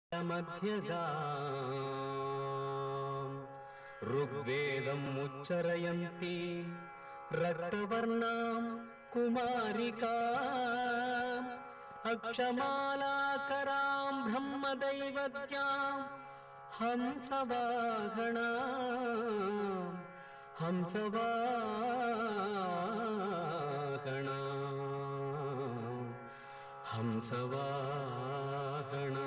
मध्यगा ऋग्वेदम् उच्चरयन्ती रक्तवर्णां कुमारिका अक्षमालाकरां ब्रह्मदैवत्यां हंसवाहणा हंसवाहणा हंसवाहणा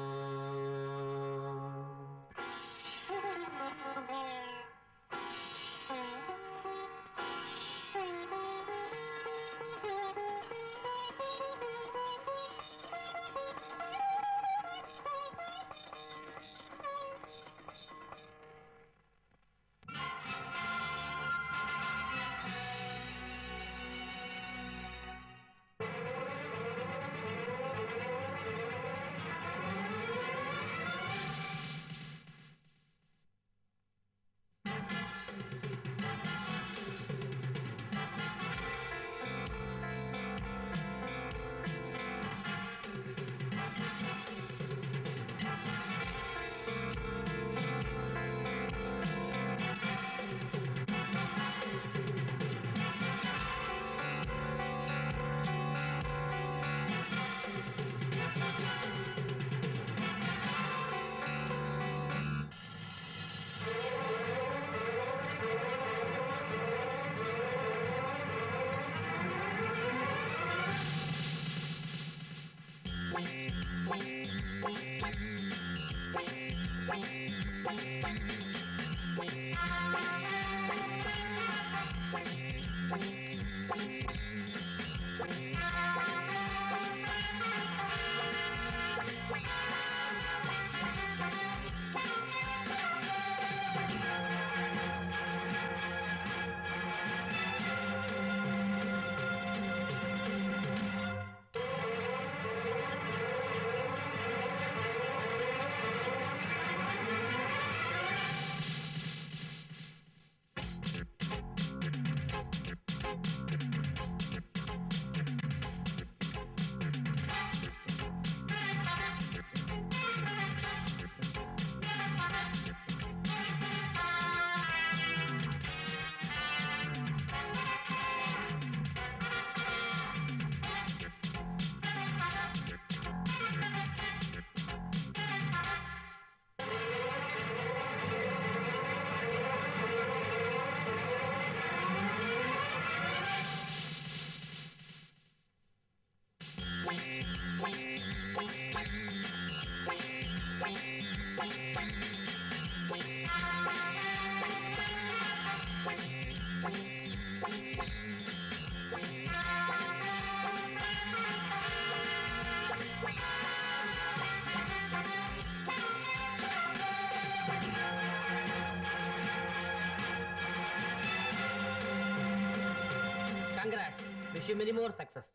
Congrats. Wish you many more success.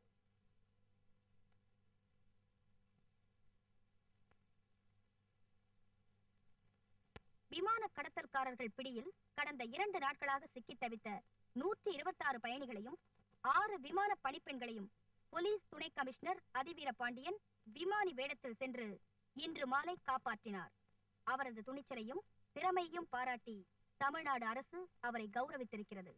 விமான கடத்தல்காரர்கள் பிடியில் கடந்த இரண்டு நாட்களாக சிக்கித் தவித்த நூற்றி இருபத்தாறு பயணிகளையும் ஆறு விமான பணிப்பெண்களையும் போலீஸ் துணை கமிஷனர் அதிவீர பாண்டியன் விமானி வேடத்தில் சென்று இன்று மாலை காப்பாற்றினார் அவரது துணிச்சலையும் திறமையையும் பாராட்டி தமிழ்நாடு அரசு அவரை கௌரவித்திருக்கிறது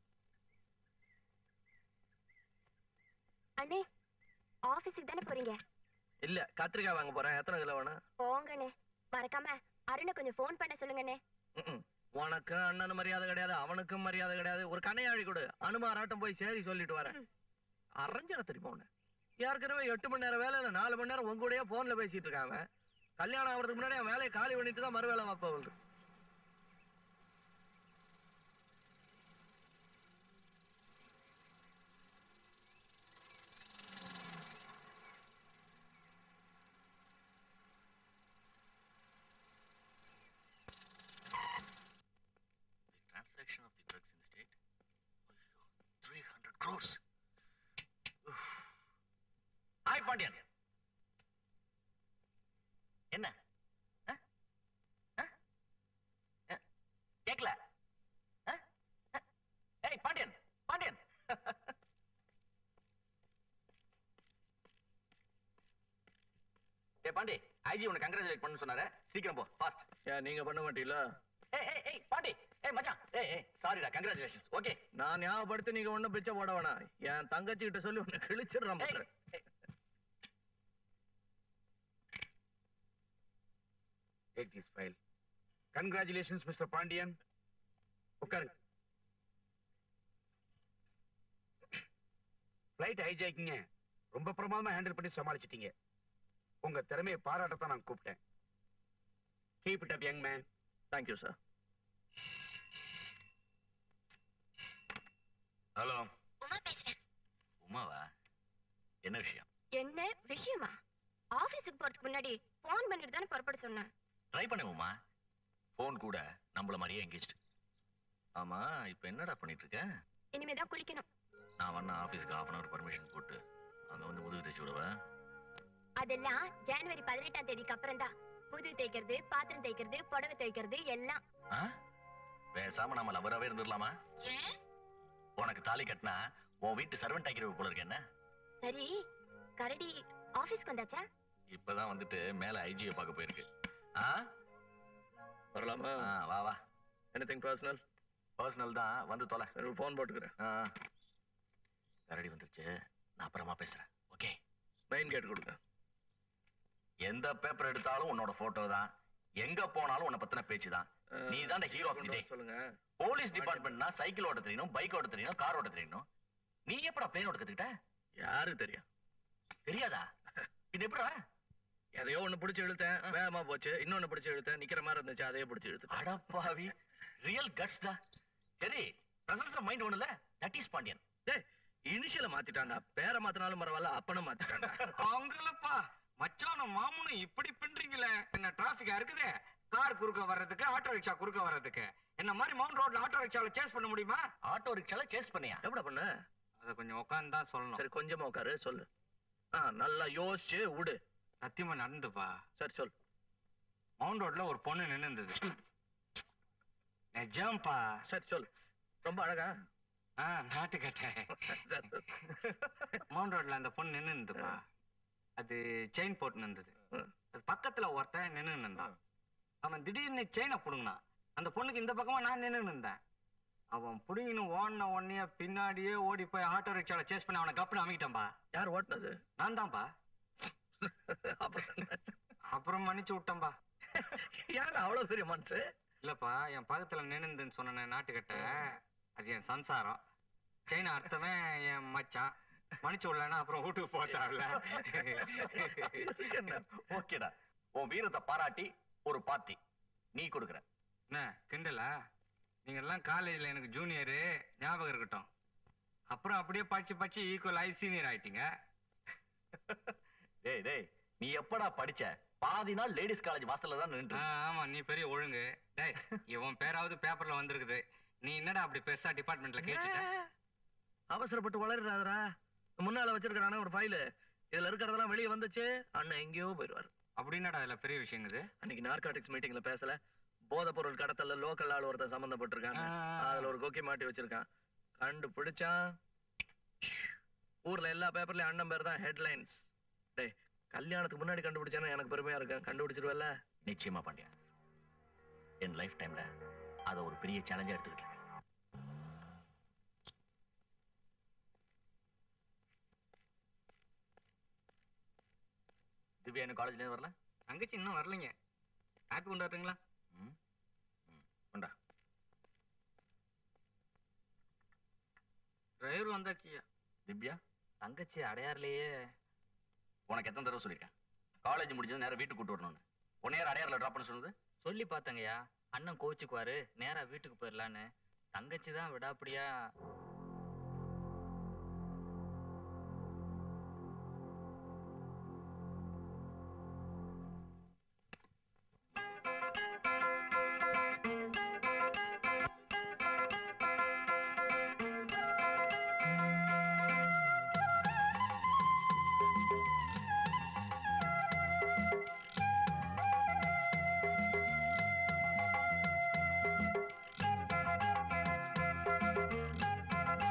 அண்ணே ஆபீஸுக்கு தானே போறீங்க இல்ல கத்திரிக்காய் வாங்க போறேன் எத்தனை கிலோ வேணும் போங்கண்ணே மறக்காம அருணை கொஞ்சம் ஃபோன் பண்ண சொல்லுங்கண்ணே ம்ம். உனக்கு அண்ணன் மரியாதை கிடையாது அவனுக்கும் மரியாதை கிடையாது ஒரு கண்ணையாழி கொடு அனுமாராட்டம் போய் சேரி சொல்லிட்டு வரேன் அரைஞ்சன தெரியுமா உன்னை ஏற்கனவே எட்டு மணி நேரம் வேலை இல்ல நாலு மணி நேரம் உங்க கூடயே போன்ல பேசிட்டு இருக்காங்க கல்யாணம் ஆகிறதுக்கு முன்னாடி அவன் வேலையை காலி பண்ணிட்டு தான் மறு வேலை பார்ப்ப அவளுக்கு The transaction of the drugs in the state? ஐயோ, 300 crores. ஹாய் பாண்டியன் என்ன ஆ? ஆ? ஆ? கேக்கல ஆ? ஆ? ஏய் பாண்டியன் பாண்டியன் ஏய் பாண்டி ஐ ஐஜி உனக்கு கங்க்ராச்சுலேட் பண்ணு சொன்னாரு சீக்கிரம் போ ஃபாஸ்ட் ஏன் நீங்க பண்ண மாட்டீங்களா ஏய் ஏய் ஏய் பாண்டி ஏய் மச்சான் ஏய் ஏய் சாரிடா கங்க்ராச்சுலேஷன்ஸ் ஓகே நான் ஞாபகப்படுத்தி நீங்க ஒண்ணும் பிச்சை போட வேணாம் என் தங்கச்சி கிட்ட சொல்லி உன்னை கிழிச்சிடுறேன் பாரு. Take this file. Congratulations, Mr. Pandian. உட்காருங்க ஃப்ளைட் ஹைஜாக்கிங்க ரொம்ப பிரமாதமா ஹேண்டில் பண்ணி சமாளிச்சிட்டீங்க உங்க திறமையை பாராட்டத்தான் நான் கூப்பிட்டேன் keep it up young man thank you sir hello Uma பேசுறேன் உமாவா என்ன விஷயம் என்ன விஷயமா ஆபீஸுக்கு போறதுக்கு முன்னாடி போன் பண்ணிட்டு தானே புறப்பட சொன்னேன் ட்ரை பண்ணு உமா ஃபோன் கூட நம்மள மாதிரியே எங்கேஜ்டு ஆமா இப்போ என்னடா பண்ணிட்டு இருக்க இனிமே தான் குளிக்கணும் நான் வந்த ஆபீஸ்க்கு ஹாஃப் அன் அவர் பர்மிஷன் போட்டு அங்க வந்து முதுகு தேய்ச்சி விடுவேன் அதெல்லாம் ஜனவரி பதினெட்டாம் தேதிக்கு அப்புறம் தான் புது தேய்க்கிறது பாத்திரம் தேய்க்கிறது புடவை தேய்க்கிறது எல்லாம் ஆ? பேசாம நம்ம லவராவே இருந்துடலாமா ஏன் உனக்கு தாலி கட்டினா உன் வீட்டு சர்வெண்ட் ஆக்கிடுவ போல இருக்கு என்ன சரி கரடி ஆபீஸ்க்கு வந்தாச்சா இப்பதான் வந்துட்டு மேல ஐஜியை பார்க்க போயிருக்கு ஆ வரலாமா ஆ, வா வா எனிதிங் பர்சனல் பர்சனல் தான் வந்து தொலை சரி ஃபோன் போட்டுக்கிறேன் ஆ. கரடி வந்துருச்சு நான் அப்புறமா பேசுறேன் ஓகே மெயின் கேட் கொடுங்க எந்த பேப்பர் எடுத்தாலும் உன்னோட போட்டோ தான் எங்க போனாலும் உன்னை பத்தின பேச்சு தான் நீ தான் ஹீரோ ஆஃப் தி டே சொல்லுங்க போலீஸ் டிபார்ட்மெண்ட்னா சைக்கிள் ஓட்ட தெரியணும் பைக் ஓட்ட தெரியணும் கார் ஓட்ட தெரியணும் நீ எப்படா பிளேன் ஓட்ட கத்துக்கிட்ட யாருக்கு தெரியும் தெரியாதா இது எப்படா எதையோ ஒண்ணு பிடிச்சு இழுத்தேன் வேகமா போச்சு இன்னொன்னு பிடிச்சு இழுத்தேன் நிக்கிற மாதிரி இருந்துச்சு அதையே பிடிச்சு இழுத்துட்டேன் அடப்பாவி ரியல் கட்ஸ் டா சரி பிரசன்ஸ் ஆஃப் மைண்ட் ஒண்ணுல தட் இஸ் பாண்டியன் இனிஷியல மாத்திட்டான்டா பேரை மாத்தினாலும் பரவாயில்ல அப்பனும் மாத்திட்டான்டா அவங்களப்பா மச்சானும் மாமனும் இப்படி பண்றீங்களே என்ன டிராபிக்கா இருக்குது கார் குறுக்க வர்றதுக்கு ஆட்டோ ரிக்ஷா குறுக்க வர்றதுக்கு என்ன மாதிரி மவுண்ட் ரோட்ல ஆட்டோ ரிக்ஷால சேஸ் பண்ண முடியுமா ஆட்டோ ரிக்ஷால சேஸ் பண்ணியா எப்படா பண்ண அத கொஞ்சம் உட்கார்ந்து தான் சொல்லணும் சரி கொஞ்சமா உட்காரு சொல்லு ஆ நல்லா யோசிச்சு விடு சத்தியமா நடந்துப்பா சரி சொல் மவுண்ட் ரோட்ல ஒரு பொண்ணு நின்னு இருந்தது நிஜம்பா சரி சொல் ரொம்ப அழகா ஆ நாட்டுக்கட்டை சரி, சரி. மவுண்ட் ரோட்ல அந்த பொண்ணு நின்னு இருந்ததுப்பா அது செயின் போட்டு இருந்தது ம். அது பக்கத்துல ஒருத்தன் நின்னு இருந்தான் அவன் திடீர்னு செயினை புடுங்கினான் அந்த பொண்ணுக்கு இந்த பக்கமா நான் நின்னு இருந்தேன் அவன் புடுங்கின்னு ஓடின உடனே பின்னாடியே ஓடி போய் ஆட்டோ ரிக்ஷால சேஸ் பண்ணி அவனை கப்புன்னு அமைக்கிட்டான்பா யார் ஓட்டுனது நான் தான்ப்பா அப்புறம் என்ன? அப்புறம் மன்னிச்சு விட்டேன்பா யார் அவ்வளவு பெரிய மனசு இல்லப்பா என் பக்கத்துல நின்னுதுன்னு சொன்ன நாட்டுக்கட்ட அது என் சம்சாரம் செயின் அர்த்தமே என் மச்சான் மன்னிச்சு விடலன்னா அப்புறம் வீட்டுக்கு போட்டார்ல ஓகேடா உன் வீரத்தை பாராட்டி ஒரு பார்ட்டி நீ கொடுக்குற என்ன கிண்டலா நீங்க எல்லாம் காலேஜ்ல எனக்கு ஜூனியரு ஞாபகம் இருக்கட்டும் அப்புறம் அப்படியே படிச்சு படிச்சு ஈக்குவல் ஆகி சீனியர் ஆயிட்டீங்க டேய் டேய் நீ எப்படா படிச்ச பாதி நாள் லேடிஸ் காலேஜ் வாசல்ல தான் ஆ, நின்று ஆமா நீ பெரிய ஒழுங்கு டேய் இவன் பேராவது பேப்பர்ல வந்திருக்குது நீ என்னடா அப்படி பெருசா டிபார்ட்மெண்ட்ல கேட்டுட்ட அவசரப்பட்டு வளர்றாதரா முன்னால வச்சிருக்கானே ஒரு ஃபைலு இதுல இருக்கிறதெல்லாம் வெளியே வந்துச்சு அண்ணன் எங்கேயோ போயிடுவார் அப்படின்னாடா அதுல பெரிய விஷயங்குது அன்னைக்கு நார்காட்டிக்ஸ் மீட்டிங்ல பேசல போதைப் பொருள் கடத்தல லோக்கல் ஆள் ஒருத்தன் சம்பந்தப்பட்டிருக்காங்க அதுல ஒரு கொக்கி மாட்டி வச்சிருக்கான் கண்டுபிடிச்சான் ஊர்ல எல்லா பேப்பர்லயும் அண்ணன் பேர் தான் ஹெட்லைன்ஸ் டேய் கல்யாணத்துக்கு முன்னாடி கண்டுபிடிச்சானா எனக்கு பெருமையா இருக்கு கண்டுபிடிச்சிருவல்ல நிச்சயமா பாண்டியா என் லைஃப் டைம்ல அதை ஒரு பெரிய சேலஞ்சா எடுத்துக்கிட்டு இருக்கேன் திவ்யா இன்னும் காலேஜ்ல வரல தங்கச்சி இன்னும் வரலைங்க காப்பி கொண்டாட்டுங்களா ம் ம் கொண்டா டிரைவர் வந்தாச்சுயா திவ்யா தங்கச்சி அடையாறுலயே உனக்கு எத்தனை தடவை சொல்லியிருக்கேன் காலேஜ் முடிஞ்சது நேரா வீட்டுக்கு கூட்டு வரணும்னு உன்னை யார் அடையாறுல ட்ராப் பண்ண சொன்னது சொல்லி பார்த்தங்கய்யா அண்ணன் கோச்சுக்குவாரு நேரா வீட்டுக்கு போயிடலான்னு தங்கச்சி தான் விடாப்படியா ஆ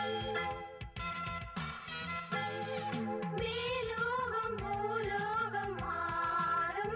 மேலோகம் பூலோகம் மாறும்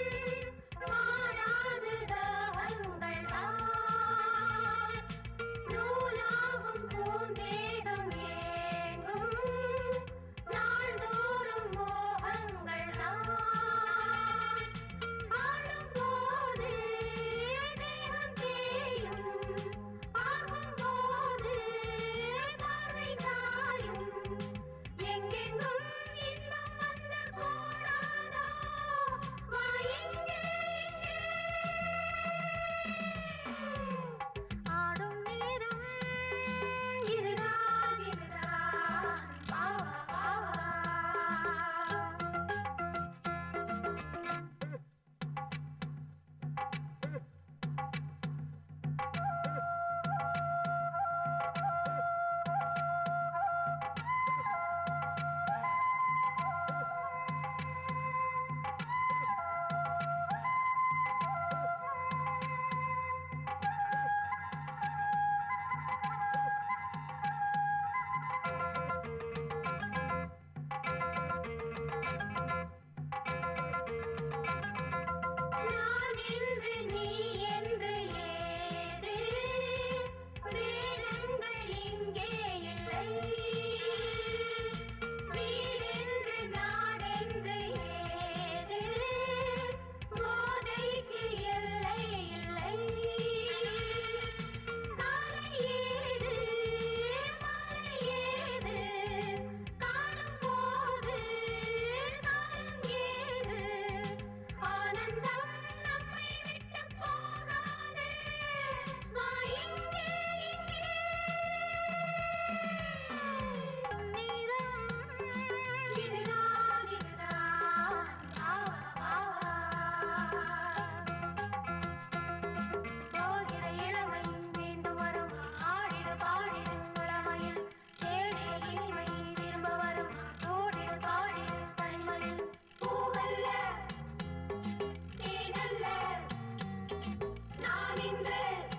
மாறாது தாகங்கள் தான் நூலாகும் பூந்தேகம் ஏங்கும் நாள்தோறும் மோகங்கள் தான் ஆடும்போது தேகம் தேயும் பார்க்கும்போது பார்வை சாயும் எங்கெங்கும் இன்பம் வந்து கூடாதோ வா இங்கே ஆடும் நேரம் இதுதான் இதுதான் வா வா வா நான் என்று நீ என்று ஏது வேதங்கள் இங்கே இல்லை வீடென்று நாடென்று ஏது போதைக்கு எல்லை இல்லை காலை ஏது மாலை ஏது காணும் போது காலம் ஏது ஆனந்தம் நம்மை விட்டு போகாது வா இங்கே இங்கே நீதான் இதுதான் இதுதான் வா வா போகிற இளமை மீண்டும் வரும் ஆடிடு பாடிடு இளமையில் தேடிய இனிமை திரும்ப வரும் தோடிடு பாடிடு தனிமையில் பூவல்ல தேனல்ல நான் இன்று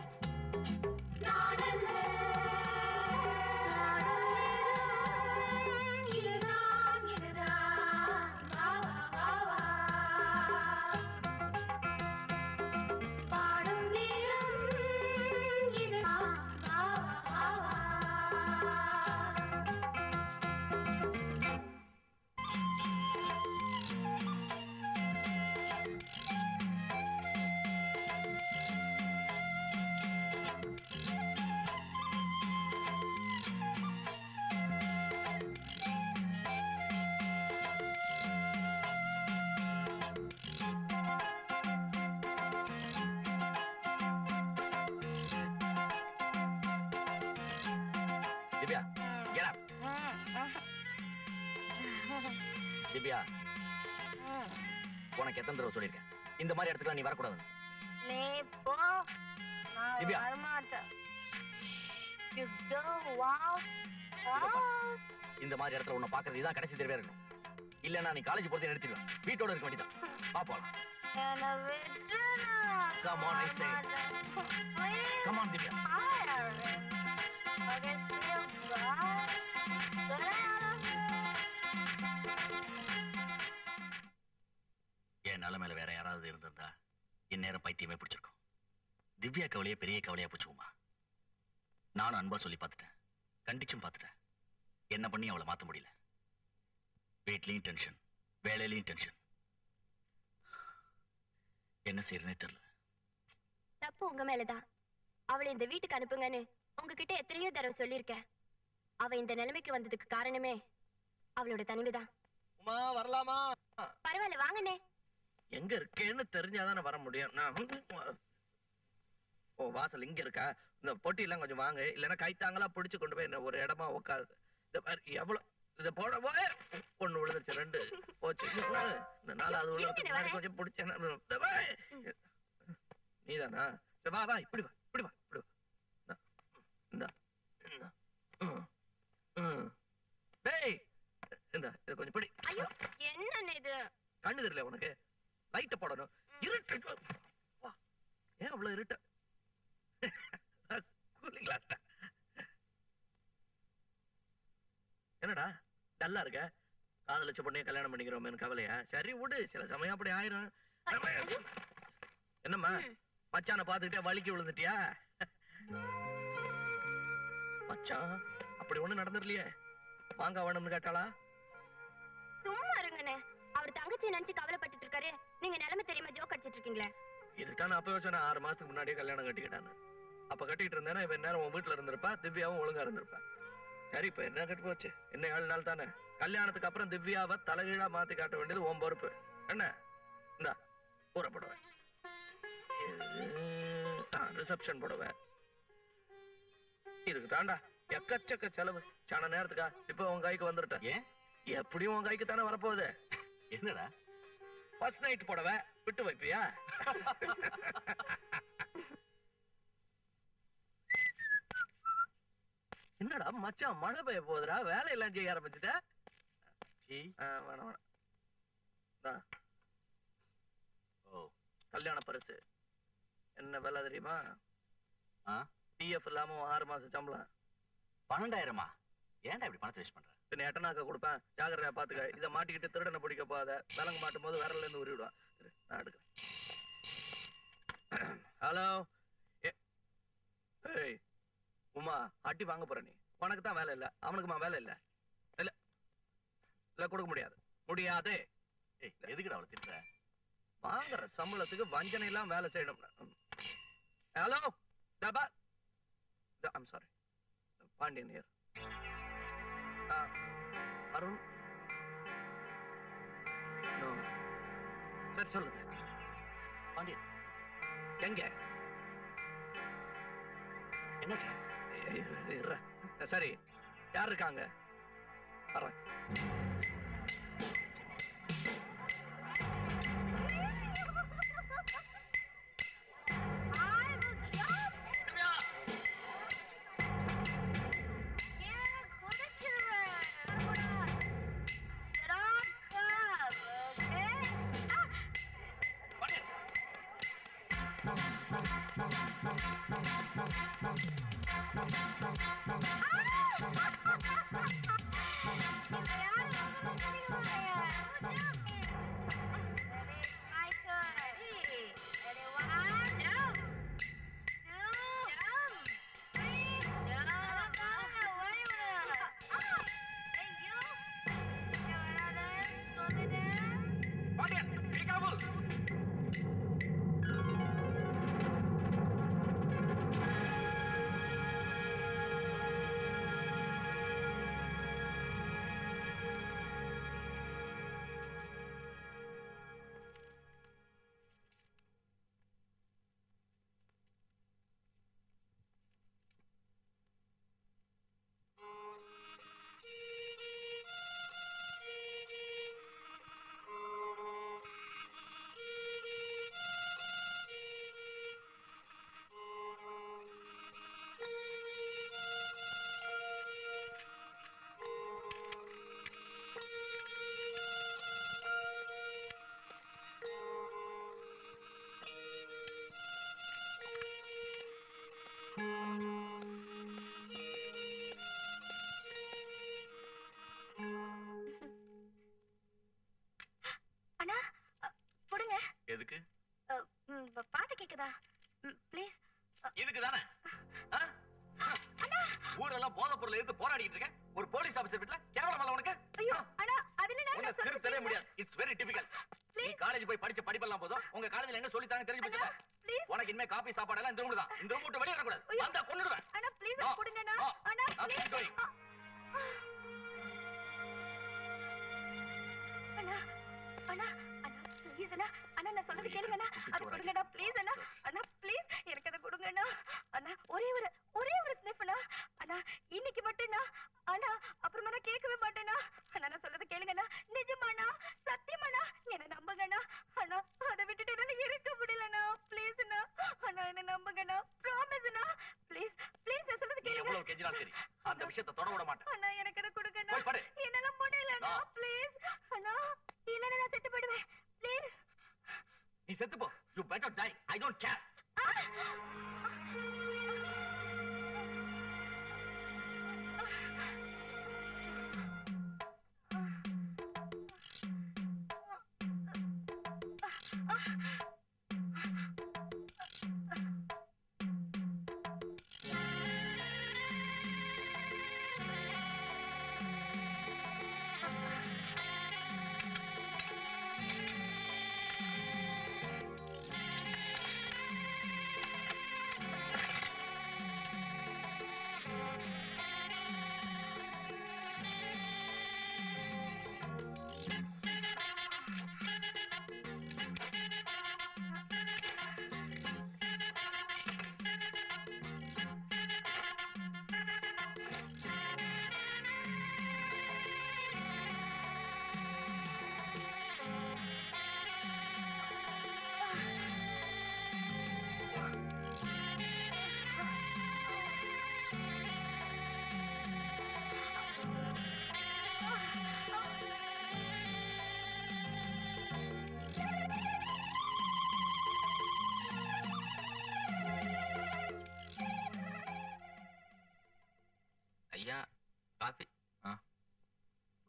நாடல்ல இதுதான் இதுதான் வா வா வா பாடும் நேரம் இதுதான் வா வா வா திவ்யா get up. திவ்யா உனக்கு எத்தனை தடவை சொல்லியிருக்கேன் இந்த மாதிரி இடத்துக்குலாம் நீ வரக்கூடாது நீ போ நான் திவ்யா. வரமாட்டேன் You go, wow. இதோ Wow. இந்த மாதிரி இடத்துல உன்னை பாக்குறது இதான் கடைசி தடவையா இருக்கணும் இல்லன்னா நீ காலேஜ் போறதை நிறுத்திடுவேன் வீட்டோட இருக்க வேண்டியதான் வா போலாம் என்னை விட்டு நான் Come on, I say. வரமாட்டேன். Please, Come on, Divya Iron. Okay, see you. Bye. என் நிலைமையில வேற யாராவது இருந்திருந்தா இந்நேரம் பைத்தியமே பிடிச்சிருக்கும் திவ்யா கவலையே பெரிய கவலையா போச்சுமா நானும் அன்பா சொல்லி பார்த்துட்டேன் கண்டிச்சும் பார்த்துட்டேன் என்ன பண்ணி அவளை மாத்த முடியல வீட்லயும் டென்ஷன் வேலையிலயும் டென்ஷன் என்ன செய்யறதுனே தெரியல தப்பு உங்க மேலதான் அவளை இந்த வீட்டுக்கு அனுப்புங்கன்னு உங்ககிட்ட எத்தனையோ தடவை சொல்லியிருக்கேன் அவ இந்த நிலைமைக்கு வந்ததுக்கு காரணமே அவளோட தனிமைதான் உமா வரலாமா பரவாயில்ல வாங்கண்ணே எங்க இருக்கேன்னு தெரிஞ்சாதானே வர முடியும் நான் ஓ வாசல் இங்க இருக்கா இந்த பொட்டி எல்லாம் கொஞ்சம் வாங்க இல்லைன்னா கைத்தாங்களா பிடிச்சு கொண்டு போய் என்ன ஒரு இடமா உட்காருது இந்த பாரு, எவ்வளவு இத போட போய் ஒண்ணு விழுந்துச்சு ரெண்டு போச்சு இன்னொன்னு, இந்த நாலாவது விழுறதுக்கு இருங்க, முன்னாடி வரேன். கொஞ்சம் பிடிச்சேன் நீதானா இந்த வா வா இப்படி வா இப்படி வா இப்படி வா இந்தா, இந்தா இந்தா. ம், ம். டேய் இந்த இத கொஞ்சம் பிடி ஐயோ என்ன இது கண்ணு தெரியல உனக்கு லைட்ட போடணும் இருட்டு வா. ஏன் அவ்வளவு இருட்ட கூலிங் கிளாஸ் என்னடா டல்லா இருக்க காதலிச்ச பொண்ணைய கல்யாணம் பண்ணிக்கிறோமேன்னு கவலையா சரி விடு சில சமயம் அப்படி ஆயிரும் என்னம்மா மச்சான பாத்துக்கிட்டே வலிக்கு விழுந்துட்டியா மச்சான் அப்படி ஒண்ணு நடந்துடலையே மாங்காய் வேணும்னு கேட்டாளா சும்மா இருங்கண்ணே அவர் தங்கச்சி நினைச்சு கவலைப்பட்டுட்டு இருக்காரு நீங்க நிலைமை தெரியாம ஜோக் அடிச்சிட்டு இருக்கீங்களே இதுதான் நான் அப்பவே சொன்னேன் ஆறு மாசத்துக்கு முன்னாடியே கல்யாணம் கட்டிக்கிட்டான்னு அப்ப கட்டிக்கிட்டு இருந்தேன்னா இவன் நேரம் உன் வீட்டுல இருந்திருப்பா திவ்யாவும் ஒழுங்கா இருந்திருப்பா சரி இப்ப என்ன கட்டு போச்சு இன்னும் ஏழு நாள் தானே கல்யாணத்துக்கு அப்புறம் திவ்யாவை தலைகீழா மாத்தி காட்ட வேண்டியது உன் பொறுப்பு என்ன இந்தா ஊற போடுவேன் ரிசப்ஷன் போடுவேன் இதுக்கு தாண்டா எக்கச்சக்க செலவு சான நேரத்துக்கா இப்ப உன் கைக்கு வந்துட்டேன் ஏன் எப்படியும் உன் கைக்கு தானே வரப்போகுது என்னடா ஃபர்ஸ்ட் நைட் போடவ விட்டு வைப்பியா என்னடா மச்சான் மழை பெய்ய போகுதுடா வேலையெல்லாம் செய்ய ஆரம்பிச்சுட்ட சீ. ஆ, வேணாம் வேணாம் இந்தா, ஓ கல்யாண பரிசு என்ன விலை தெரியுமா ஆ? பிஎஃப் இல்லாம உன் ஆறு மாசம் சம்பளம் பன்னெண்டாயிரமா ஏன்டா இப்படி பணத்தை வேஸ்ட் பண்ற பின்ன எட்டனாக்க கொடுப்பேன் ஜாகிரதையா பாத்துக்க இதை மாட்டிக்கிட்டு திருடனை பிடிக்க போகாத விலங்கு மாட்டும் போது விரல்ல இருந்து உருவிடுவான் இரு, நான் எடுக்கிறேன் ஹலோ ஏய் உமா அட்டி வாங்க போற நீ உனக்கு தான் வேலை இல்ல அவனுக்குமா வேலை இல்ல இல்ல இல்ல கொடுக்க முடியாது முடியாது ஏய் எதுக்குடா அவளை திட்டுற வாங்குற சம்பளத்துக்கு வஞ்சனை எல்லாம் வேலை செய்யணும் ஹலோ தபா ஐம் சாரி பாண்டியன் here. ஆ அருண் No. சரி சொல்லுங்க பாண்டியன் எங்க என்னாச்சு ஏய், இரு, இரு. சரி யார் இருக்காங்க வர்றேன் I will jump. எனக்கு குதிச்சிருவேன். நான் Drop club, okay? Ah! இப்ப யாரும் வந்து பிடிக்க மாட்டாங்க. Ready? My turn. Ready? One, jump. Two, jump. Three, jump. Wait a minute. Ah! Hey, you. இங்க வராத. சொல்லுங்க. பாண்டியன் கிளிக்காமல் அண்ணா அ, கொடுங்க எதுக்கு அ, ம், பாட்டு கேக்குதா ப்ளீஸ் இதுக்கு தானே ஊரெல்லாம் போதை பொருள் எடுத்து போராடிட்டு இருக்கேன் ஒரு போலீஸ் ஆபீசர் வீட்டுல கேவலம் இல்ல உனக்கு ஐயோ அண்ணா அதுல உன்னை நான் திருத்தவே முடியாது இட்ஸ் வெரி டிபிக்கல் நீ காலேஜ் போய் படிச்ச படிப்பெல்லாம் போதும் உங்க காலேஜ்ல என்ன சொல்லித்தாங்க தெரிஞ்சு போச்சுல ப்ளீஸ் உனக்கு இனிமே காபி சாப்பாடு எல்லாம் இந்த ரூம் தான் இந்த ரூம் விட்டு வெளியே வரக்கூடாது ஐயோ. வந்தா கொன்னுடுவேன் அண்ணா ப்ளீஸ் No. கொடுங்க அண்ணா No. அண்ணா Nothing please. doing. அண்ணா அண்ணா அண்ணா ப்ளீஸ் அண்ணா அண்ணா நான் சொல்றது கேளுங்க அண்ணா அது கொடுங்க அண்ணா ப்ளீஸ் அண்ணா அண்ணா ப்ளீஸ் எனக்கு அதை கொடுங்க அண்ணா அண்ணா ஒரே ஒரு ஒரே ஒரு ஸ்னிப் அண்ணா அண்ணா இன்னைக்கு மட்டும் அண்ணா அண்ணா அப்புறமா நான் கேட்கவே மாட்டேனா அண்ணா நான் சொல்றது கேளுங்க அண்ணா நிஜமாண்ணா சத்தியமாண்ணா என்ன நம்புங்க அண்ணா அண்ணா அதை விட்டுட்டு என்னால இருக்க முடியலண்ணா ப்ளீஸ் அண்ணா அண்ணா என்ன நம்புங்க அண்ணா ப்ராமிஸ் அண்ணா ப்ளீஸ் ப்ளீஸ் நான் சொல்றது நீ கேளுங்க எவ்வளவு கெஞ்சினாலும் சரி அந்த விஷயத்தை தொட விட மாட்டேன் அண்ணா எனக்கு அதை கொடுங்க அண்ணா போய் படு என்னால முடியலண்ணா No. ப்ளீஸ் அண்ணா இல்லைன்னா நான் செத்து போயிடுவேன் ப்ளீஸ் நீ செத்து போ you better die I don't care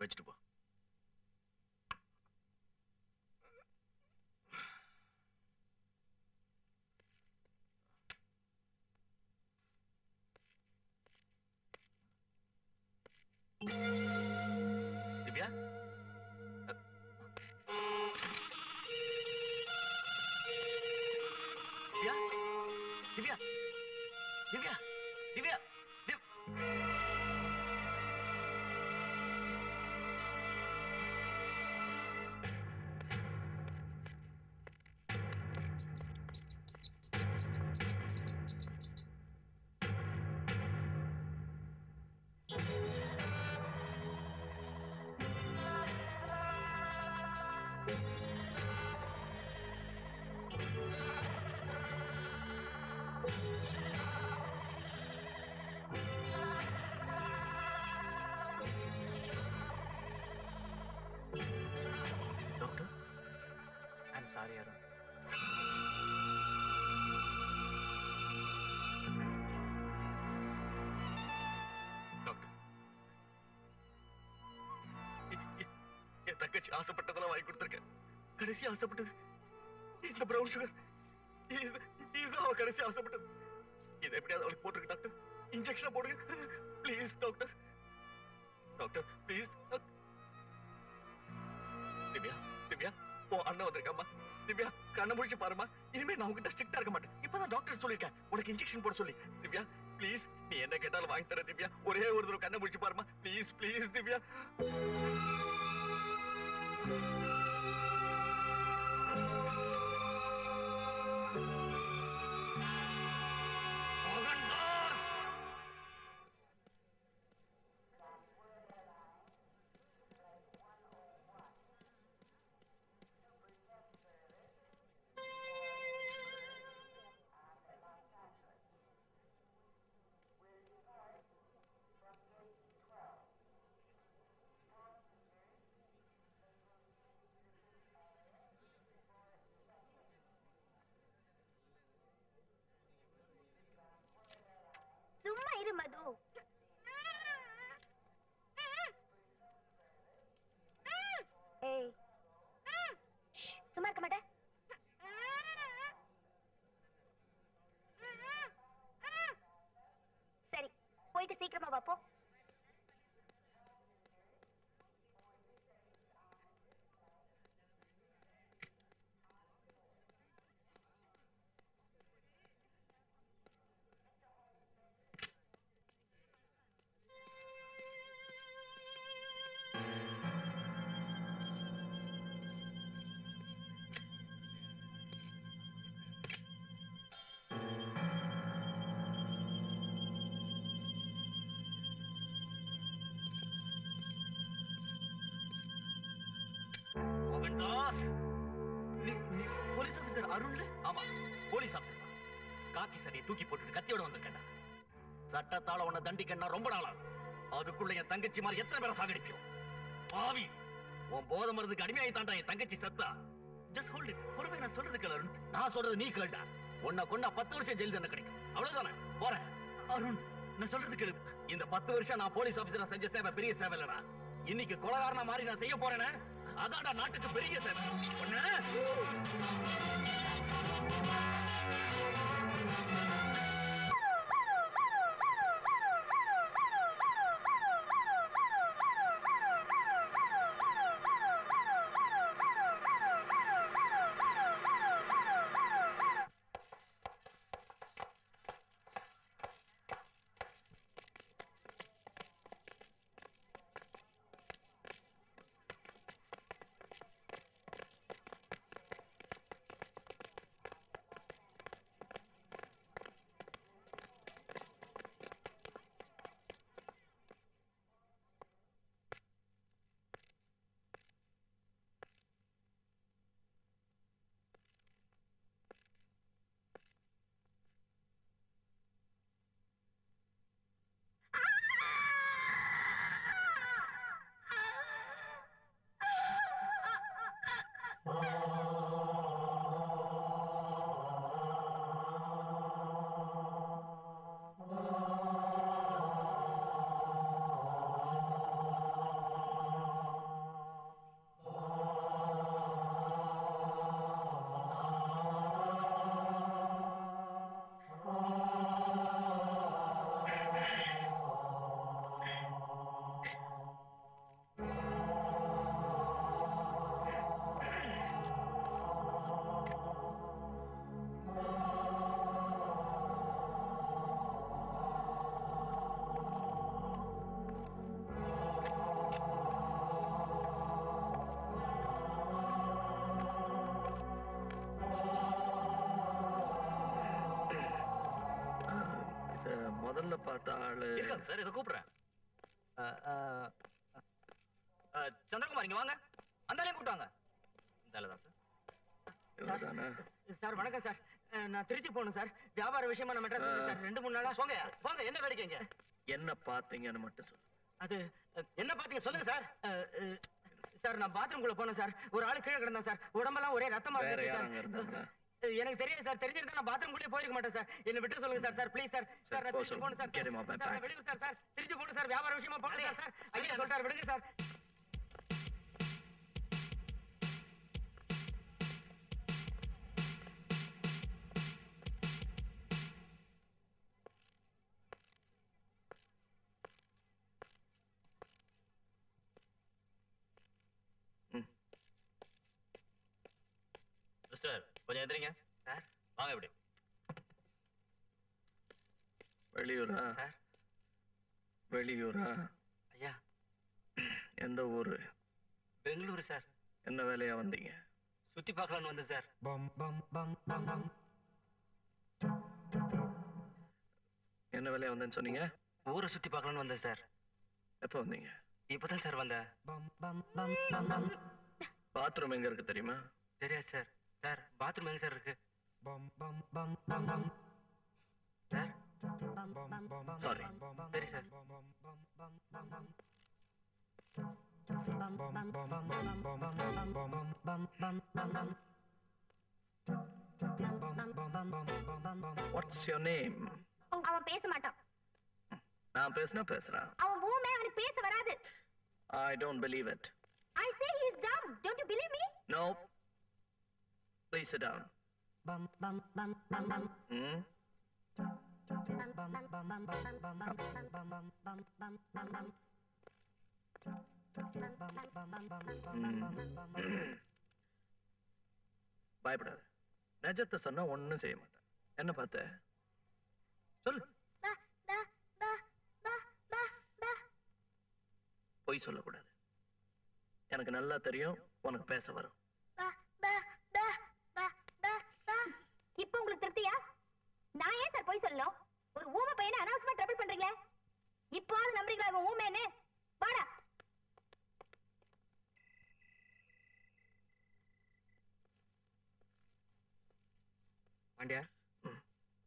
வச்சுட்டு போ திவ்யா திவ்யா திவ்யா திவ்யா திவ்யா திவ் doctor I'm sorry Arun doctor எ- எ- என் தங்கச்சி ஆசைப்பட்டதெல்லாம் வாங்கி கொடுத்துருக்கேன் கடைசி ஆசைப்பட்டது இந்த பிரவுன் சுகர் இது இதுதான் அவ கடைசி ஆசைப்பட்டது இதை எப்படியாவது அவளுக்கு போட்டுருக்கு டாக்டர் இன்ஜெக்ஷன் போடுங்க please doctor doctor please Divya Divya ஓ அண்ணன் வந்திருக்காம்மா திவ்யா கண்ணை முடிச்சு பாருமா இனிமே நான் உங்ககிட்ட ஸ்ட்ரிக்டா இருக்க மாட்டேன் இப்பதான் டாக்டர் சொல்லியிருக்கேன் உனக்கு இன்ஜெக்ஷன் போட சொல்லி திவ்யா ப்ளீஸ் நீ என்ன கேட்டாலும் வாங்கி தர திவ்யா ஒரே ஒரு தடவை கண்ணை முடிச்சு பாருமா ப்ளீஸ் ப்ளீஸ் திவ்யா மோகன்தாஸ் சும்மா இரு மது ஏய் ஷ், சும்மா இருக்க மாட்டே சரி போயிட்டு சீக்கிரமா வா போ மோகன்தாஸ் நீ நீ போலீஸ் ஆபீசர் அருண்ல ஆமா போலீஸ் ஆபீசர் தான் காக்கி சட்டையை தூக்கி போட்டுட்டு கத்தியோட வந்திருக்கேன்டா சட்டத்தால உன்னை தண்டிக்கன்னா ரொம்ப நாளா அதுக்குள்ள என் தங்கச்சி மாதிரி எத்தனை பேரை சாகடிக்கும் பாவி உன் போத மருந்துக்கு அடிமையாகி தாண்டா என் தங்கச்சி சத்தா ஜஸ்ட் ஹோல்ட் இட் பொறுமை நான் சொல்றது கேளு அருண் நான் சொல்றது நீ கேளுடா உன்னை கொண்டா பத்து வருஷம் ஜெயில் தண்டனை கிடைக்கும் அவ்வளவுதானே போறேன் அருண் நான் சொல்றது கேளு இந்த பத்து வருஷம் நான் போலீஸ் ஆபீசரா செஞ்ச சேவை பெரிய சேவை இல்லடா இன்னைக்கு கொலகாரனா மாதிரி நான் செய்ய போறேனே அதான்டா நாட்டுக்கு பெரிய சேவை ஒண்ணு போன்ல பார்த்த ஆளு இருக்காங்க சார் இதை கூப்பிடுறேன் அஹ், அஹ், அஹ், சந்திரகுமார் இங்க வாங்க அந்த ஆளையும் கூப்பிட்டாங்க இந்த ஆளு தான் சார் இவர்தானா? சார் வணக்கம் சார் அஹ், நான் திருச்சி போகணும் சார் வியாபார விஷயமா நான் மெட்ராஸ் வந்தேன் சார் ரெண்டு மூணு நாளா போங்க போங்க என்ன வேடிக்கைங்க என்ன பார்த்தீங்கன்னு மட்டும் சொல்லு அது அஹ், என்ன பாத்தீங்க சொல்லுங்க சார் அஹ், அஹ், சார் நான் பாத்ரூம்குள்ள போனேன் சார் ஒரு ஆளு கீழே கிடந்தான் சார் உடம்பெல்லாம் ஒரே ரத்தமா வேற இருந்துச்சு யாரும் அங்க இருந்தாங்களா சார் அஹ், எனக்கு தெரியாது சார் தெரிஞ்சிருந்தா நான் பாத்ரூம்குள்ளே போயிருக்க மாட்டேன் சார் என்ன விட்டு சொல்லுங்க sir sir please sir sir நான் போ திருச்சி சொல்லு. போகணும் sir Get him off my sir, நான் back. வெளியூர் சார் சார் திருச்சி போகணும் சார் வியாபார விஷயமா போகணும் சார் சார் ஐயா சொல்லிட்டார் விடுங்க சார் மிஸ்டர் கொஞ்சம் எந்திரிங்க சார். வாங்க இப்படி வெளியூரா சார். வெளியூரா ஐயா எந்த ஊரு பெங்களூரு சார் என்ன வேலையா வந்தீங்க சுத்தி பார்க்கலாம்னு வந்தேன் சார் பம் பம் பம் பம் பம் என்ன வேலையா வந்தேன்னு சொன்னீங்க ஊரை சுத்தி பார்க்கலாம்னு வந்தேன் சார் எப்போ வந்தீங்க இப்பதான் சார் வந்தேன் பம் பம் பம் பம் பம் பாத்ரூம் எங்க இருக்கு தெரியுமா தெரியாது சார் சார் பாத்ரூம் எங்க சார் இருக்கு பம் பம் பம் பம் பம் சார் சாரி சரி சார் வாட்ஸ் யோர் நேம் அவன் பேச மாட்டான் நான் பேசினா பேசுறேன் அவன் ஊமே அவனுக்கு பேச வராது I don't believe it I say he is dumb don't you believe me no please sit down ம் பயப்படாத நிஜத்தை சொன்னா ஒண்ணும் செய்ய மாட்டேன் என்ன பார்த்த சொல்லு பா பா பா பா பா பா பொய் சொல்லக்கூடாது எனக்கு நல்லா தெரியும் உனக்கு பேச வரும் பா பா பா பா பா பா இப்போ உங்களுக்கு திருப்தியா நான் ஏன் சார் போய் சொல்லணும் ஒரு ஊமை பையனை அனாவசியமா ட்ரபிள் பண்றீங்க இப்போது நம்புறீங்களா இவன் ஊமேன்னு வாடா பாண்டியா ம்.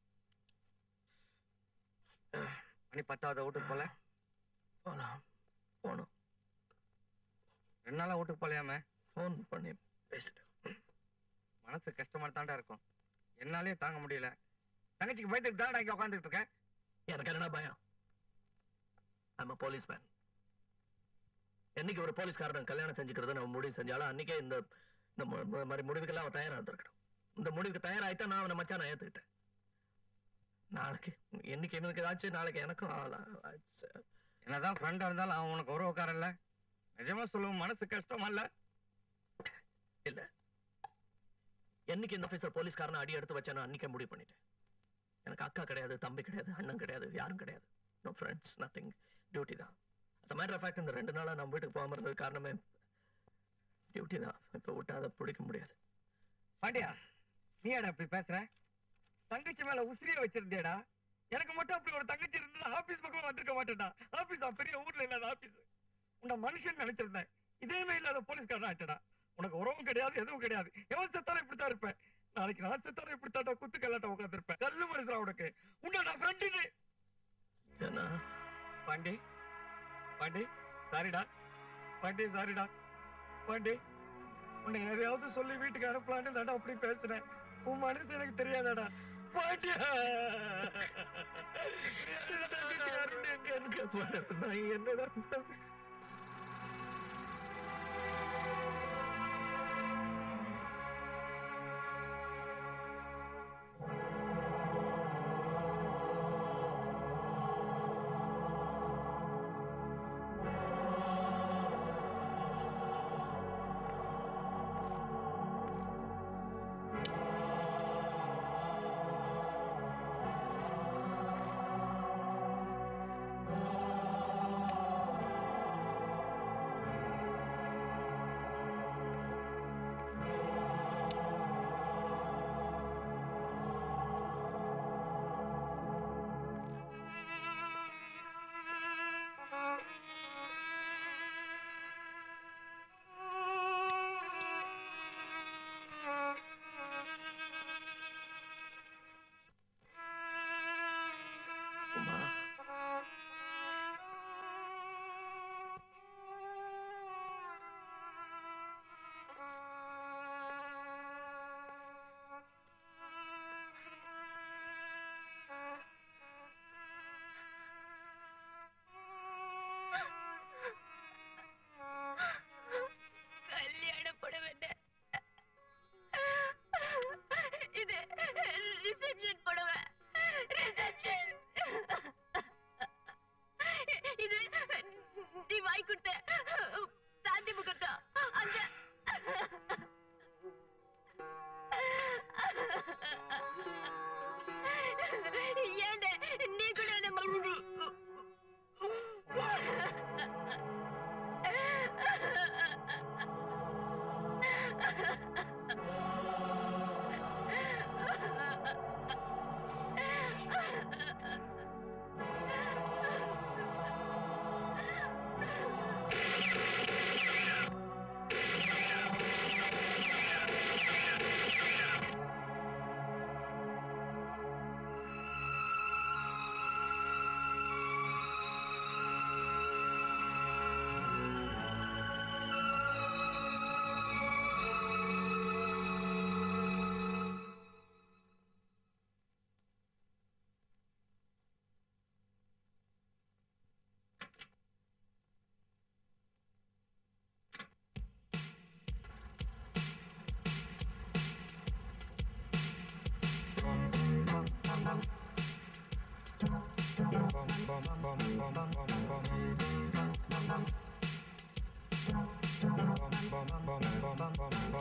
மணி பத்தாவது வீட்டுக்கு போல போலாம் போகணும் ரெண்டு நாளா வீட்டுக்கு போலையாம ஃபோன் பண்ணி பேசிட்டு மனசு கஷ்டமா தாண்டா இருக்கும் என்னாலே தாங்க முடியல தங்கச்சிக்கு பயந்துட்டு தாண்டா இங்க உட்காந்துட்டு இருக்கேன் எனக்கு என்னடா பயம் ஐம் போலீஸ் மேன் என்னைக்கு ஒரு போலீஸ்காரன் கல்யாணம் செஞ்சுக்கிறது நம்ம முடிவு செஞ்சாலும் அன்னைக்கே இந்த இந்த மு- மு- மாதிரி முடிவுக்கெல்லாம் அவன் தயாரா இருந்திருக்கணும் இந்த முடிவுக்கு தயாராயிட்டா நான் அவனை மச்சான் நான் ஏத்துக்கிட்டேன் நாளைக்கு என்னைக்கு எனக்கு ஏதாச்சும் நாளைக்கு எனக்கும் ஆளா- ஆச்சு. என்னதான் ஃப்ரெண்டா இருந்தாலும் அவன் உனக்கு உறவுக்காரன் இல்ல நிஜமா சொல்லுவோம் மனசு கஷ்டமா இல்ல இல்ல என்னைக்கு இந்த ஆபீசர் போலீஸ்காரனை அடி எடுத்து வச்சானோ அன்னைக்கே முடிவு பண்ணிட்டேன் எனக்கு அக்கா கிடையாது தம்பி கிடையாது அண்ணன் கிடையாது யாரும் கிடையாது நோ ஃப்ரெண்ட்ஸ் நத்திங் டியூட்டி தான் as a matter of fact இந்த ரெண்டு நாளா நம்ம வீட்டுக்கு போகாம இருந்தது காரணமே டியூட்டி தான் இப்ப விட்டா அதை பிடிக்க முடியாது பாண்டியா நீ ஏடா அப்படி பேசுற தங்கச்சி மேல உசிரிய வச்சிருந்தேடா எனக்கு மட்டும் அப்படி ஒரு தங்கச்சி இருந்தா ஆபீஸ் பக்கம் வந்திருக்க மாட்டேன்டா ஆபீஸ் பெரிய ஊர்ல இல்லாத ஆபீஸ் உன்னை மனுஷன் நினைச்சிருந்தேன் இதேமே இல்லாத போலீஸ்காரன் ஆயிட்டடா உனக்கு உறவும் கிடையாது எதுவும் கிடையாது எவன் செத்தாலும் இப்படித்தான் இருப்பேன் நாளைக்கு நான் செத்தாலும் இப்படித்தாட்டா குத்து கல்லாட்ட உட்காந்துருப்பேன் கல்லு மனுஷன் உனக்கு உன்னோட ஃப்ரெண்டு ஏன்னா பாண்டி பாண்டி சாரிடா பாண்டி சாரிடா பாண்டி உன்னை எதையாவது சொல்லி வீட்டுக்கு அனுப்பலான்னு தாண்டா அப்படி பேசுனேன் உன் மனசு எனக்கு தெரியாதாடா பாண்டியா தங்கச்சி அருண் எங்க எங்க போறது? நான் என்னடா பாண்டியா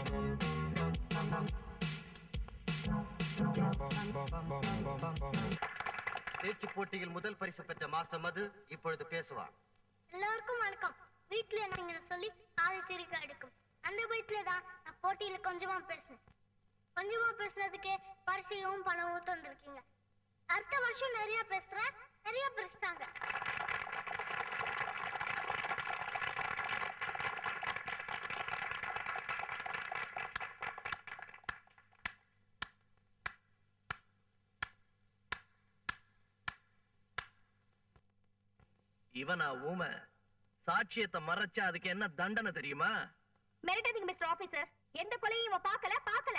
பேச்சு போட்டியில் முதல் பரிசு பெற்ற மாசம் அது இப்பொழுது பேசுவார் எல்லாருக்கும் வணக்கம் வீட்டுல நீங்க சொல்லி காதை திருக்க எடுக்கும் அந்த பயத்துல தான் நான் போட்டியில கொஞ்சமா பேசினேன் கொஞ்சமா பேசுனதுக்கே பரிசையும் பணமும் தந்திருக்கீங்க அடுத்த வருஷம் நிறைய பேசுறேன் நிறைய பேசுறாங்க இவனா ஊமை சாட்சியத்தை மறைச்சா அதுக்கு என்ன தண்டனை தெரியுமா மிரட்டாதீங்க மிஸ்டர் ஆபீசர் எந்த கொலையும் இவன் பார்க்கல பார்க்கல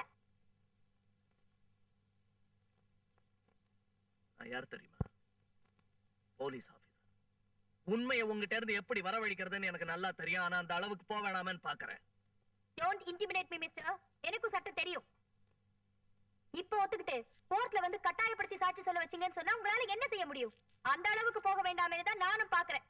நான் யார் தெரியுமா போலீஸ் ஆபீசர் உண்மையை உங்ககிட்ட இருந்து எப்படி வரவழைக்கிறதுன்னு எனக்கு நல்லா தெரியும் ஆனா அந்த அளவுக்கு போக வேணாமேன்னு பாக்குறேன் டோன்ட் இன்டிமிடேட் மீ மிஸ்டர் எனக்கும் சட்டம் தெரியும் இப்போ ஒத்துக்கிட்டு கோர்ட்ல வந்து கட்டாயப்படுத்தி சாட்சி சொல்ல வச்சீங்கன்னு சொன்னா உங்களால என்ன செய்ய முடியும் அந்த அளவுக்கு போக வேண்டாமே தான் நானும் பாக்குறேன்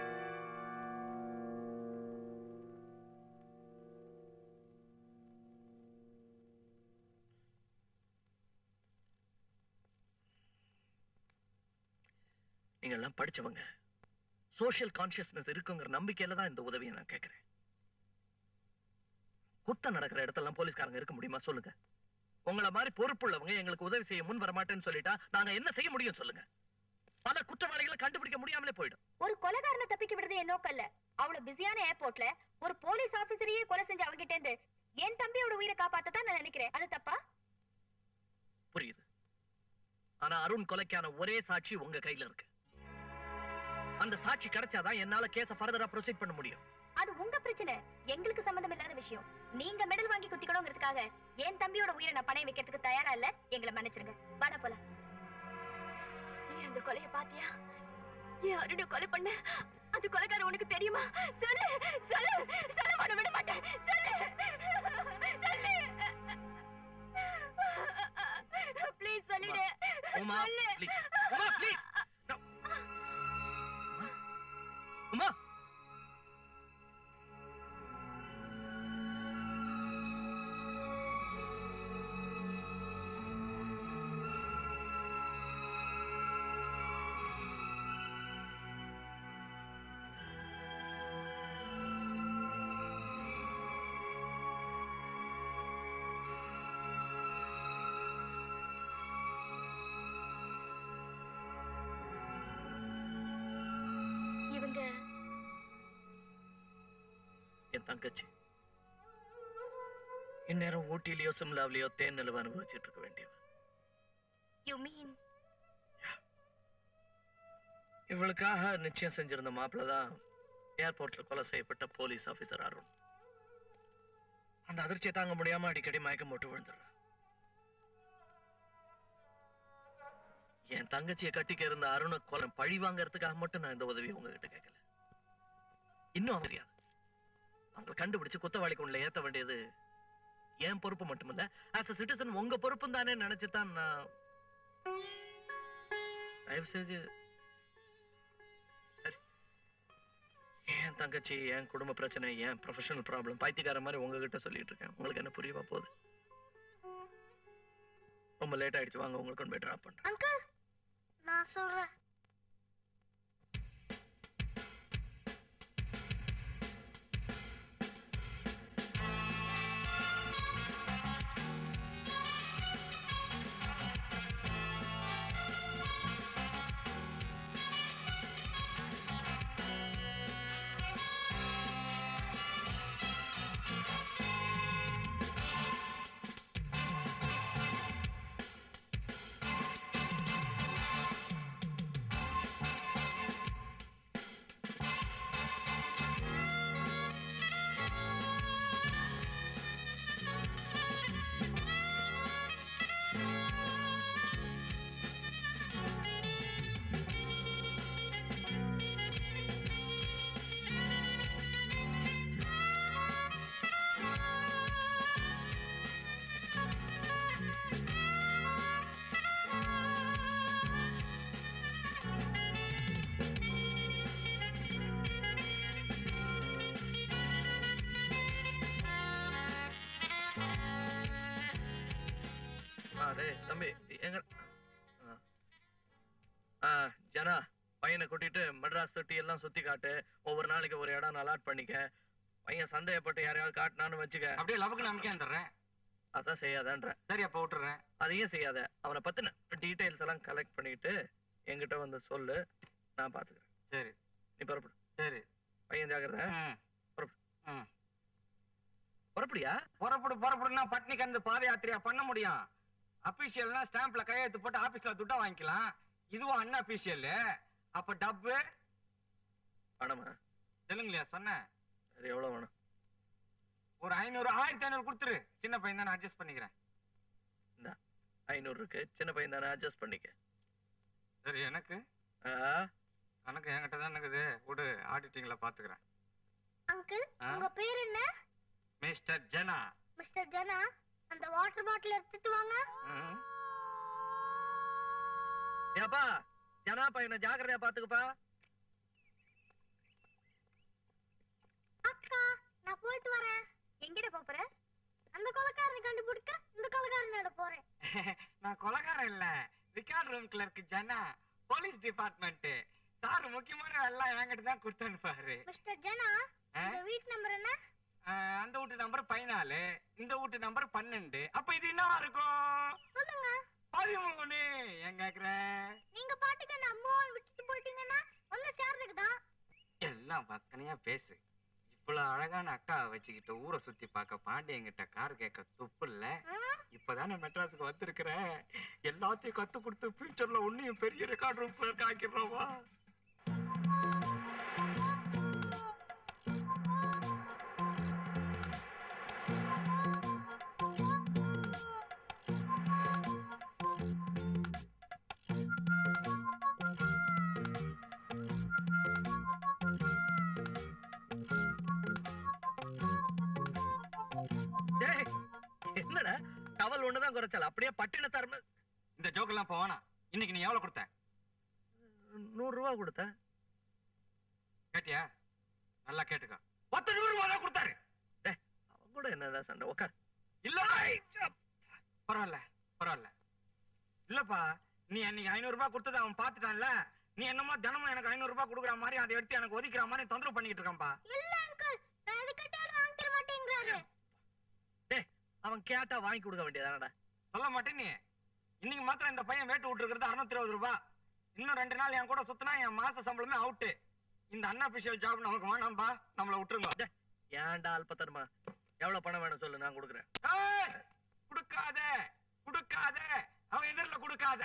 நீங்க எல்லாம் படிச்சவங்க சோஷியல் கான்சியஸ்னஸ் இருக்குங்கிற நம்பிக்கையில தான் இந்த உதவியை நான் கேட்கிறேன் குத்தம் நடக்கிற இடத்தெல்லாம் போலீஸ்காரங்க இருக்க முடியுமா சொல்லுங்க உங்கள மாதிரி பொறுப்புள்ளவங்க எங்களுக்கு உதவி செய்ய முன் வர மாட்டேன்னு சொல்லிட்டா நாங்க என்ன செய்ய முடியும் சொல்லுங்க பல குற்றவாளிகளை கண்டுபிடிக்க முடியாமலே போயிடும் ஒரு கொலைகாரனை தப்பிக்க விடுறது என் நோக்கம் இல்ல அவ்வளவு பிஸியான ஏர்போர்ட்ல ஒரு போலீஸ் ஆபீசரையே கொலை செஞ்சு அவங்கிட்ட இருந்து என் தம்பியோட உயிரை காப்பாத்தத்தான் நான் நினைக்கிறேன் அது தப்பா புரியுது ஆனா அருண் கொலைக்கான ஒரே சாட்சி உங்க கையில இருக்கு அந்த சாட்சி கிடைச்சாதான் என்னால கேஸ ஃபர்தரா ப்ரொசீட் பண்ண முடியும் அது உங்க பிரச்சனை எங்களுக்கு சம்பந்தம் இல்லாத விஷயம் நீங்க மெடல் வாங்கி குத்திக்கணுங்கிறதுக்காக என் தம்பியோட உயிரை நான் பணைய வைக்கிறதுக்கு தயாரா இல்ல எங்களை மன்னிச்சிருங்க வாடா போலாம் நீ அந்த கொலைய பாத்தியா என் அருணை கொலை பண்ண அந்த கொலைக்காரன் உனக்கு தெரியுமா சொல்லு சொல்லு சொல்ல மாட்ட விட மாட்டேன் சொல்லு சொல்லு ப்ளீஸ் சொல்லிடு உமா சொல்லு. ப்ளீஸ் உமா ப்ளீஸ் உமா இவங்க என் தங்கச்சி இந்நேரம் ஊட்டியிலயோ சிம்லாவிலயோ தேன் நிலவு அனுபவிச்சுட்டு இருக்க வேண்டியவ யூ மீன் இவளுக்காக நிச்சயம் செஞ்சிருந்த மாப்பிள்ள தான் ஏர்போர்ட்ல கொலை செய்யப்பட்ட போலீஸ் ஆபீசர் அருண் அந்த அதிர்ச்சியை தாங்க முடியாம அடிக்கடி மயக்கம் போட்டு விழுந்துடுறா என் தங்கச்சியை கட்டிக்க இருந்த அருணை கொலை பழி வாங்கறதுக்காக மட்டும் நான் இந்த உதவியை உங்ககிட்ட கேட்கல இன்னும் அவன் தெரியாது அவங்களை கண்டுபிடிச்சு குத்தவாளிக்கு உள்ள ஏத்த வேண்டியது என் பொறுப்பு மட்டுமில்ல ஆஸ் அ சிட்டிசன் உங்க பொறுப்பும் தானே நினைச்சுதான் நான் தயவு செஞ்சு சரி. என் தங்கச்சி என் குடும்ப பிரச்சனை என் ப்ரொஃபஷனல் ப்ராப்ளம் பைத்தியக்கார மாதிரி உங்ககிட்ட சொல்லிட்டு இருக்கேன் உங்களுக்கு என்ன புரியவா போகுது ரொம்ப லேட் ஆயிடுச்சு வாங்க உங்களுக்கு கொண்டு போய் ட்ராப் பண்றேன் அங்கிள் நான் சொல்றேன் தம்பி எங்க ஆ. ஆ ஜனா பையனை கூட்டிட்டு மெட்ராஸ் சிட்டி எல்லாம் சுத்தி காட்டு ஒவ்வொரு நாளைக்கு ஒரு இடம் அலாட் பண்ணிக்க பையன் சந்தேகப்பட்டு யாரையாவது காட்டினான்னு வச்சுக்க அப்படியே லவக்கு நம்பிக்கை வந்துடுறேன் அதான் செய்யாதன்ற சரி அப்ப விட்டுறேன் அதையும் செய்யாத அவனை பத்தின டீடைல்ஸ் எல்லாம் கலெக்ட் பண்ணிட்டு என்கிட்ட வந்து சொல்லு நான் பாத்துக்கிறேன் சரி நீ புறப்படு சரி பையன் ஜாக்கிரதை ம். ம். புறப்படியா புறப்படு புறப்படுனா பட்னி கந்து பாத யாத்திரையா பண்ண முடியும் அபிஷியல்னா ஸ்டாம்ப்ல கையெழுத்து போட்டு ஆபீஸ்ல துட்டா வாங்கிக்கலாம் இதுவும் அன் அபிஷியல் அப்ப டப்பு பணமா தெலுங்குலையா சொன்னேன் சரி எவ்வளவு வேணும் ஒரு ஐநூறு ஆயிரத்தி ஐநூறு கொடுத்துரு சின்ன பையன் தான் அட்ஜஸ்ட் பண்ணிக்கிறேன் ஐநூறு இருக்கு சின்ன பையன் தானே அட்ஜஸ்ட் பண்ணிக்க சரி எனக்கு ஆ, கணக்கு என்கிட்ட தான் இருக்குது விடு ஆடிட்டிங்ல பாத்துக்கிறேன் அங்கிள் ஆ? உங்க பேர் என்ன மிஸ்டர் ஜனா மிஸ்டர் ஜனா அந்த வாட்டர் பாட்டில் எடுத்துட்டு வாங்க ம். ஏப்பா ஜனா பையனை ஜாக்கிரதையா பாத்துக்கப்பா அக்கா நான் போயிட்டு வரேன் எங்கட போற அந்த கொலைக்காரனை கண்டுபிடிக்க இந்த கொலைக்காரனோட போறேன் நான் கொலகாரம் இல்ல record room clerk Jana police department sir முக்கியமான எல்லாம் என்கிட்ட தான் கொடுத்து அனுப்பாரு மிஸ்டர் ஜனா ஆ? இந்த வீட் நம்பர் என்ன ஆஹ், அந்த வீட்டு நம்பர் பதினாலு இந்த வீட்டு நம்பர் பன்னெண்டு அப்ப இது என்னவா இருக்கும் சொல்லுங்க பதிமூணு ஏன் கேக்குற நீங்க பாட்டுக்கு அந்த அம்மாவை விட்டுட்டு போயிட்டீங்கன்னா வந்து சேர்றதுக்கு தான் எல்லாம் பக்கனையா பேசு இவ்வளவு அழகான அக்கா வச்சுக்கிட்டு ஊரை சுத்தி பார்க்க பாண்டியங்கிட்ட கார் கேட்க துப்பு இல்ல இப்பதானே மெட்ராஸுக்கு வந்திருக்கிற எல்லாத்தையும் கத்து கொடுத்து ஃபியூச்சர்ல உன்னையும் பெரிய ரெக்கார்ட் ரூம் கிளர்க் ஆக்கிடுறோமா டேய் என்னடா டவல் ஒண்ணுதான் குறைச்சல் அப்படியே பட்டினத்தார் இந்த ஜோக்கெல்லாம் போவானா இன்னைக்கு நீ எவ்வளவு கொடுத்த நூறு ரூபா கொடுத்தேன் கேட்டியா நல்லா கேட்டுக்கோ பத்து நூறு ரூபாய் தான் கொடுத்தாரு அவன் கூட என்னடா சண்டை உட்கார் இல்ல பரவாயில்ல பரவாயில்ல இல்லப்பா நீ அன்னைக்கு ஐநூறு ரூபாய் கொடுத்ததை அவன் பார்த்துட்டான்ல நீ என்னமோ தினமும் எனக்கு ஐநூறு ரூபாய் கொடுக்குற மாதிரி அதை எடுத்து எனக்கு ஒதுக்கிற மாதிரி தொந்தரவு பண்ணிக்கிட்டு இருக்கான்ப்பா இல்ல அங்கிள் நான் எது கேட்டாலும் வாங்கி தர மாட்டேங்கிறாரு அவன் கேட்டா வாங்கி கொடுக்க வேண்டியதானடா சொல்ல மாட்டேன் நீ இன்னைக்கு மாத்திரம் இந்த பையன் வேட்டு விட்டுருக்கிறது அறுநூத்தி இருபது ரூபாய் இன்னும் ரெண்டு நாள் என் கூட சுத்தினா என் மாச சம்பளமே அவுட்டு இந்த அன்அபிஷியல் ஜாப் நமக்கு வேணாம்பா நம்மள விட்டுருங்க ஏன்டா அல்பத்தனமா எவ்வளவு பணம் வேணும் சொல்லு நான் கொடுக்குறேன் ஏய், கொடுக்காத கொடுக்காத அவன் எதிரில கொடுக்காத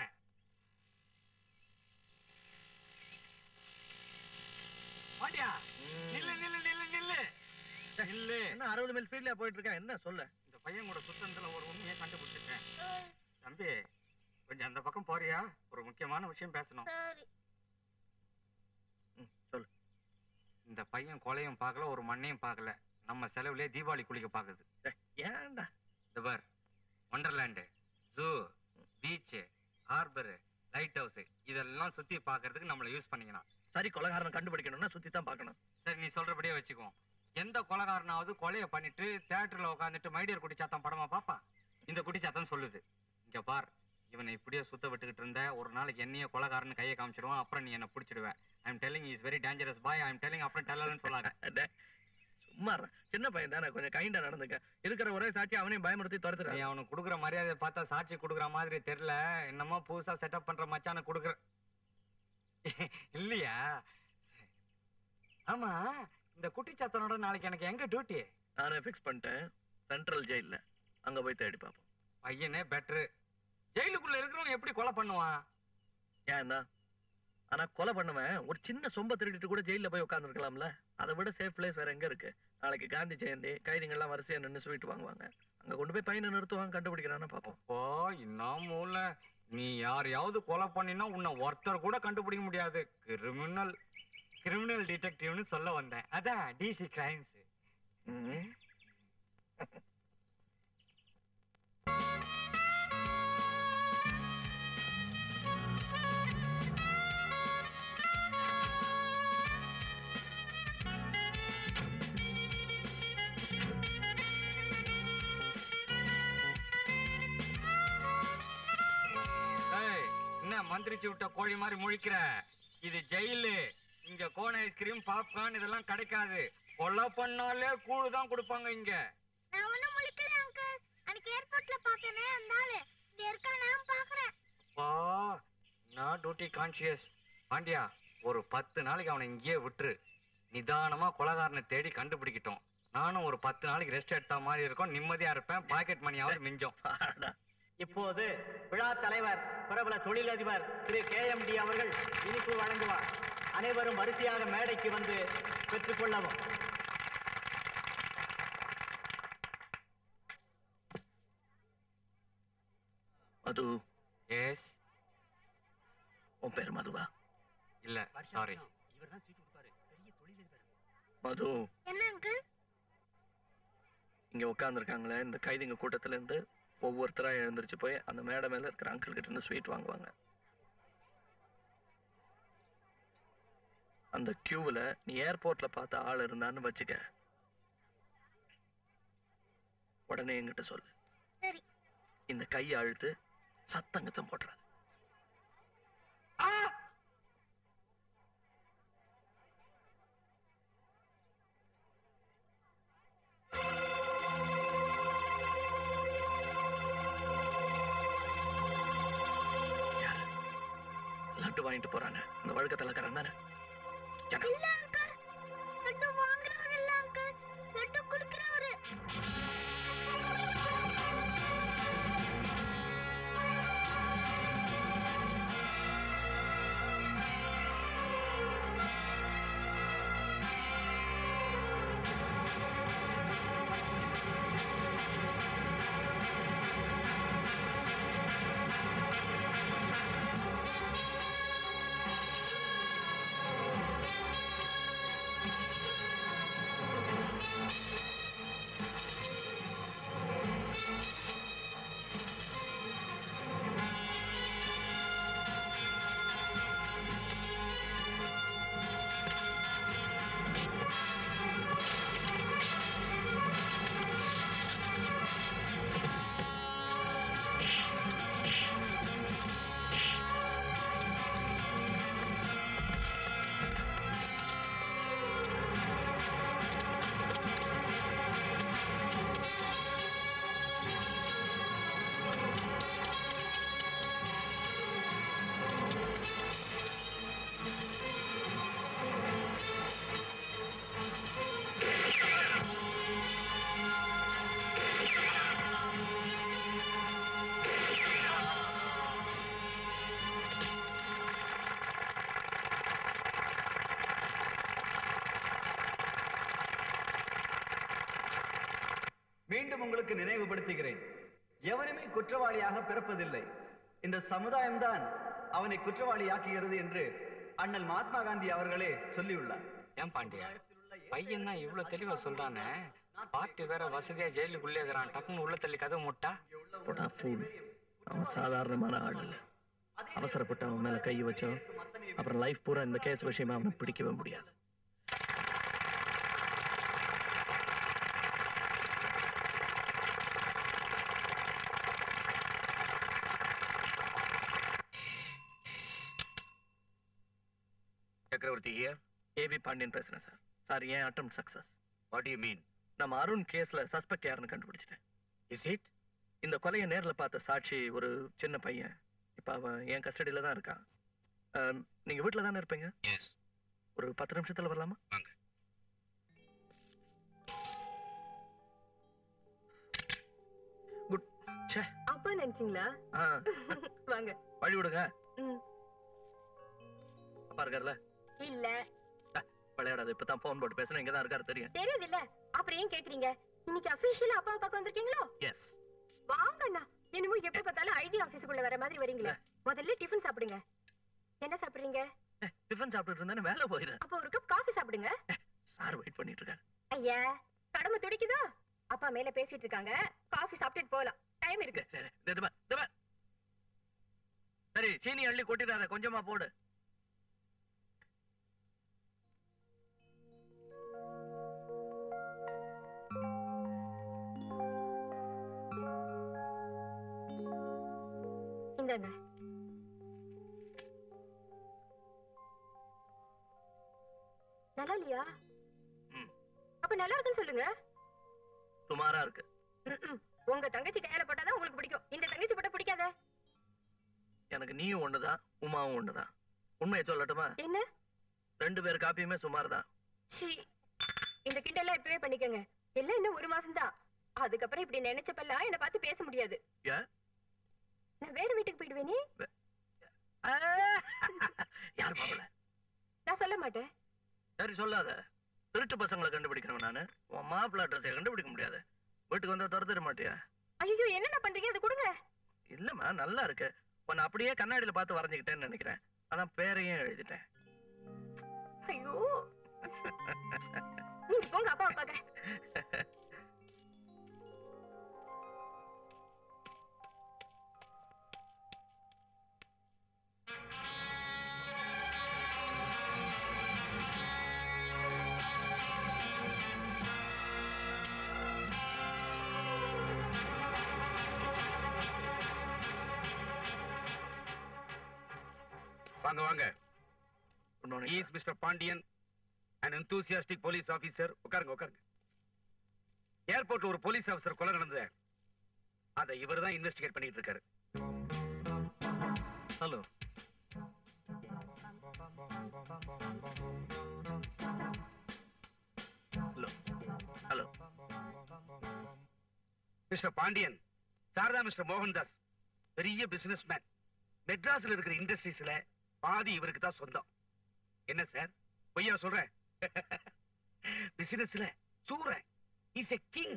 பாண்டியா நில்லு நில்லு நில்லு நில்லு நில்லு என்ன அறுபது மைல் ஸ்பீட்ல போயிட்டு இருக்கேன் என்ன சொல்லு இந்த பையன் கூட சுத்தத்துல ஒரு உண்மையை கண்டுபிடிச்சிருக்கேன் தம்பி கொஞ்சம் அந்த பக்கம் போறியா ஒரு முக்கியமான விஷயம் பேசணும் சரி ம், சொல்லு இந்த பையன் கொலையும் பார்க்கல ஒரு மண்ணையும் பார்க்கல நம்ம செலவுலயே தீபாவளி குளிக்க பாக்குது ஏன்டா இந்த பார் wonderland zoo beach harbour lighthouse இதெல்லாம் சுத்தி பார்க்கிறதுக்கு நம்மள யூஸ் பண்ணிக்கலாம் சரி கொலகாரனை கண்டுபிடிக்கணும்னா சுத்தி தான் பார்க்கணும் சரி நீ சொல்றபடியே வச்சுக்குவோம் எந்த கொலகாரனாவது கொலைய பண்ணிட்டு தியேட்டர்ல உட்காந்துட்டு மைடியர் குட்டிச்சாத்தம் படமா பாப்பான் இந்த குட்டிச்சாத்தம் சொல்லுது இங்க பார் இவனை இப்படியே சுத்த விட்டுக்கிட்டு இருந்த ஒரு நாளைக்கு என்னைய கொலகாரன்னு கையை காமிச்சிடுவான் அப்புறம் நீ என்ன பிடிச்சிடுவ I am telling is very dangerous boy I am telling அப்புறம் டெல்லன்னு சொல்லாங்க டேய், சும்மா இருடா. சின்ன பையன் தானே கொஞ்சம் கைண்டா நடந்துக்க இருக்கிற ஒரே சாட்சி அவனையும் பயமுறுத்தி நீ துரத்துறான் அவனுக்கு கொடுக்குற மரியாதையை பார்த்தா சாட்சி கொடுக்குற மாதிரி தெரியல என்னமோ புதுசா செட்டப் பண்ற மச்சான கொடுக்குற இல்லையா ஆமா இந்த குட்டிச்சாத்தனோட நாளைக்கு எனக்கு எங்க டியூட்டி நானே ஃபிக்ஸ் பண்ணிட்டேன் சென்ட்ரல் ஜெயில்ல அங்க போய் தேடி பார்ப்போம் பையனே பெட்ரு ஜெயிலுக்குள்ள இருக்கிறவங்க எப்படி கொலை பண்ணுவான் ஏன்னா ஆனா கொலை பண்ணுவன் ஒரு சின்ன சொம்ப திருடிட்டு கூட ஜெயில போய் உட்காந்துருக்கலாம்ல அதை விட சேஃப் பிளேஸ் வேற எங்க இருக்கு நாளைக்கு காந்தி ஜெயந்தி கைதிங்க எல்லாம் வரிசையா நின்று ஸ்வீட் வாங்குவாங்க அங்க கொண்டு போய் பையனை நிறுத்துவாங்க கண்டுபிடிக்கிறான்னு பார்ப்போம் அப்போ இன்னும் மூல நீ யாரையாவது கொலை பண்ணினா உன்னை ஒருத்தர் கூட கண்டுபிடிக்க முடியாது கிரிமினல் கிரிமினல் டிடெக்டிவ்னு சொல்ல வந்தேன் அதான் டிசி கிரைம்ஸ் ம். மந்திரிச்சு விட்ட கோழி மாதிரி முழிக்கிற இது ஜெயிலு இங்க கோன் ஐஸ்கிரீம் பாப்கார்ன் இதெல்லாம் கிடைக்காது கொலை பண்ணாலே கூழு தான் கொடுப்பாங்க இங்க நான் ஒண்ணும் முழிக்கல அங்கிள் அன்னைக்கு ஏர்போர்ட்ல பார்த்தேனே அந்த ஆளு இது இருக்கா நான் பாக்குறேன் பா நான் டியூட்டி கான்சியஸ் பாண்டியா ஒரு பத்து நாளைக்கு அவனை இங்கேயே விட்டுரு நிதானமா கொலகாரனை தேடி கண்டுபிடிக்கட்டும் நானும் ஒரு பத்து நாளைக்கு ரெஸ்ட் எடுத்த மாதிரி இருக்கும் நிம்மதியா இருப்பேன் பாக்கெட் மணியாவது மிஞ்சம் இப்போது விழா தலைவர் பிரபல தொழிலதிபர் திரு கே எம் டி அவர்கள் இனிப்பு வழங்குவார் அனைவரும் வரிசையாக மேடைக்கு வந்து பெற்றுக்கொள்ளவும் மது எஸ் உன் பேர் மதுவா இல்ல சாரி மது என்ன அங்கிள் இங்க உட்காந்துருக்காங்களே இந்த கைதிங்க கூட்டத்துல இருந்து ஒவ்வொருத்தரா எழுந்திருச்சு போய் அந்த மேடை மேல இருக்கிற அங்கிள் கிட்ட இருந்து ஸ்வீட் வாங்குவாங்க அந்த கியூவில் நீ ஏர்போர்ட்ல பார்த்த ஆள் இருந்தான்னு வச்சுக்க உடனே என்கிட்ட சொல்லு சரி இந்த கையை அழுத்து சத்தங்கத்தம் போட்டுறாது யாரு? லட்டு வாங்கிட்டு போறாங்க அந்த வழக்கத்துல இருக்கிறான் தானே இல்ல அங்கிள் லட்டு வாங்குறவர் இல்ல அங்கிள் லட்டு குடுக்கிறவரு மீண்டும் உங்களுக்கு நினைவுபடுத்துகிறேன் எவனுமே குற்றவாளியாக பிறப்பதில்லை இந்த சமுதாயம்தான் அவனை குற்றவாளியாக்குகிறது என்று அண்ணல் மகாத்மா காந்தி அவர்களே சொல்லியுள்ளார் ஏன் பாண்டியா பையன் தான் இவ்வளவு தெளிவா சொல்றானே பார்ட்டி வேற வசதியா ஜெயிலுக்குள்ளே இருக்கிறான் டக்குன்னு உள்ள தள்ளி கதவு முட்டா போடா ஃபூல் அவன் சாதாரணமான ஆள் இல்ல அவசரப்பட்டு அவன் மேல கை வச்சோம் அப்புறம் லைஃப் பூரா இந்த கேஸ் விஷயமா அவனை பிடிக்கவே முடியாது சக்கரவர்த்தி ஹியர் ஏபி பாண்டியன் பேசுறேன் சார் சார் ஏன் attempt success what you mean நம்ம அருண் கேஸ்ல சஸ்பெக்ட் யாருன்னு கண்டுபிடிச்சிட்டேன் இஸ் இட் இந்த கொலையை நேர்ல பார்த்த சாட்சி ஒரு சின்ன பையன் இப்ப அவன் என் கஸ்டடியில தான் இருக்கான் அம், நீங்க வீட்ல தானே இருப்பீங்க எஸ் ஒரு பத்து நிமிஷத்துல வரலாமா வாங்க குட் ச்சே அப்பா நினைச்சீங்களா ஆ, வாங்க வழி விடுங்க ம். அப்பா இருக்கார்ல இல்ல விளையாடாது இப்பதான் போன் போட்டு பேசுறேன் இங்க தான் இருக்காரு தெரியும் தெரியுது இல்ல அப்புறம் ஏன் கேக்குறீங்க இன்னைக்கு அபிஷியலா அப்பா பார்க்க வந்திருக்கீங்களோ எஸ் வாங்க அண்ணா என்னமோ எப்ப பார்த்தாலும் ஐடி ஆபீஸுக்குள்ள வர மாதிரி வரீங்களே முதல்ல டிஃபன் சாப்பிடுங்க என்ன சாப்பிடுறீங்க டிஃபன் சாப்பிட்டுட்டு இருந்தானே வேலை போயிடுறேன் அப்ப ஒரு கப் காஃபி சாப்பிடுங்க சார் வெயிட் பண்ணிட்டு இருக்காரு ஐயா கடமை துடிக்குதா அப்பா மேல பேசிட்டு இருக்காங்க காஃபி சாப்பிட்டுட்டு போலாம் டைம் இருக்கு சரி, இது இது பார், இது பார். சரி சீனி அள்ளி கொட்டிடாத கொஞ்சமா போடு இந்தாங்க இல்லையா ம். அப்ப நல்லா இருக்குன்னு சொல்லுங்க சுமாரா இருக்கு ம்ம். உங்க தங்கச்சி கையால போட்டாதான் உங்களுக்கு பிடிக்கும் இந்த தங்கச்சி போட்டா பிடிக்காத எனக்கு நீயும் ஒண்ணுதான் உமாவும் ஒண்ணுதான் உண்மையை சொல்லட்டுமா என்ன ரெண்டு பேர் காப்பியுமே சுமார் தான் சீ இந்த கிண்டெல்லாம் இப்பவே பண்ணிக்கங்க எல்லாம் இன்னும் ஒரு மாசம் தான் அதுக்கப்புறம் இப்படி நினைச்சப்பெல்லாம் என்ன பார்த்து பேச முடியாது ஏன்? நான் வேற வீட்டுக்கு போயிடுவேனே யார் மாப்பிள நான் சொல்ல மாட்டேன் சரி சொல்லாத திருட்டு பசங்களை கண்டுபிடிக்கணும் நானு உன் மாப்பிள்ள அட்ரஸை கண்டுபிடிக்க முடியாது வீட்டுக்கு வந்தா துரத்திட மாட்டியா ஐயோ என்னென்ன பண்றீங்க அது கொடுங்க இல்லம்மா நல்லா இருக்கு உன்னை அப்படியே கண்ணாடியில பார்த்து வரைஞ்சுக்கிட்டேன்னு நினைக்கிறேன் அதான் பேரையும் எழுதிட்டேன் ஐயோ நீங்க போங்க அப்பா பார்க்க வாங்க வாங்க good morning is mister Pandian and enthusiastic police officer உட்காருங்க உட்காருங்க ஏர்போர்ட்ல ஒரு போலீஸ் ஆபீசர் கொலை நடந்தது அதை இவர் தான் இன்வெஸ்டிகேட் பண்ணிட்டு இருக்காரு hello hello mister Pandian Sharada mister Mohandas பெரிய பிசினஸ் மேன் மெட்ராஸ்ல இருக்கிற இண்டஸ்ட்ரீஸ்ல பாதி இவருக்கு தான் சொந்தம் என்ன சார் பொய்யா சொல்றேன் பிசினஸ்ல சூரன் இஸ் எ கிங்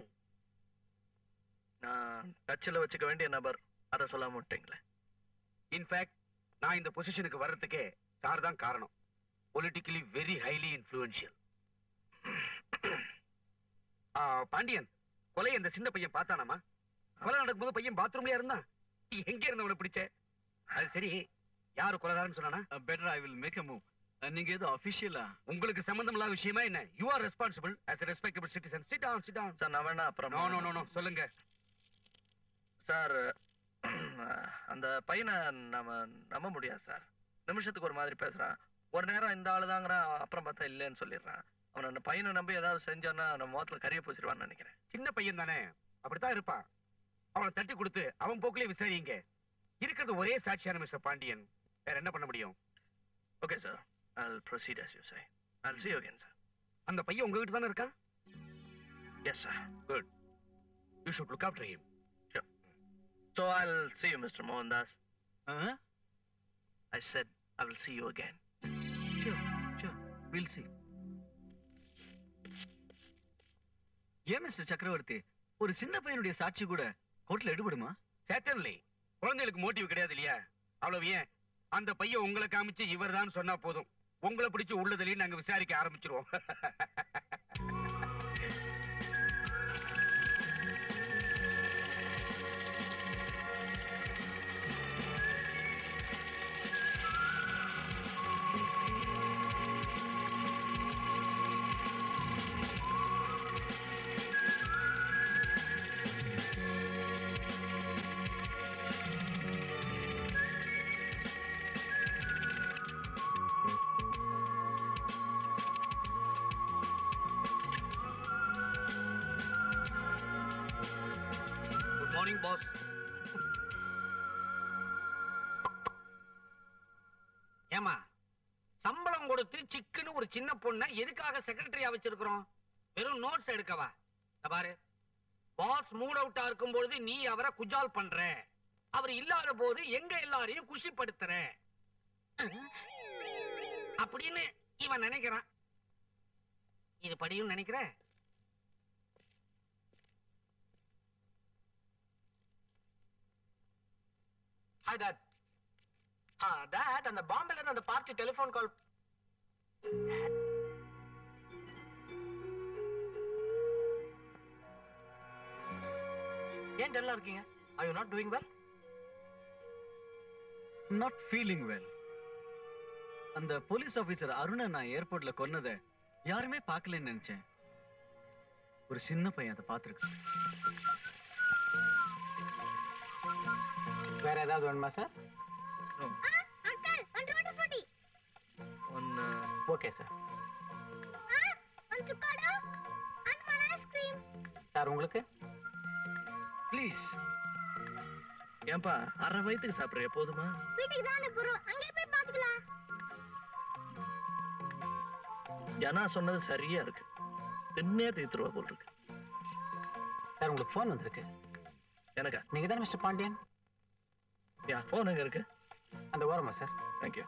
நான் டச்சில் வச்சுக்க வேண்டிய நபர் அதை சொல்லாம விட்டீங்களே இன்ஃபேக்ட் நான் இந்த பொசிஷனுக்கு வர்றதுக்கே சார் தான் காரணம் politically very highly influential Pandian கொலை அந்த சின்ன பையன் பார்த்தானாமா கொலை நடக்கும்போது பையன் பாத்ரூம்லயே இருந்தான் எங்க இருந்தவனை பிடிச்ச அது சரி யாரு கொலைகாரன்னு சொன்னானா better I will make a move நீங்க ஏதோ அபிஷியலா உங்களுக்கு சம்பந்தம் இல்லாத விஷயமா என்ன you are responsible as a respectable citizen sit down sit down sir நான் வேணா அப்புறம் நோ நோ நோ நோ சொல்லுங்க சார் அந்த பையனை நம்ம நம்ப முடியாது சார் நிமிஷத்துக்கு ஒரு மாதிரி பேசுறான் ஒரு நேரம் இந்த ஆளு தாங்கிறான் அப்புறம் பார்த்தா இல்லைன்னு சொல்லிடுறான் அவன் அந்த பையனை நம்பி ஏதாவது செஞ்சான்னா நம்ம முகத்துல கரிய பூசிடுவான்னு நினைக்கிறேன் சின்ன பையன் தானே அப்படித்தான் இருப்பான் அவனை தட்டி கொடுத்து அவன் போக்குலயே விசாரிங்க இருக்கிறது ஒரே சாட்சியான மிஸ்டர் பாண்டியன் வேற என்ன பண்ண முடியும் okay sir I'll proceed as you say. I'll see you again, sir. அந்த பையன் உங்க வீட்டு தானே இருக்கான் Yes, sir. Good you should look after him So I'll see you, Mr. Mohandas. I said I will see you again. Sure, sure. We'll see. ஏன் mister Chakravarthy ஒரு சின்ன பையனுடைய சாட்சி கூட கோர்ட்ல எடுபடுமா சேட்டன்லி குழந்தைகளுக்கு மோட்டிவ் கிடையாது இல்லையா அவ்வளவு ஏன் அந்த பையன் உங்களை காமிச்சு இவர் தான் சொன்னா போதும் உங்களை பிடிச்சு உள்ளதுலயும் நாங்க விசாரிக்க ஆரம்பிச்சிருவோம் Good morning, boss. ஏமா சம்பளம் கொடுத்து சிக்குன்னு ஒரு சின்ன பொண்ணை எதுக்காக செக்ரட்டரியா வச்சிருக்கிறோம் வெறும் நோட்ஸ் எடுக்கவா இத பாரு பாஸ் மூட் அவுட்டா இருக்கும் பொழுது நீ அவரை குஜால் பண்ற அவர் இல்லாத போது எங்க எல்லாரையும் குஷிப்படுத்துற அப்படின்னு இவன் நினைக்கிறான் இது படியும் நினைக்கிற ஹாய் டாட் ஆ டாட் அந்த பாம்பேல இருந்து அந்த பார்ட்டி டெலிபோன் கால் ஏன் டல்லா இருக்கீங்க I you not doing well not feeling well அந்த போலீஸ் ஆபீசர் அருணை நான் ஏர்போர்ட்ல கொன்னதை யாருமே பார்க்கலன்னு நினைச்சேன் ஒரு சின்ன பையன் அதை பார்த்துருக்கான் வேற ஏதாவது வேணுமா sir uncle one twenty forty ஒன்னு ஓகே சார் ஆ ஒன் சுக்காடா அண்ட் ஒன் ஐஸ்கிரீம் சார் உங்களுக்கு ப்ளீஸ் ஏன்பா அரை வயிற்றுக்கு சாப்பிட்றிய போதுமா வீட்டுக்கு தானே போறோம் அங்கே போய் பாத்துக்கலாம் ஜனா சொன்னது சரியா இருக்கு தின்னே தீத்துருவா போல் இருக்கு சார் உங்களுக்கு ஃபோன் வந்திருக்கு எனக்கா நீங்க தானே மிஸ்டர் பாண்டியன் யா ஃபோன் எங்க இருக்கு அந்த ஓரமா சார் தேங்க்யூ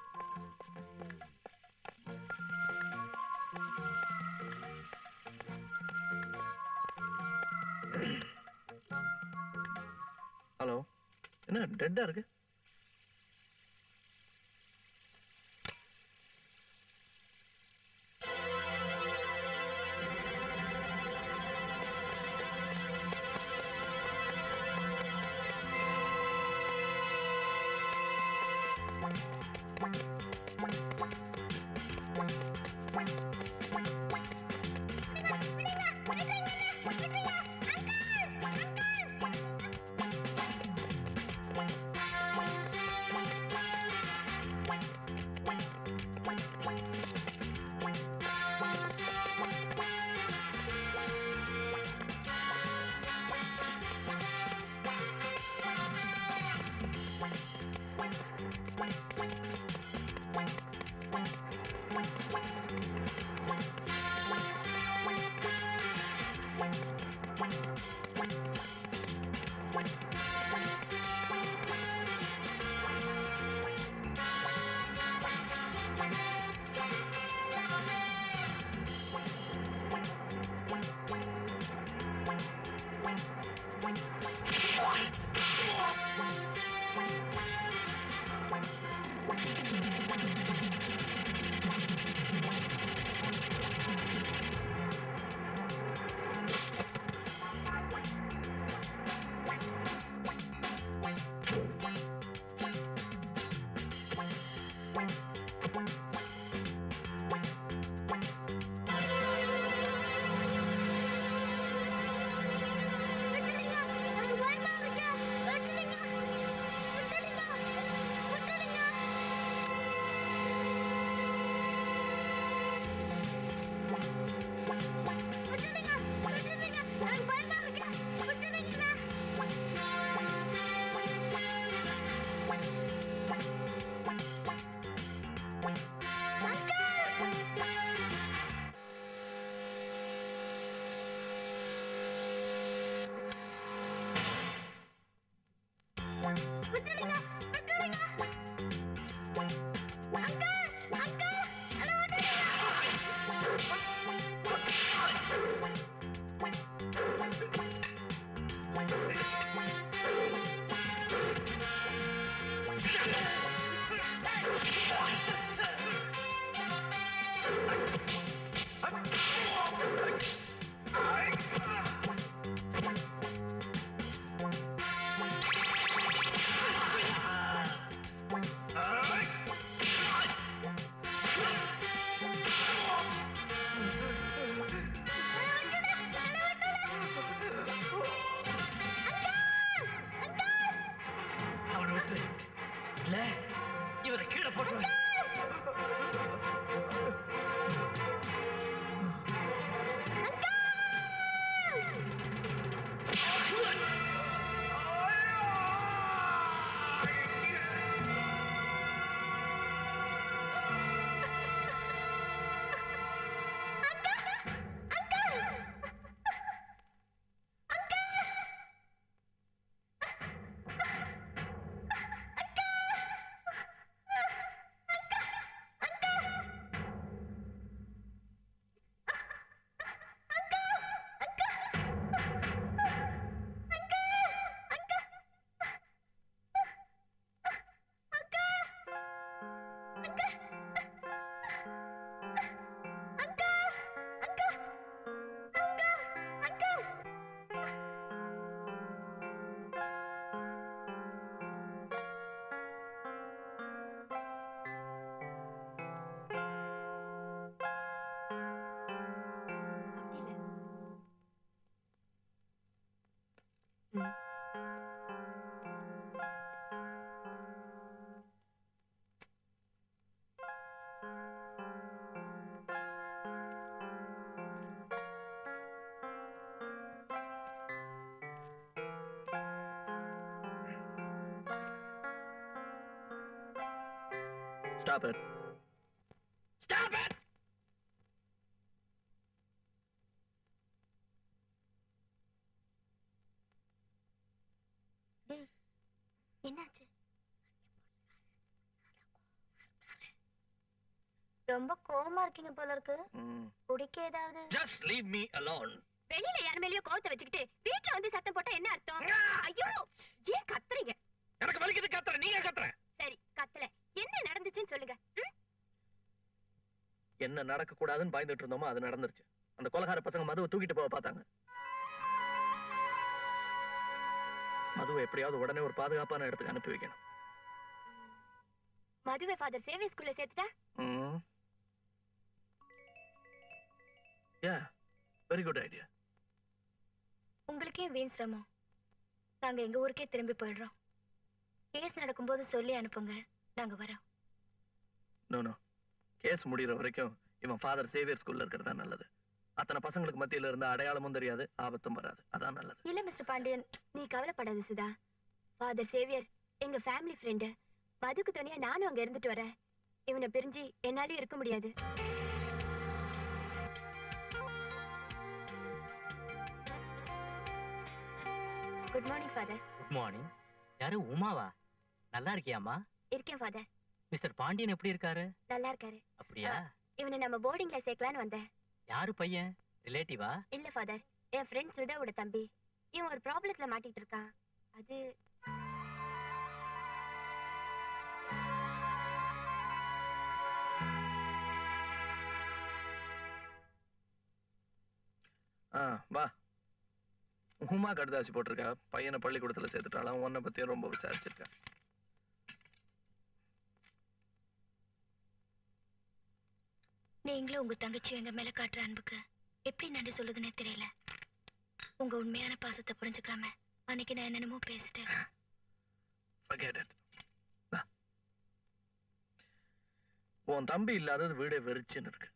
ஹலோ என்ன டெட்டா இருக்கு அவனை விட்டு இல்ல இவரை கீழே போட்டு Stop it. Stop it! என்னாச்சு ரொம்ப கோவமா இருக்கீங்க போல இருக்கு Mm. குடிக்க ஏதாவது Just leave me alone. வெளியில யார் மேலயோ கோவத்தை வச்சுக்கிட்டு வீட்ல வந்து சத்தம் போட்டா என்ன அர்த்தம் ஐயோ ஏன் கத்துறீங்க எனக்கு வலிக்குது கத்துற நீங்க கத்துற சரி கத்தல என்ன நடந்துச்சுன்னு சொல்லுங்க ம்? என்ன நடக்க கூடாதுன்னு பயந்துட்டு இருந்தோமோ அது நடந்துருச்சு அந்த கொலகார பசங்க மதுவை தூக்கிட்டு போக பார்த்தாங்க மதுவை எப்படியாவது உடனே ஒரு பாதுகாப்பான இடத்துக்கு அனுப்பி வைக்கணும் மதுவை ஃபாதர் சேவை ஸ்கூல்ல சேர்த்துட்டா ம் யா வெரி குட் ஐடியா உங்களுக்கே வீண் சிரமம் நாங்க எங்க ஊருக்கே திரும்பி போயிடுறோம் கேஸ் நடக்கும்போது சொல்லி அனுப்புங்க நாங்க வரோம் நோ நோ கேஸ் முடியிற வரைக்கும் இவன் ஃபாதர் சேவியர் ஸ்கூல்ல இருக்கிறதா நல்லது அத்தனை பசங்களுக்கு மத்தியில இருந்த அடையாளமும் தெரியாது ஆபத்தும் வராது அதான் நல்லது இல்ல மிஸ்டர் பாண்டியன் நீ கவலைப்படாத சுதா ஃபாதர் சேவியர் எங்க ஃபேமிலி ஃப்ரெண்டு மதுக்கு துணையா நானும் அங்க இருந்துட்டு வரேன் இவனை பிரிஞ்சு என்னாலயும் இருக்க முடியாது good morning father good morning யாரு உமாவா நல்லா இருக்கியாமா இருக்கேன் ஃபாதர் மிஸ்டர் பாண்டியன் எப்படி இருக்காரு நல்லா இருக்காரு அப்படியா இவனை நம்ம போர்டிங்ல சேர்க்கலான்னு வந்தேன் யாரு பையன் ரிலேட்டிவா இல்ல ஃபாதர் என் ஃப்ரெண்ட் சுதாவோட தம்பி இவன் ஒரு ப்ராப்ளத்துல மாட்டிட்டு இருக்கான் அது ஆ வா உமா கடுதாசி போட்டிருக்கா பையனை பள்ளிக்கூடத்துல சேர்த்துட்டாலாம் உன்னை பத்தியும் ரொம்ப விசாரிச்சிருக்கா நீங்களும் உங்க தங்கச்சியும் எங்க மேல காட்டுற அன்புக்கு எப்படி நன்றி சொல்லுதுன்னே தெரியல உங்க உண்மையான பாசத்தை புரிஞ்சுக்காம அன்னைக்கு நான் என்னென்னமோ பேசிட்டேன் Forget it. வா. உன் தம்பி இல்லாதது வீடே வெறிச்சுன்னு இருக்கு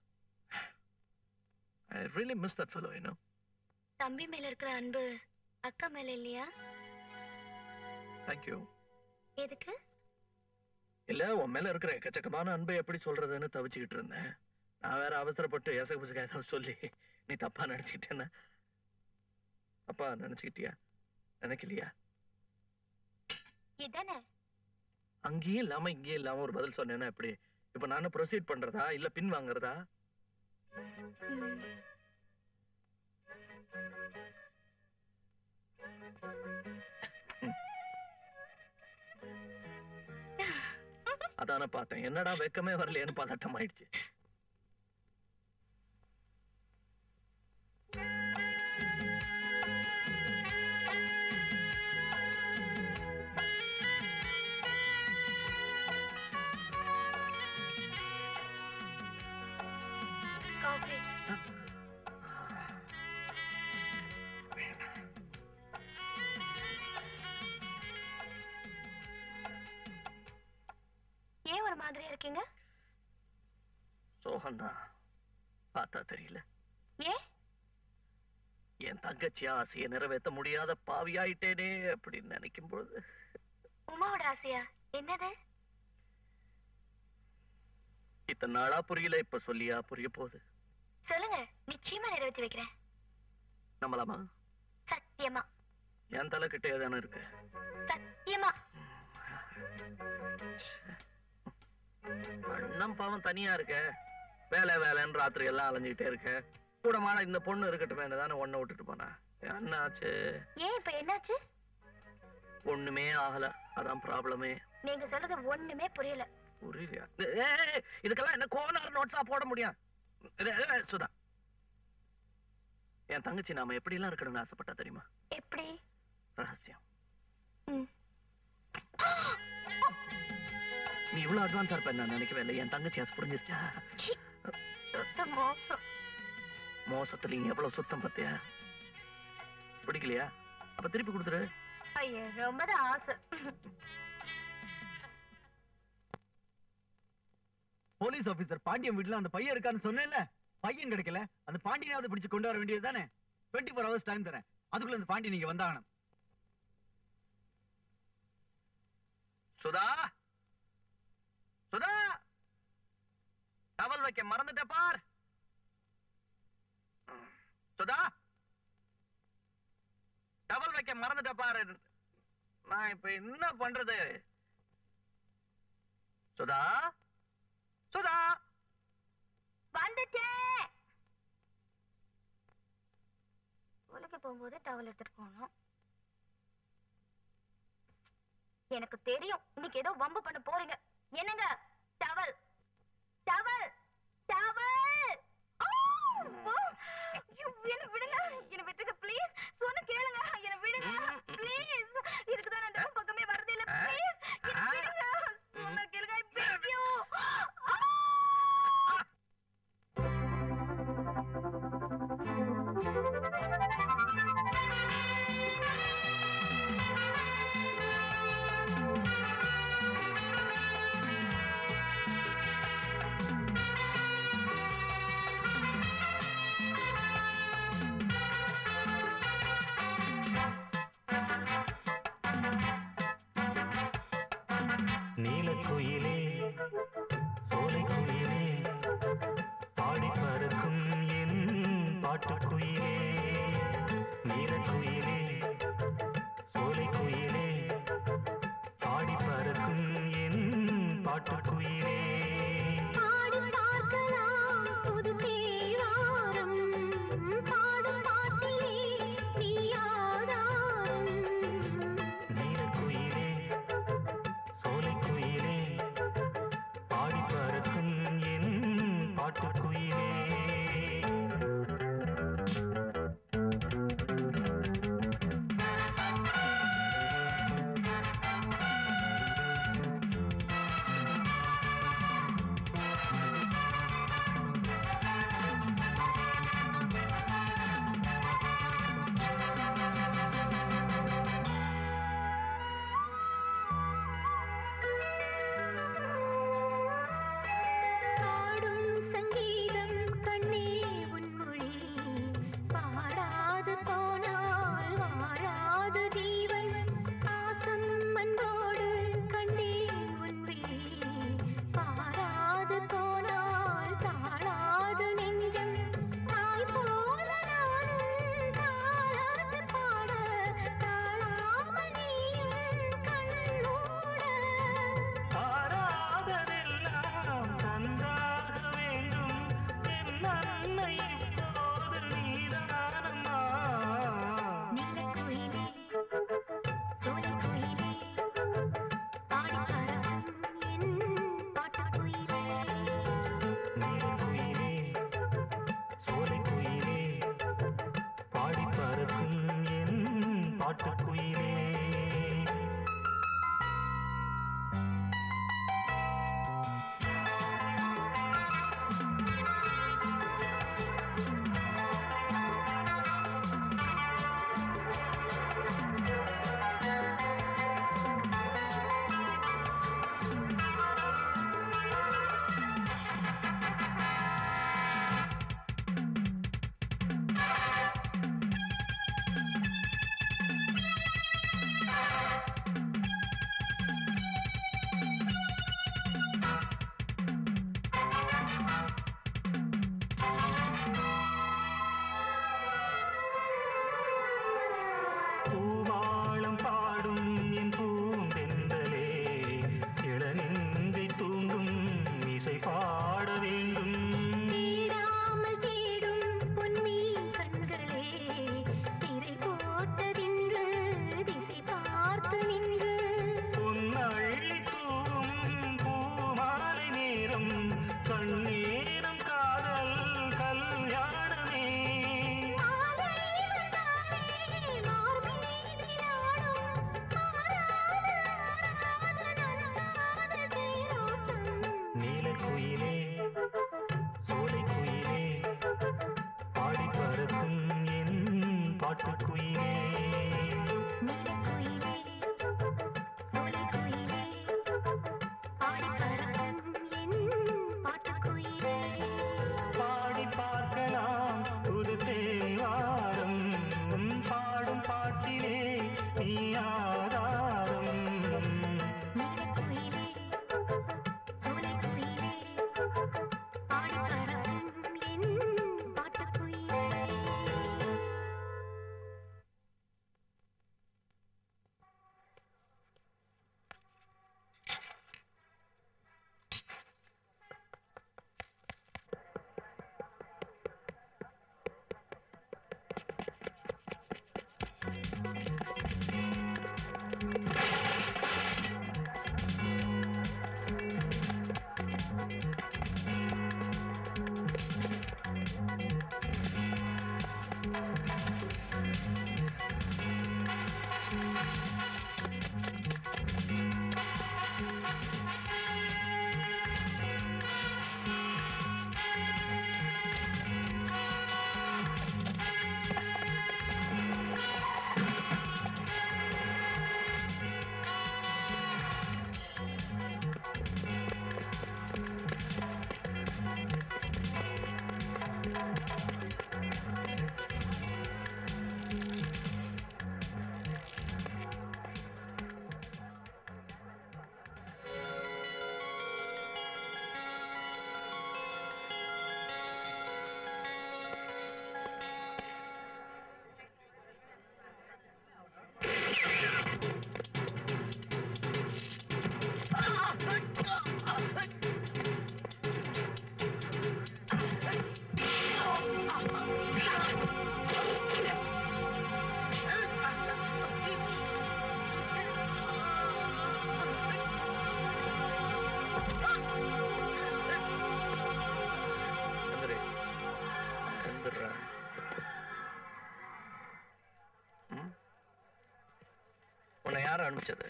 I really miss that fellow you தம்பி மேல இருக்கிற அன்பு அக்கா மேல இல்லையா தேங்க் யூ எதுக்கு இல்ல உன் மேல இருக்கிற எக்கச்சக்கமான அன்பை எப்படி சொல்றதுன்னு தவிச்சுக்கிட்டு இருந்தேன் நான் வேற அவசரப்பட்டு எசக புசக ஏதாவது சொல்லி நீ தப்பா நினைச்சுக்கிட்டேன்னா தப்பா நினைச்சுக்கிட்டியா நினைக்கலையா இதானே அங்கேயும் இல்லாம இங்கேயும் இல்லாம ஒரு பதில் சொன்னேன்னா எப்படி இப்ப நானும் ப்ரொசீட் பண்றதா இல்ல பின் வாங்குறதா ம். அதானே பார்த்தேன் என்னடா வெக்கமே வரலையேன்னு பதட்டம் ஆயிடுச்சு காஃபி ஏன் ஒரு மாதிரியா இருக்கீங்க சோகம்தான் பார்த்தா தெரியல ஏன் என் தங்கச்சி ஆசையை நிறைவேற்ற முடியாத பாவியாயிட்டேனே அப்படின்னு நினைக்கும் பொழுது உமாவோட ஆசையா என்னது இத்தனை நாளா புரியல இப்ப சொல்லியா புரிய போகுது சொல்லுங்க நிச்சயமா நிறைவேற்றி வைக்கிறேன் நம்பலாமா சத்தியமா என் தலை கிட்டே தானே இருக்கு சத்தியமா அண்ணன் பாவம் தனியா இருக்க வேலை வேலைன்னு ராத்திரி எல்லாம் அலைஞ்சுக்கிட்டே இருக்க கூட மாட இந்த பொண்ணு இருக்கட்டுமே தானே ஒன்ன விட்டுட்டு போனா என்னாச்சு ஏன் இப்ப என்னாச்சு ஒண்ணுமே ஆகல அதான் ப்ராப்ளமே நீங்க சொல்றது ஒண்ணுமே புரியல புரியலையா ஏய், ஏய், இதுக்கெல்லாம் என்ன கோனார் நோட்ஸா போட முடியும் இது, இது, சுதா என் தங்கச்சி நாம எப்படி எல்லாம் இருக்கணும்னு ஆசைப்பட்டா தெரியுமா எப்படி ரகசியம் ம். நீ இவ்வளவு அட்வான்ஸா இருப்ப நான் நினைக்கவே இல்லை என் தங்கச்சி அது புரிஞ்சிருச்சா சுத்த மோசம் மோசத்துல நீ எவ்வளவு சுத்தம் பத்தியா பிடிக்கலையா அப்ப திருப்பி கொடுத்துரு ஐயோ ரொம்ப தான் ஆசை போலீஸ் ஆபீசர் பாண்டியன் வீட்டுல அந்த பையன் இருக்கான்னு சொன்னேன்ல பையன் கிடைக்கல அந்த பாண்டியனாவது பிடிச்சு கொண்டு வர வேண்டியது தானே டுவெண்ட்டி ஃபோர் ஹவர்ஸ் டைம் தரேன் அதுக்குள்ள அந்த பாண்டியன் நீங்க வந்தாகணும் சுதா சுதா வைக்க மறந்துட்ட பார் சுதா டவல் வைக்க மறந்துட்ட பாரு நான் இப்ப என்ன பண்றது சுதா சுதா வந்துட்டேன் உலக போகும்போது டவல் எடுத்துட்டு போகணும் எனக்கு தெரியும் இன்னைக்கு ஏதோ வம்பு பண்ண போறீங்க என்னங்க டவல் டவல் டவல் என்ன விடுங்க என்ன விட்டுங்க ப்ளீஸ் சொன்ன கேளுங்க என்ன விடுங்க ப்ளீஸ் இதுக்கு தான் அந்த பக்கமே வரதே இல்ல ப்ளீஸ் என்ன விடுங்க சொன்ன கேளுங்க I beg you. நீலக்குயிலே சோலைக்குயிலே பாடி பறக்கும் என் பாட்டுக்குயிலே நீலக்குயிலே சோலைக்குயிலே பாடி பறக்கும் என் பாட்டுக்குயிலே பாடி பார்க்கலாம் புது தேவாரம் பாடும் பாட்டிலே நீ ஆதாரம் நீலக்குயிலே சோலைக்குயிலே பாடி பறக்கும் என் பாட்டுக்குயிலே பாடும் சங்கீதம் கண்ணே உன் மொழி பாடாது போனால் வாழாது ஜீவன் பாசம் அன்போடு கண்ணே உன் விழி பாராது போனால் தாழாது நெஞ்சம் தாய் போல நானும் தாளாட்டு பாட தாழாமல் நீயும் கண்ணோட தாராததெல்லாம் தந்தாக வேண்டும் என் அன்னை இப்போது நீதானம்மா நீலக்குயிலே சோலைக்குயிலே பாடி பறக்கும் என் பாட்டுக்குயிலே நீலக்குயிலே சோலைக்குயிலே பாடி பறக்கும் என் பாட்டுக்குயிலே பூவாளம் பாடும் என் பூந்தென்றலே இளநெஞ்சை தூண்டும் இசை பாட வேண்டும் தேடாமல் தேடும் பொன்மீன் கண்களே திரை போட்டதின்று திசை பார்த்து நின்று பொன்னள்ளி தூவும் பூமாலை நேரம் கண்ணீரம் காதல் கல்யாணமே மாலை வந்தாலே மார்பீதிலாடும் மாறாத ஆறாத நன்னாத தேரோட்டம் நீலக்குயிலே சோலைக்குயிலே பாடி பறக்கும் என் பாட்டுக்குயிலே நீலக்குயிலே சோலைக்குயிலே பாடி பறக்கும் என் பாட்டுக்குயிலே பாடி பார்க்கலாம் புது தேவாரம் பாடும் பாட்டிலே நீ ஆதாரம் நீலக்குயிலே சோலைக்குயிலே பாடி யார் அனுப்பிச்சது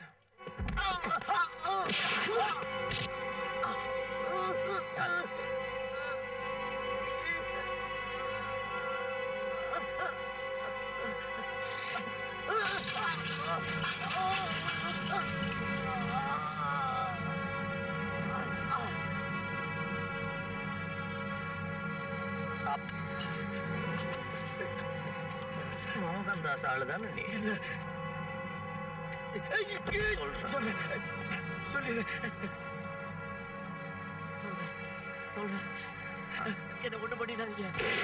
மோகன்தாஸ் ஆளுதானே நீ சொல்றேன் சொல்லிடு சொல்றேன் என்ன ஒண்ணு பண்ணிடாதீங்க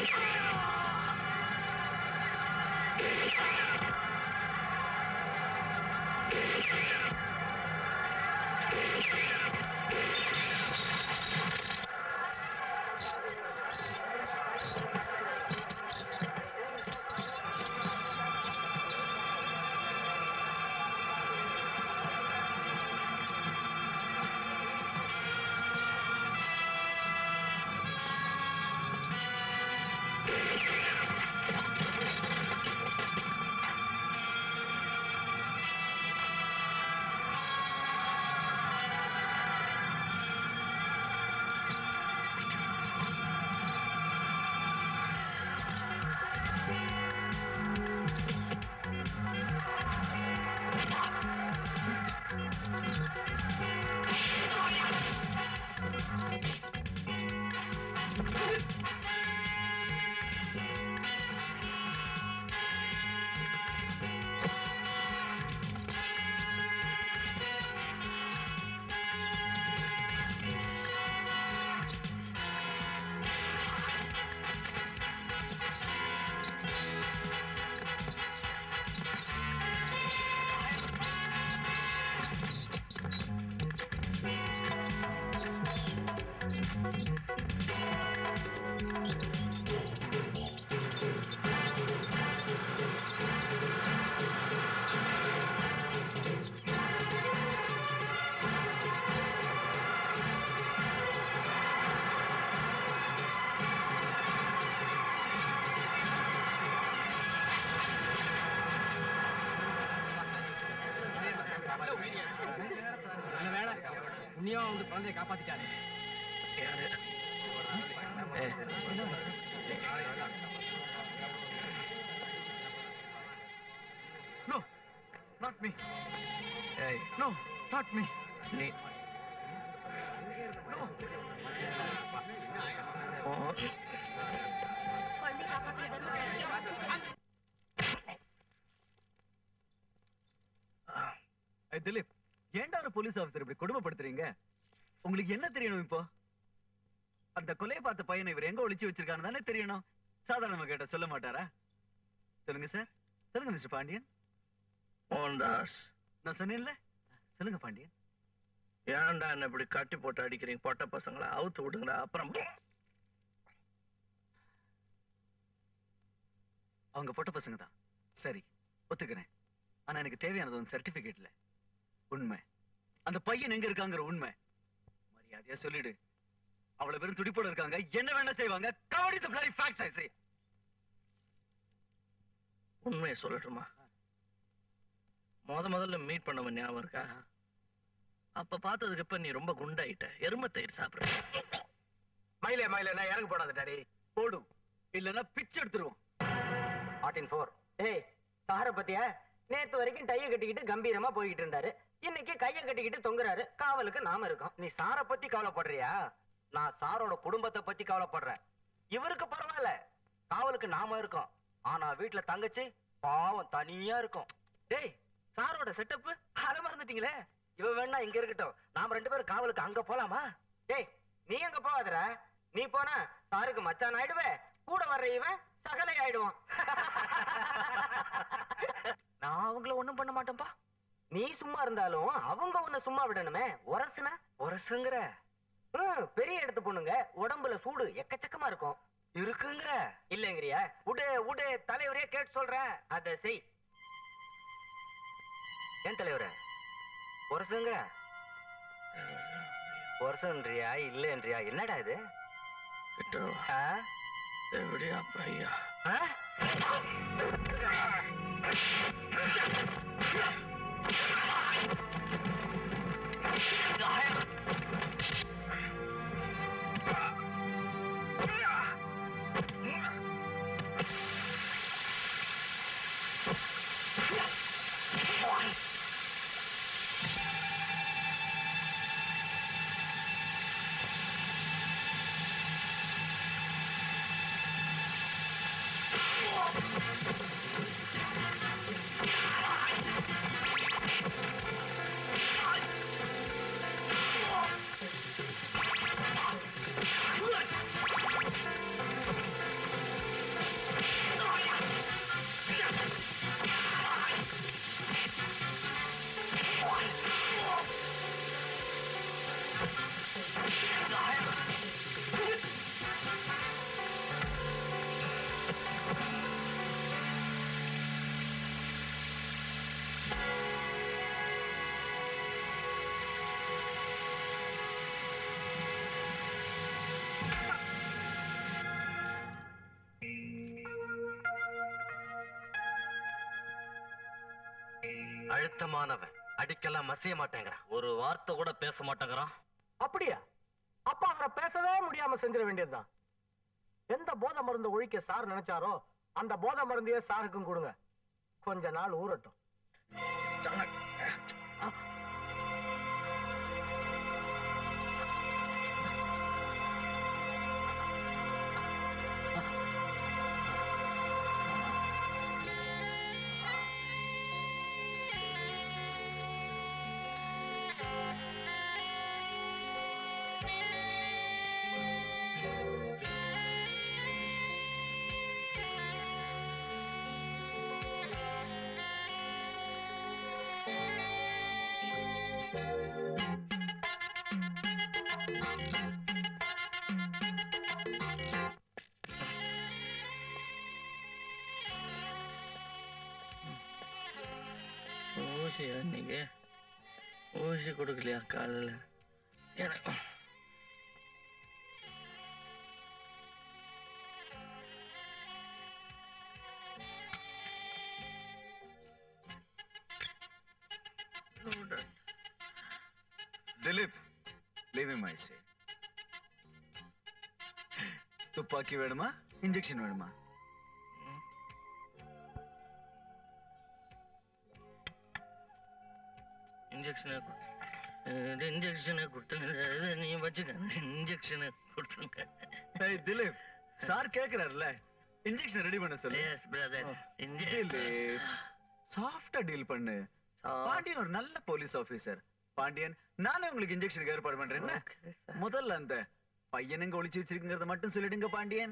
நல்ல வேலை புண்ணியமா வந்து குழந்தைய காப்பாத்திட்டாரு No, not me. ஏய் No, not me. நீ No. ஓ, குழந்தைய காப்பாத்துறது ஏய், திலீப் ஏன்டா ஒரு போலீஸ் ஆபீசர் இப்படி கொடுமைப்படுத்துறீங்க உங்களுக்கு என்ன தெரியணும் இப்போ அந்த கொலையை பார்த்த பையனை இவர் எங்க ஒளிச்சு வச்சிருக்கான்னு தானே தெரியணும் சாதாரணமா கேட்ட சொல்ல மாட்டாரா சொல்லுங்க சார் சொல்லுங்க மிஸ்டர் பாண்டியன் மோகன்தாஸ் நான் சொன்னேன்ல சொல்லுங்க பாண்டியன் ஏன்டா என்ன இப்படி கட்டி போட்டு அடிக்கிறீங்க பொட்ட பசங்களை அவுத்து விடுங்கடா அப்புறம் அவங்க பொட்ட பசங்க தான் சரி ஒத்துக்கிறேன் ஆனா எனக்கு தேவையானது ஒரு சர்டிபிகேட் இல்ல உண்மை அந்த பையன் எங்க இருக்காங்கிற உண்மை மரியாதையா சொல்லிடு அவ்வளவு பேரும் துடிப்போட இருக்காங்க என்ன வேணா செய்வாங்க கவடி the bloody facts I say உண்மையை சொல்லட்டுமா முத முதல்ல மீட் பண்ணவன் ஞாபகம் இருக்கா அப்ப பார்த்ததுக்கு இப்ப நீ ரொம்ப குண்டாயிட்ட எருமை தயிர் சாப்பிடுற மயிலே மயிலே நான் இறங்க போடாத டாடி போடும் இல்லன்னா பிச்சு எடுத்துருவோம் ஆட்டின் ஃபோர் ஏய் சார பத்தியா நேத்து வரைக்கும் டைய கட்டிக்கிட்டு கம்பீரமா போய்கிட்டு இருந்தாரு இன்னைக்கு கைய கட்டிக்கிட்டு தொங்குறாரு காவலுக்கு நாம இருக்கோம் நீ சார பத்தி கவலைப்படுறியா நான் சாரோட குடும்பத்தை பத்தி கவலைப்படுறேன் இவருக்கு பரவாயில்ல காவலுக்கு நாம இருக்கோம் ஆனா வீட்டுல தங்கச்சி பாவம் தனியா இருக்கும் டேய் சாரோட செட்டப் அத மறந்துட்டீங்களே இவ வேணா இங்க இருக்கட்டும் நாம ரெண்டு பேரும் காவலுக்கு அங்க போலாமா டேய் நீ எங்க போகாதடா நீ போனா சாருக்கு மச்சான் ஆயிடுவே கூட வர்ற இவன் சகலை ஆயிடுவான் நான் அவங்கள ஒண்ணும் பண்ண மாட்டேன்பா நீ சும்மா இருந்தாலும் அவங்க உன்னை சும்மா விடணுமே உரசுனா உரசுங்கிற ம், பெரிய இடத்து பொண்ணுங்க உடம்புல சூடு எக்கச்சக்கமா இருக்கும் இருக்குங்கிற இல்லங்கிறியா உடு உடு தலைவரே கேட்டு சொல்றேன் அத செய் ஏன் தலைவரே உரசுங்கிற உரசுன்றியா இல்லைன்றியா என்னடா இது கிட்ட வா. ஆ? எப்படியா பையா ஆ? ஆ அழுத்தமானவன் அடிக்கலாம் மசிய மாட்டேங்கிறான் ஒரு வார்த்தை கூட பேச மாட்டேங்கிறான் அப்படியா அப்ப அவரை பேசவே முடியாம செஞ்சிட வேண்டியதுதான் எந்த போதை மருந்து ஒழிக்க சார் நினைச்சாரோ அந்த போதை மருந்தையே சாருக்கும் கொடுங்க கொஞ்ச நாள் ஊறட்டும் ஊசியா நீங்க ஊசி கொடுக்கலையா காலில் எனக்கு Dilip leave him I say துப்பாக்கி வேணுமா இன்ஜெக்ஷன் வேணுமா இன்ஜெக்ஷனை இன்ஜெக்ஷனை கொடுத்துங்க இது நீ வச்சுக்க இன்ஜெக்ஷனை கொடுத்துங்க ஏய் திலீப் சார் கேக்குறாருல இன்ஜெக்ஷன் ரெடி பண்ண சொல்லு எஸ் பிரதர் திலீப் சாஃப்டா டீல் பண்ணு பாண்டியன் ஒரு நல்ல போலீஸ் ஆபீசர் பாண்டியன் நானே உங்களுக்கு இன்ஜெக்ஷனுக்கு ஏற்பாடு பண்றேன் என்ன? முதல்ல அந்த பையனுங்க ஒளிச்சு வச்சிருக்குங்கிறத மட்டும் சொல்லிடுங்க பாண்டியன்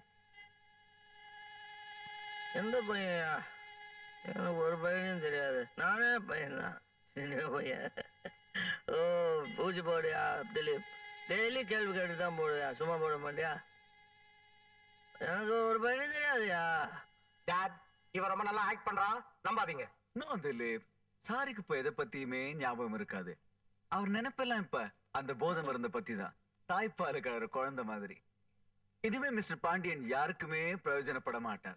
எந்த பையன் எனக்கு ஒரு பையனும் தெரியாது நானே பையன்தான் சின்ன பையன் ஓ பூச்சி போடியா திலீப் டெய்லி கேள்வி கேட்டு தான் போடுவியா சும்மா போட மாட்டியா எனக்கு ஒரு பையனும் தெரியாதுயா டாட் இவன் ரொம்ப நல்லா ஆக்ட் பண்றான் நம்பாதீங்க நோ திலீப் சாருக்கு இப்ப எதை பத்தியுமே ஞாபகம் இருக்காது அவர் நினைப்பெல்லாம் இப்ப அந்த போதை மருந்த பத்தி தான் தாய்ப்பால் இருக்கிற குழந்தை மாதிரி இனிமே மிஸ்டர் பாண்டியன் யாருக்குமே பிரயோஜனப்பட மாட்டார்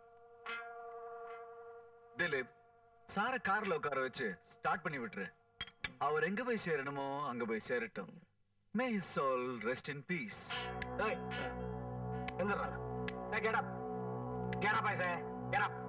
திலீப் சார கார்ல உட்கார வச்சு ஸ்டார்ட் பண்ணி விட்டுரு அவர் எங்க போய் சேரணுமோ அங்க போய் சேரட்டும் may his soul rest in peace ஏய் எந்திரா ஏய் get up get up I say get up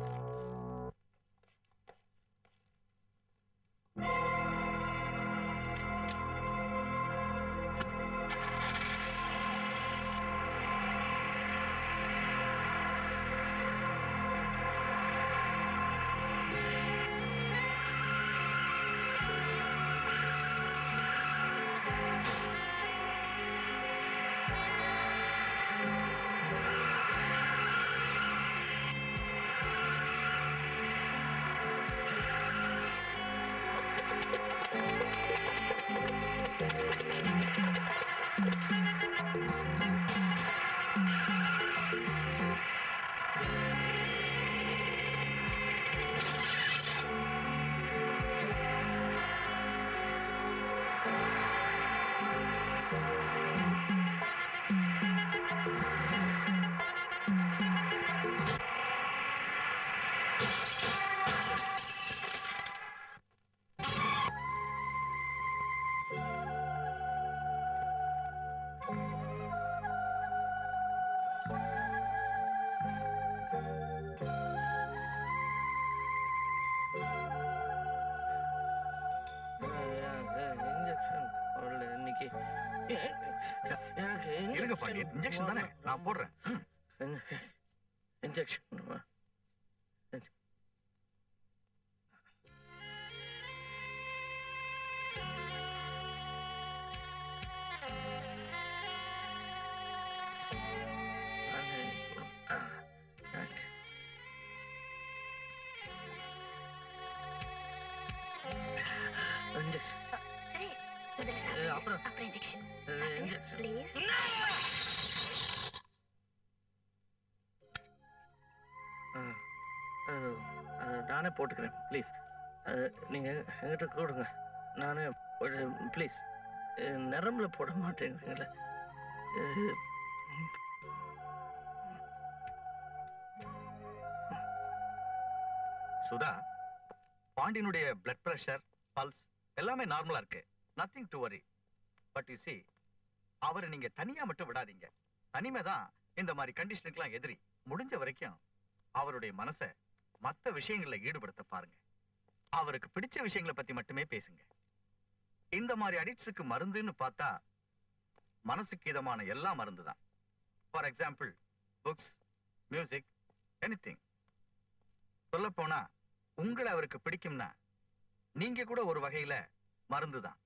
injection போடல இன்னைக்கு எனக்கு இருங்க பாண்டியன் இன்ஜெக்ஷன் தானே நான் போடுறேன் இன்ஜெக்ஷன் இன்ஜெக்ஷன் சரி முதல்ல ஏய், அப்புறம் அப்புறம் இன்ஜெக்ஷன் இன்ஜெக்ஷன் ப்ளீஸ் அது அது நானே போட்டுக்கிறேன் ப்ளீஸ் அது நீங்கள் என்கிட்ட கொடுங்க நானே ப்ளீஸ் நரம்புல போட மாட்டேங்கிறீங்களே இது, சுதா பாண்டியனுடைய பிளட் பிரஷர் பல்ஸ் எல்லாமே நார்மலா இருக்கு nothing to worry but you see அவரை நீங்க தனியா மட்டும் விடாதீங்க தனிமை தான் இந்த மாதிரி கண்டிஷனுக்குலாம் எதிரி முடிஞ்ச வரைக்கும் அவருடைய மனசை மத்த விஷயங்கள்ல ஈடுபடுத்த பாருங்க அவருக்கு பிடிச்ச விஷயங்களை பத்தி மட்டுமே பேசுங்க இந்த மாதிரி அடிக்ட்ஸுக்கு மருந்துன்னு பார்த்தா மனசுக்கு இதமான எல்லா மருந்து தான் for example books music anything சொல்ல போனா உங்களை அவருக்கு பிடிக்கும்னா நீங்க கூட ஒரு வகையில மருந்து தான்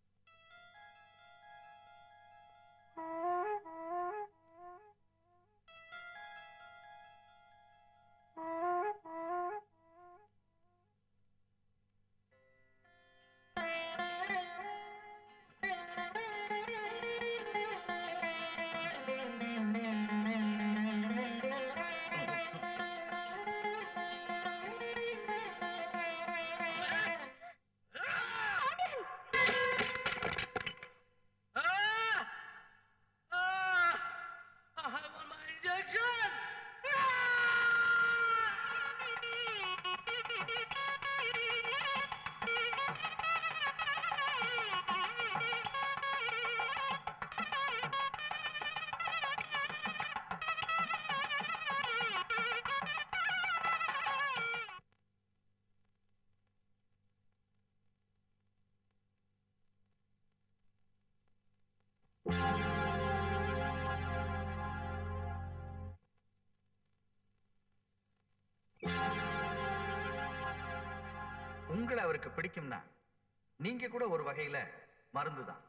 உங்களை அவருக்கு பிடிக்கும்னா நீங்க கூட ஒரு வகையில மருந்து தான்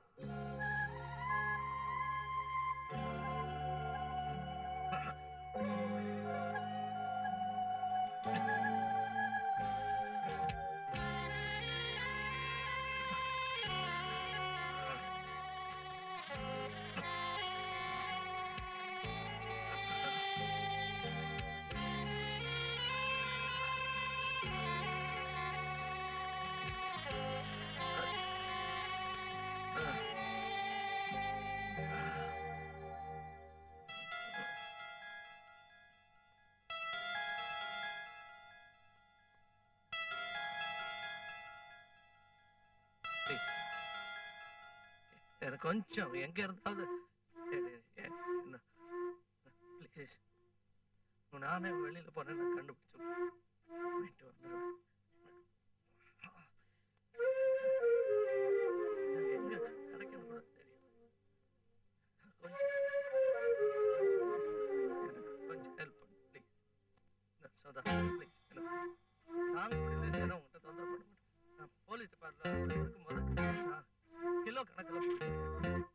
எனக்கு கொஞ்சம் எங்க இருந்தாவது ப்ளீஸ் நானே வெளியில போறேன் நான் கண்டுபிடிச்சு போயிட்டு வந்துடுவேன் எங்க கிடைக்குன்னு கூட தெரியும் கொஞ்சம் எனக்கு கொஞ்சம் ஹெல்ப் பண்ணு ப்ளீஸ் சோதா ப்ளீஸ் எனக்கு தாங்க முடியல ஏன்னா உங்கள்கிட்ட தொந்தரவு பண்ண மாட்டேன் நான் போலீஸ் டிபார்ட்மெண்ட்ல இருக்கும்போது நான் கிலோ கணக்கில் போட்டு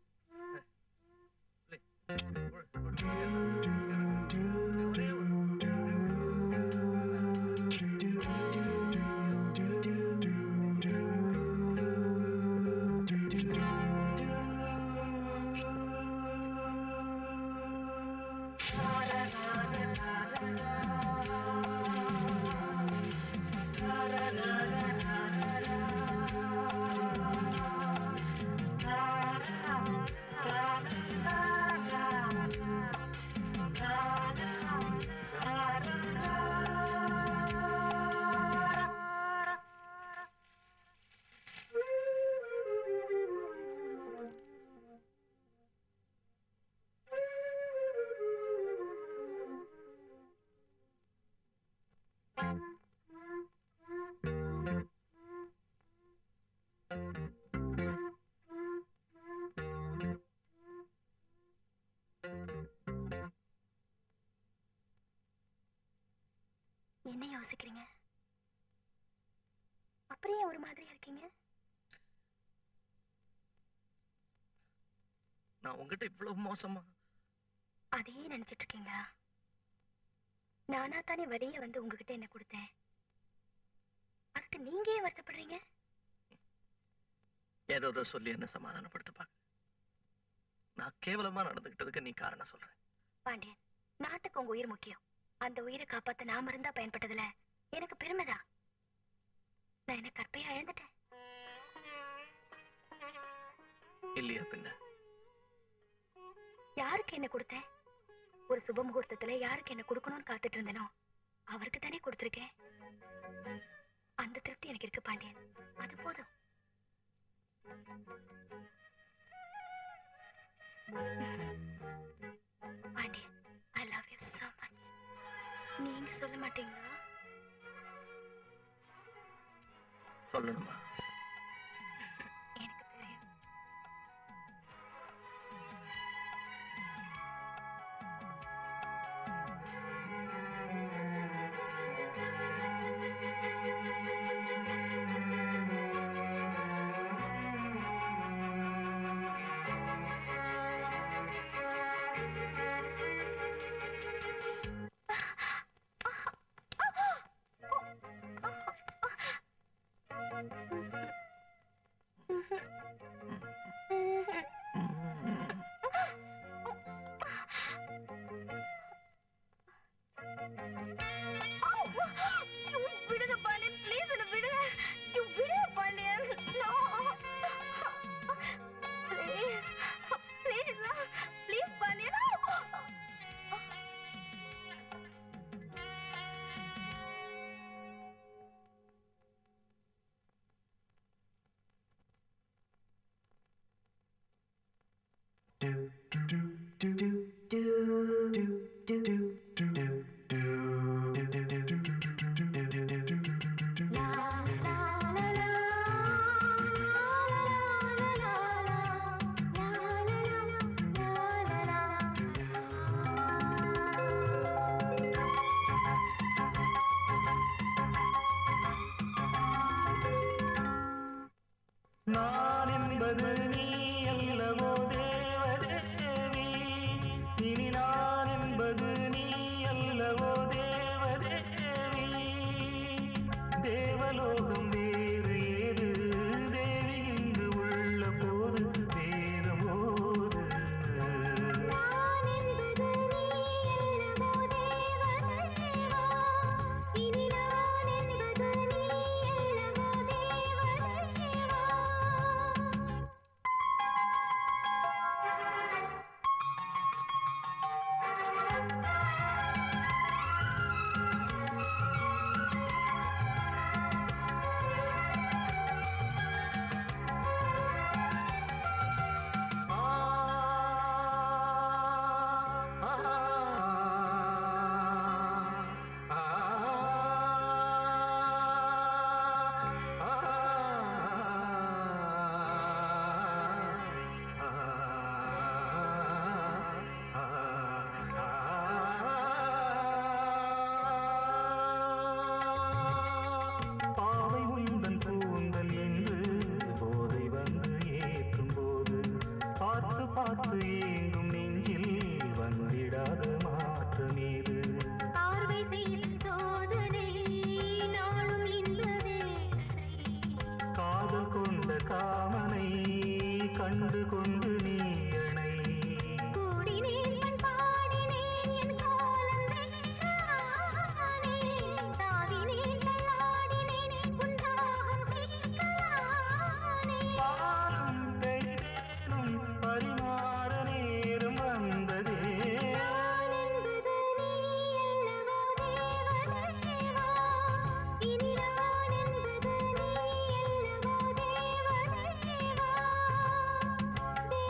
என்ன யோசிக்கிறீங்க அப்படியே ஒரு மாதிரியா இருக்கீங்க நான் உங்ககிட்ட இவ்வளவு மோசமா அதையே நினைச்சிட்டு இருக்கீங்களா நானா தானே வெளிய வந்து உங்ககிட்ட என்ன கொடுத்தேன் அதுக்கு நீங்க ஏன் வருத்தப்படுறீங்க ஏதோ ஏதோ சொல்லி என்ன சமாதானப்படுத்தப்பாங்க நான் கேவலமா நடந்துகிட்டதுக்கு நீ காரணம் சொல்ற பாண்டியன் நாட்டுக்கு உங்க உயிர் முக்கியம் அந்த உயிரை காப்பாத்த நாம இருந்தா பயன்பட்டதுல எனக்கு பெருமைதான் நான் என்ன கற்பையா இழந்துட்டேன் இல்லையா பின்ன யாருக்கு என்ன கொடுத்தேன் ஒரு சுப முகூர்த்தத்துல யாருக்கு என்ன கொடுக்கணும்னு காத்துட்டு இருந்தேனோ அவருக்கு தானே கொடுத்துருக்கேன் அந்த திருப்தி எனக்கு இருக்கு பாண்டியன் அது போதும் Pandian I love you so much நீங்க சொல்ல மாட்டீங்களா சொல்லணுமா எனக்கு தெரியும் ஐயோ, விடுங்க பாண்டியன் ப்ளீஸ் என்ன விடுங்க ஐயோ, விடுங்க Pandian no please please please Pandian நான் என்பது நீ அல்லவோ தேவதேவி இனி நான் என்பது நீ அல்லவோ தேவதேவி தேவலோகம் வேறு ஏது தேவி இங்கு உள்ள போது வேதம் ஓது இனி நான் என்பது நீ அல்லவோ தேவதேவா பாவை உந்தன் கூந்தல் என்று போதை வந்து ஏற்றும் போது பார்த்து பார்த்து ஏங்கும் நெஞ்சில் வந்திடாத மாற்றமேது பார்வை செய்த சோதனை நாளும் இன்பமே காதல் கொண்ட காமனை கண்டு கொண்டு நீ அணை கூடினேன் மண் பாடினேன் என் காலம் வென்றானே தாவினேன் தள்ளாடினேன் உன் தாகம் தீர்க்கலானே பாலும் கைதேனும் பரிமாற நேரம் வந்ததே நான் என்பது நீ அல்லவோ தேவதேவா இனி நான் என்பது நீ அல்லவோ தேவதேவா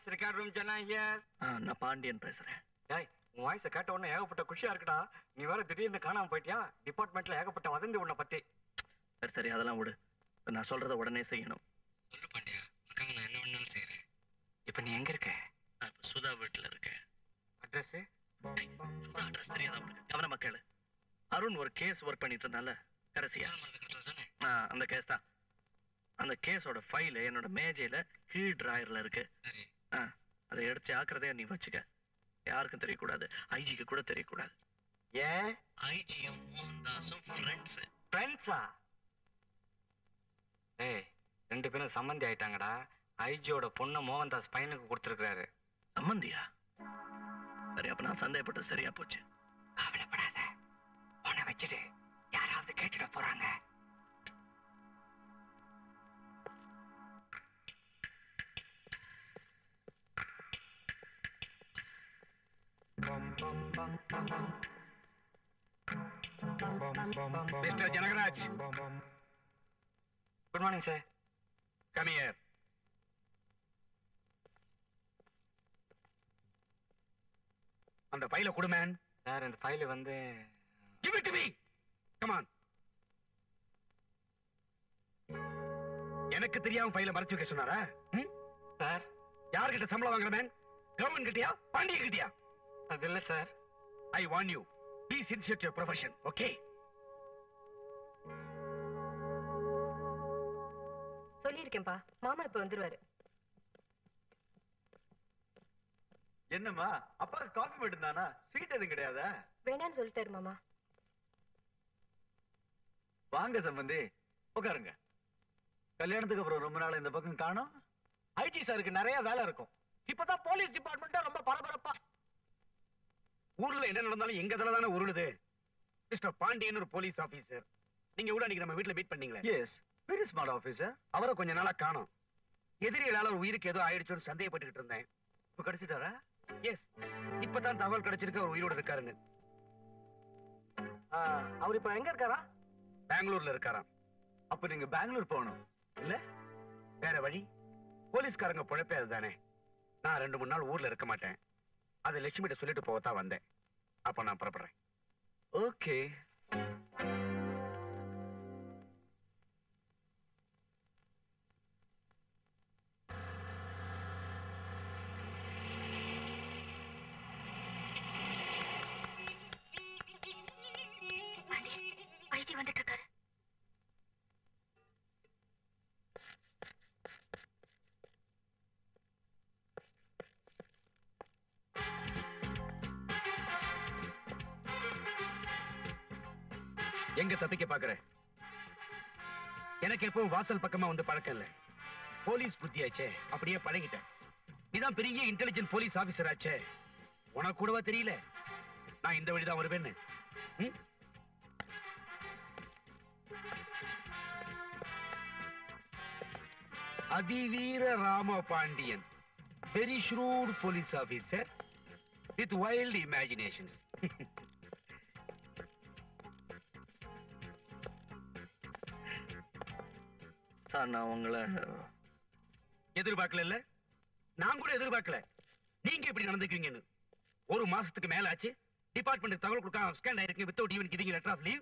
boys record room Jana here ஆ, நான் பாண்டியன் பேசுறேன் டேய் உன் வாய்ஸை கேட்ட உடனே ஏகப்பட்ட குஷியா இருக்குடா நீ வேற திடீர்னு காணாம போயிட்டியா டிபார்ட்மெண்ட்ல ஏகப்பட்ட வதந்தி உன்னை பத்தி சரி சரி அதெல்லாம் விடு இப்ப நான் சொல்றத உடனே செய்யணும் சொல்லு பாண்டியா உனக்காக நான் என்ன வேணாலும் செய்யறேன் இப்போ நீ எங்க இருக்க நான் இப்ப சுதா வீட்டுல இருக்கேன் அட்ரஸ் சுதா அட்ரஸ் தெரியாத உனக்கு கவனமா கேளு அருண் ஒரு கேஸ் ஒர்க் பண்ணிட்டு இருந்தால கடைசியா ஆ, அந்த கேஸ் தான் அந்த கேஸோட ஃபைல் என்னோட மேஜையில கீழ் டிராயர்ல இருக்கு ஆ, அதை எடுத்து ஜாக்கிரதையா நீ வச்சுக்க யாருக்கும் தெரியக்கூடாது ஐஜிக்கு கூட தெரியக்கூடாது ஏன் ஐஜியும் மோகன்தாஸும் ஃப்ரெண்ட்ஸ் ஃப்ரெண்ட்ஸா ஏய் ரெண்டு பேரும் சம்மந்தி ஆயிட்டாங்கடா ஐஜியோட பொண்ணை மோகன்தாஸ் பையனுக்கு கொடுத்துருக்காரு சம்மந்தியா சரி அப்ப நான் சந்தேகப்பட்டது சரியா போச்சு கவலைப்படாத உன்னை வச்சுட்டு யாராவது கேட்டுட போறாங்க mister Janagaraj good morning sir come here அந்த ஃபைல கொடு மேன் சார் இந்த ஃபைல் வந்து give it to me come on எனக்கு தெரியாம ஃபைல மறைச்சு வைக்க சொன்னாரா சார் யார்கிட்ட சம்பளம் வாங்குற மேன் கவர்மெண்ட் கிட்டயா பாண்டிய கிட்டயா அது இல்ல sir I want you please institute your profession okay சொல்லியிருக்கேன்ப்பா மாமா இப்ப வந்துருவாரு என்னம்மா அப்பாக்கு காஃபி மட்டும் தானா ஸ்வீட் எதுவும் கிடையாதா வேணான்னு சொல்லிட்டாரு மாமா வாங்க சம்பந்தி உட்காருங்க கல்யாணத்துக்கு அப்புறம் ரொம்ப நாள் இந்த பக்கம் காணோம் ஐடி சாருக்கு நிறைய வேலை இருக்கும் இப்பதான் போலீஸ் டிபார்ட்மெண்ட் ரொம்ப பரபரப்பா ஊர்ல என்ன நடந்தாலும் எங்க தலை தானே உருளுது மிஸ்டர் பாண்டியன் ஒரு போலீஸ் ஆபீசர் நீங்க கூட அன்னைக்கு நம்ம வீட்ல மீட் பண்ணீங்களே எஸ் வெரி ஸ்மார்ட் ஆபீசர் அவரை கொஞ்ச நாளா காணோம் எதிரிகளால ஒரு உயிருக்கு ஏதோ ஆயிடுச்சோன்னு சந்தேகப்பட்டுக்கிட்டு இருந்தேன் இப்ப கிடைச்சிட்டாரா எஸ் இப்பதான் தகவல் கிடைச்சிருக்கு அவர் உயிரோட இருக்காருன்னு அவர் இப்ப எங்க இருக்காரா பெங்களூர்ல இருக்காராம் அப்ப நீங்க பெங்களூர் போகணும் இல்ல வேற வழி போலீஸ்காரங்க பொழப்பே அதுதானே நான் ரெண்டு மூணு நாள் ஊர்ல இருக்க மாட்டேன் அதை லட்சுமிகிட்ட சொல்லிட்டு போகத்தான் வந்தேன் அப்ப நான் புறப்படுறேன் ஓகே ஐஜி வந்துட்டு இருக்காரு எங்க தப்பிக்க பாக்குற எனக்கு எப்பவும் வாசல் பக்கமா வந்து பழக்கம் இல்ல போலீஸ் புத்தியாச்சே அப்படியே பழகிட்டேன் நீதான் பெரிய இன்டெலிஜென்ட் போலீஸ் ஆபீசர் ஆச்சே உனக்கு கூடவா தெரியல நான் இந்த வழிதான் வருவேன்னு ம்? Athiveera Rama Pandian very shrewd police officer with wild imagination sir நான் உங்களை எதிர்பார்க்கல இல்ல நான் கூட எதிர்பார்க்கல நீங்க இப்படி நடந்துக்குவீங்கன்னு ஒரு மாசத்துக்கு மேல ஆச்சு டிபார்ட்மெண்ட் தகவல் கொடுக்காம ஸ்கேன் ஆயிருக்கு without even giving letter of leave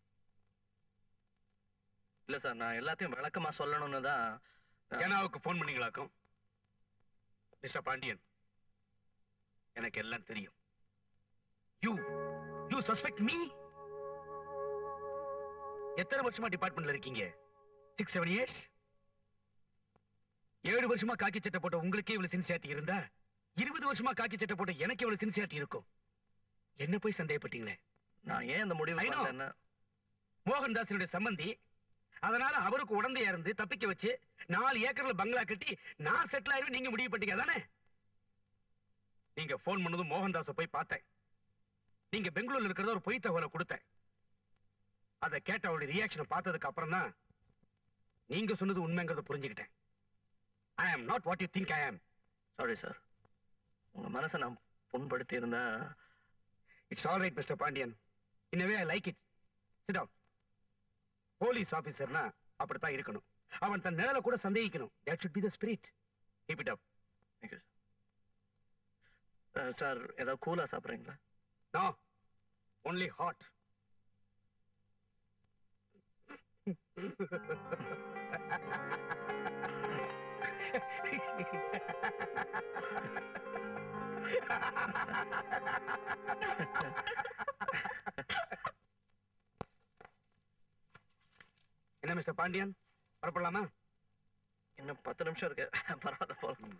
இல்ல சார் நான் எல்லாத்தையும் விளக்கமா சொல்லணும்னு தான் ஜனாவுக்கு போன் பண்ணீங்களாக்கும் மிஸ்டர் பாண்டியன் எனக்கு எல்லாம் தெரியும் யூ யூ சஸ்பெக்ட் மீ எத்தனை வருஷமா டிபார்ட்மெண்ட்ல இருக்கீங்க சிக்ஸ் செவன் இயர்ஸ் ஏழு வருஷமா காக்கி சட்டை போட்ட உங்களுக்கே இவ்வளவு சின்சியாரிட்டி இருந்தா இருபது வருஷமா காக்கி சட்டை போட்ட எனக்கு எவ்வளவு சின்சியாரிட்டி இருக்கும் என்ன போய் சந்தேகப்பட்டீங்களே நான் ஏன் இந்த முடிவு I know. பண்ணேன்னா மோகன்தாசனுடைய சம்பந்தி அதனால அவருக்கு உடந்தையா இருந்து தப்பிக்க வச்சு நாலு ஏக்கர்ல பங்களா கட்டி நான் செட்டில் ஆயிருவேன் நீங்க முடிவு பண்ணீங்க தானே நீங்க போன் பண்ணதும் மோகன்தாஸ போய் பார்த்தேன் நீங்க பெங்களூர்ல இருக்கிறத ஒரு பொய் தகவலை கொடுத்தேன் அதை கேட்ட அவருடைய ரியாக்ஷனை பார்த்ததுக்கு அப்புறம் தான் நீங்க சொன்னது உண்மைங்கிறத புரிஞ்சுக்கிட்டேன் I am not what you think I am sorry sir உங்க மனசை நான் புண்படுத்தி இருந்தா it's all right mister Pandian in way I like it sit down police ஆபீசர்னா அப்படித்தான் இருக்கணும் அவன் தன் நிழலை கூட சந்தேகிக்கணும் that should be the spirit keep it up Thank you. Sir ஏதாவது கூலா சாப்பிட்றீங்களா நோ ஒன்லி ஹாட் என்ன மிஸ்டர் பாண்டியன் புறப்படலாமா இன்னும் பத்து நிமிஷம் இருக்கு பரவாயில்ல போலாம்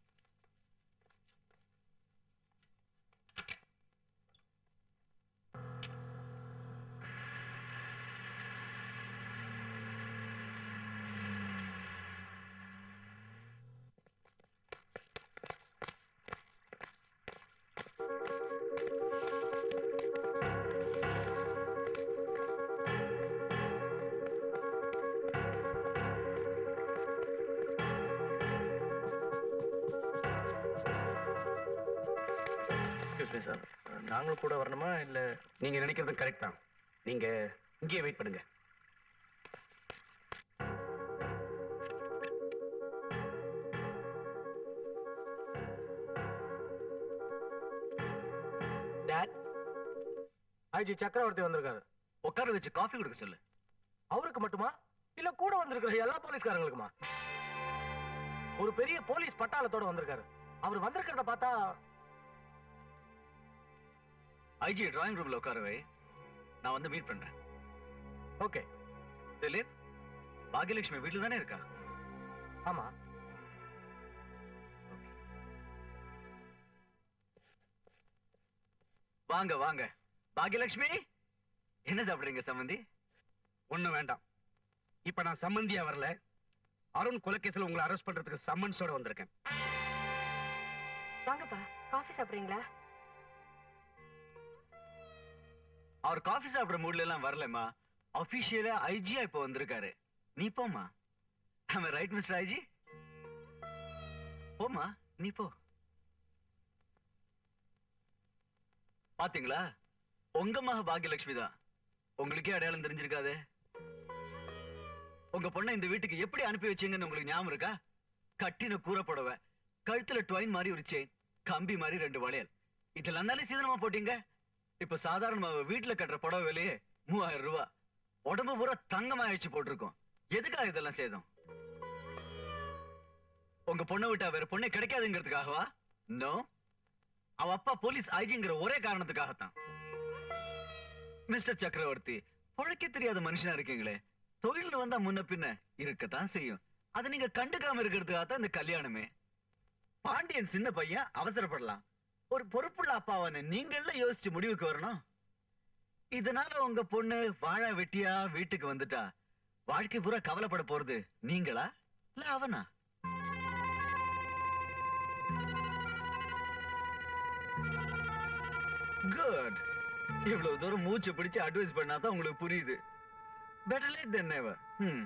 எக்ஸ்கியூஸ் மீ சார் நாங்களும் கூட வரணுமா இல்ல நீங்க நினைக்கிறது கரெக்ட் தான் நீங்க இங்கேயே வெயிட் பண்ணுங்க டாட் ஐஜி சக்கரவர்த்தி வந்திருக்காரு உட்கார வச்சு காஃபி கொடுக்க சொல்லு அவருக்கு மட்டுமா இல்ல கூட வந்திருக்கிற எல்லா போலீஸ்காரங்களுக்குமா ஒரு பெரிய போலீஸ் பட்டாளத்தோட வந்திருக்காரு அவர் வந்திருக்கிறத பார்த்தா ஐஜி டிராயிங் ரூம்ல உட்காரவே நான் வந்து மீட் பண்றேன் ஓகே திலீப் பாகியலட்சுமி வீட்டுல தானே இருக்கா ஆமா வாங்க வாங்க பாகியலட்சுமி என்ன சாப்பிடுறீங்க சம்பந்தி ஒண்ணு வேண்டாம் இப்ப நான் சம்மந்தியா வரல அருண் கொலைகேஸ்ல உங்களை அரெஸ்ட் பண்றதுக்கு சம்மன்ஸோட வந்திருக்கேன் வாங்கப்பா காஃபி சாப்பிடுறீங்களா அவர் காஃபி சாப்பிடுற மூட்ல எல்லாம் வரலம்மா அபிஷியலா ஐஜியா இப்ப வந்திருக்காரு நீ போமா அவன் ரைட் மிஸ்டர் ஐஜி போமா நீ போ பாத்தீங்களா உங்க மக பாகியலட்சுமி தான் உங்களுக்கே அடையாளம் தெரிஞ்சிருக்காதே உங்க பொண்ணை இந்த வீட்டுக்கு எப்படி அனுப்பி வச்சீங்கன்னு உங்களுக்கு ஞாபகம் இருக்கா கட்டின கூரை புடவை கழுத்துல ட்வைன் மாதிரி ஒரு செயின் கம்பி மாதிரி ரெண்டு வளையல் இதெல்லாம் தானே சீதனமா போட்டீங்க இப்ப சாதாரணமா வீட்டுல கட்டுற புடவை விலையே மூவாயிரம் ரூபாய் உடம்பு பூரா தங்கமா அழிச்சு போட்டிருக்கோம் எதுக்காக இதெல்லாம் செய்தோம் உங்க பொண்ணை விட்டா வேற பொண்ணே கிடைக்காதுங்கிறதுக்காகவா நோ அவ அப்பா போலீஸ் ஐஜிங்கிற ஒரே காரணத்துக்காகத்தான் மிஸ்டர் சக்கரவர்த்தி பொழைக்க தெரியாத மனுஷனா இருக்கீங்களே தொழில் வந்தா முன்ன பின்ன இருக்கத்தான் செய்யும் அதை நீங்க கண்டுக்காம இருக்கிறதுக்காக தான் இந்த கல்யாணமே பாண்டியன் சின்ன பையன் அவசரப்படலாம் ஒரு பொறுப்புள்ள அப்பாவான நீங்கள யோசிச்சு முடிவுக்கு வரணும் இதனால உங்க பொண்ணு வாழ வெட்டியா வீட்டுக்கு வந்துட்டா வாழ்க்கை பூரா கவலைப்பட போறது நீங்களா இல்ல அவனா குட் இவ்வளவு தூரம் மூச்சு பிடிச்சு அட்வைஸ் பண்ணாதான் உங்களுக்கு புரியுது பெட்டர் லேட் தென் நெவர் ம்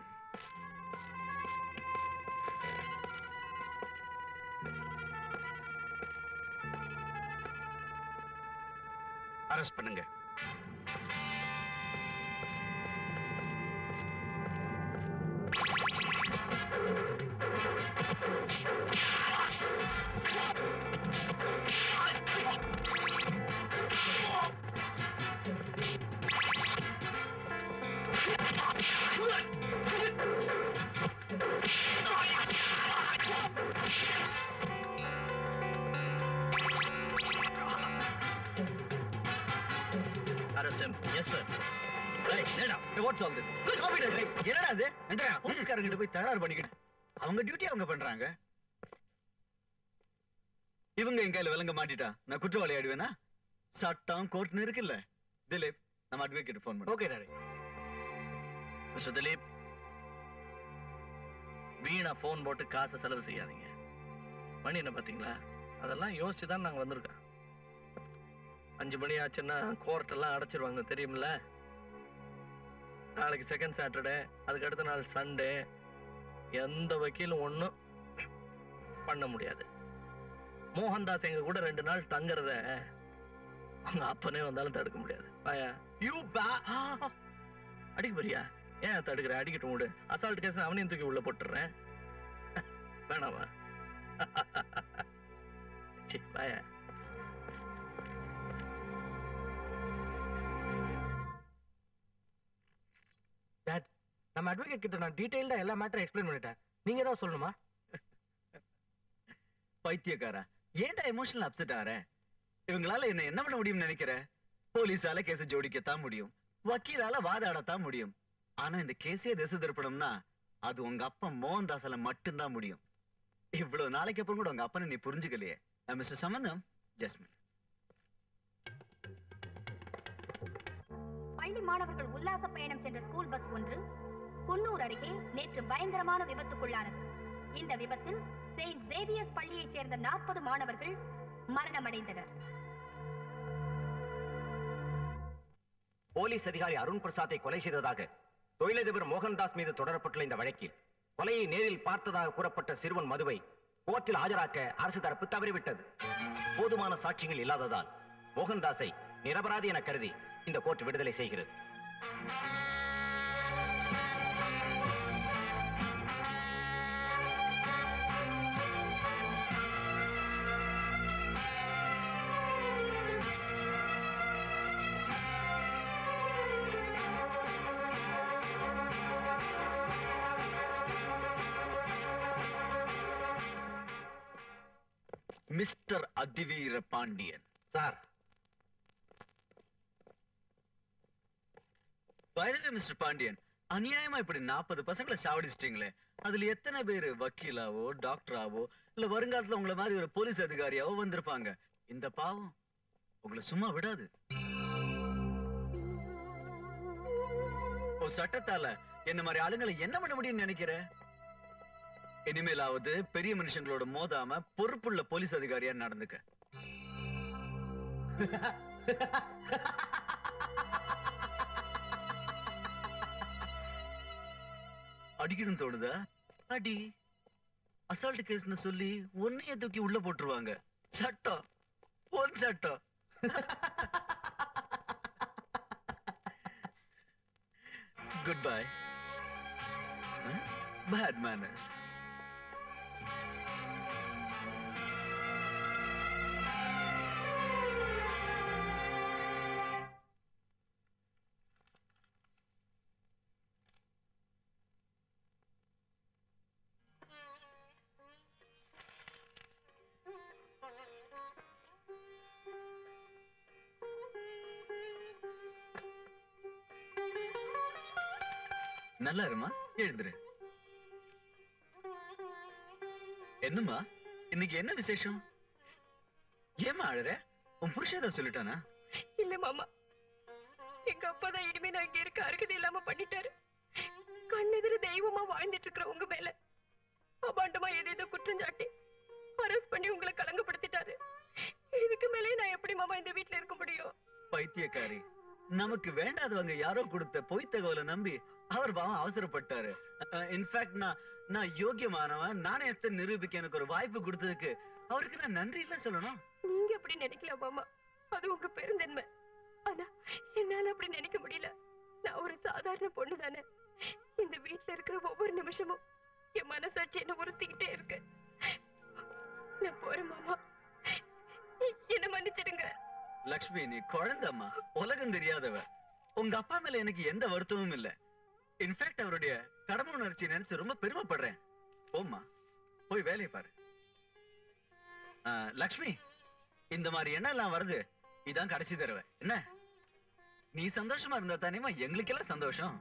அரெஸ்ட் பண்ணுங்க Arrest him. Yes, sir. Right, என்னடா? Hey, what's all this? Copy that, right? என்னடா இது? என்னடா, போலீஸ்காரங்கிட்ட போய் தகராறு பண்ணிக்கிட்டு அவங்க டியூட்டி அவங்க பண்றாங்க இவங்க என் கையில விலங்க மாட்டிட்டா நான் குற்றவாளி ஆயிடுவேனா சட்டம் கோர்ட்னு இருக்குல்ல திலீப் நம்ம அட்வொகேட் ஃபோன் பண்ணு ஓகே டாடி மிஸ்டர் திலீப் வீணா போன் போட்டு காசை செலவு செய்யாதீங்க மணி என்ன பாத்தீங்களா அதெல்லாம் யோசிச்சு தான் நாங்க வந்திருக்கோம் அஞ்சு மணி ஆச்சுன்னா கோர்ட் எல்லாம் அடைச்சிருவாங்க தெரியுமில்ல நாளைக்கு செகண்ட் சாட்டர்டே அதுக்கு அடுத்த நாள் சண்டே எந்த வக்கீலும் ஒண்ணும் பண்ண முடியாது மோகன்தாஸ் எங்க கூட ரெண்டு நாள் தங்குறத உங்க அப்பனே வந்தாலும் தடுக்க முடியாது பாயா யூ பா அடிக்க போறியா ஏன் தடுக்கிற அடிக்கட்டும் விடு அசால்ட் கேஸ் அவனையும் தூக்கி உள்ள போட்டுறேன் வேணாமா சி பாயா நம்ம அட்வொகேட் கிட்ட நான் டீடைல்டா எல்லா மேட்டரும் எக்ஸ்பிளைன் பண்ணிட்டேன் நீங்க தான் சொல்லணுமா பைத்தியக்காரா ஏன்டா எமோஷனல் அப்செட் ஆற இவங்களால என்ன என்ன பண்ண முடியும்னு நினைக்கிற போலீஸால கேஸ ஜோடிக்கத்தான் முடியும் வக்கீலால வாதாடத்தான் முடியும் ஆனா இந்த கேஸே திசை திருப்பணும்னா அது உங்க அப்பா மோகன்தாசால மட்டும்தான் முடியும் இவ்வளவு நாளைக்கு அப்புறம் கூட உங்க அப்பனை நீ புரிஞ்சுக்கலையே மிஸ்டர் சம்பந்தம் ஜஸ்மின் பள்ளி மாணவர்கள் உல்லாச பயணம் சென்ற ஸ்கூல் பஸ் ஒன்று குன்னூர் அருகே நேற்று பயங்கரமான விபத்துக்குள்ளானது இந்த விபத்தில் செயின்ட் சேவியர்ஸ் பள்ளியைச் சேர்ந்த நாற்பது மாணவர்கள் மரணமடைந்தனர் போலீஸ் அதிகாரி அருண் பிரசாத்தை கொலை செய்ததாக தொழிலதிபர் மோகன்தாஸ் மீது தொடரப்பட்டுள்ள இந்த வழக்கில் கொலையை நேரில் பார்த்ததாக கூறப்பட்ட சிறுவன் மதுவை கோர்ட்டில் ஆஜராக்க அரசு தரப்பு தவறிவிட்டது போதுமான சாட்சியங்கள் இல்லாததால் மோகன்தாஸை நிரபராதி என கருதி இந்த கோர்ட் விடுதலை செய்கிறது மிஸ்டர் அதிவீர பாண்டியன் சார் வயதில் மிஸ்டர் பாண்டியன் அநியாயமா இப்படி நாற்பது பசங்களை சாவடிச்சிட்டீங்களே அதுல எத்தனை பேரு வக்கீலாவோ டாக்டராவோ இல்ல வருங்காலத்துல உங்களை மாதிரி ஒரு போலீஸ் அதிகாரியாவோ வந்திருப்பாங்க இந்த பாவம் உங்களை சும்மா விடாது ஓ சட்டத்தால என்ன மாதிரி ஆளுங்களை என்ன பண்ண முடியும்னு நினைக்கிற இனிமேலாவது பெரிய மனுஷங்களோட மோதாம பொறுப்புள்ள போலீஸ் அதிகாரியா நடந்துக்க அடிக்கணும் தோணுதா அடி அசால்ட் கேஸ்னு சொல்லி ஒன்னைய தூக்கி உள்ள போட்டுருவாங்க சட்டம் பொன் சட்டம் குட் பை பேட் மேனர்ஸ் நல்லா இருமா எழுந்துரு என்னம்மா இன்னைக்கு என்ன விசேஷம் ஏமா அழற உன் புருஷன் ஏதாவது சொல்லிட்டானா இல்ல மாமா எங்க அப்பா தான் இனிமே நான் இங்க இருக்க அருகதை இல்லாம பண்ணிட்டாரு கண்ணெதிர தெய்வமா வாழ்ந்துட்டு இருக்கிற உங்க மேல அபாண்டமா ஏதேதோ குற்றம் சாட்டி அரெஸ்ட் பண்ணி உங்களை கலங்கப்படுத்திட்டாரு இதுக்கு மேலே நான் எப்படி மாமா இந்த வீட்ல இருக்க முடியும் பைத்தியக்காரி நமக்கு வேண்டாதவங்க யாரோ கொடுத்த பொய் தகவலை நம்பி அவர் பாவம் அவசரப்பட்டாரு இன்ஃபேக்ட் நான் நான் யோக்கியமானவன் நாணயத்தை நிரூபிக்க எனக்கு ஒரு வாய்ப்பு கொடுத்ததுக்கு அவருக்கு நான் நன்றி இல்ல சொல்லணும் நீங்க அப்படி நினைக்கலாம் மாமா அது உங்க பெருந்தன்மை ஆனா என்னால அப்படி நினைக்க முடியல நான் ஒரு சாதாரண பொண்ணு தானே இந்த வீட்ல இருக்கிற ஒவ்வொரு நிமிஷமும் என் மனசாட்சி என்ன உறுத்திக்கிட்டே இருக்கு நான் போறேன் மாமா என்ன மன்னிச்சிடுங்க லக்ஷ்மி நீ குழந்தம்மா உலகம் தெரியாதவ உங்க அப்பா மேல எனக்கு எந்த வருத்தமும் இல்ல இன்ஃபேக்ட் அவருடைய கடமை உணர்ச்சி நினைச்சு ரொம்ப பெருமைப்படுறேன் போம்மா போய் வேலையை பாரு ஆ, லக்ஷ்மி இந்த மாதிரி எண்ணம் எல்லாம் வருது இதான் கடைசி தடவை என்ன நீ சந்தோஷமா இருந்தா தானேமா எங்களுக்கெல்லாம் சந்தோஷம்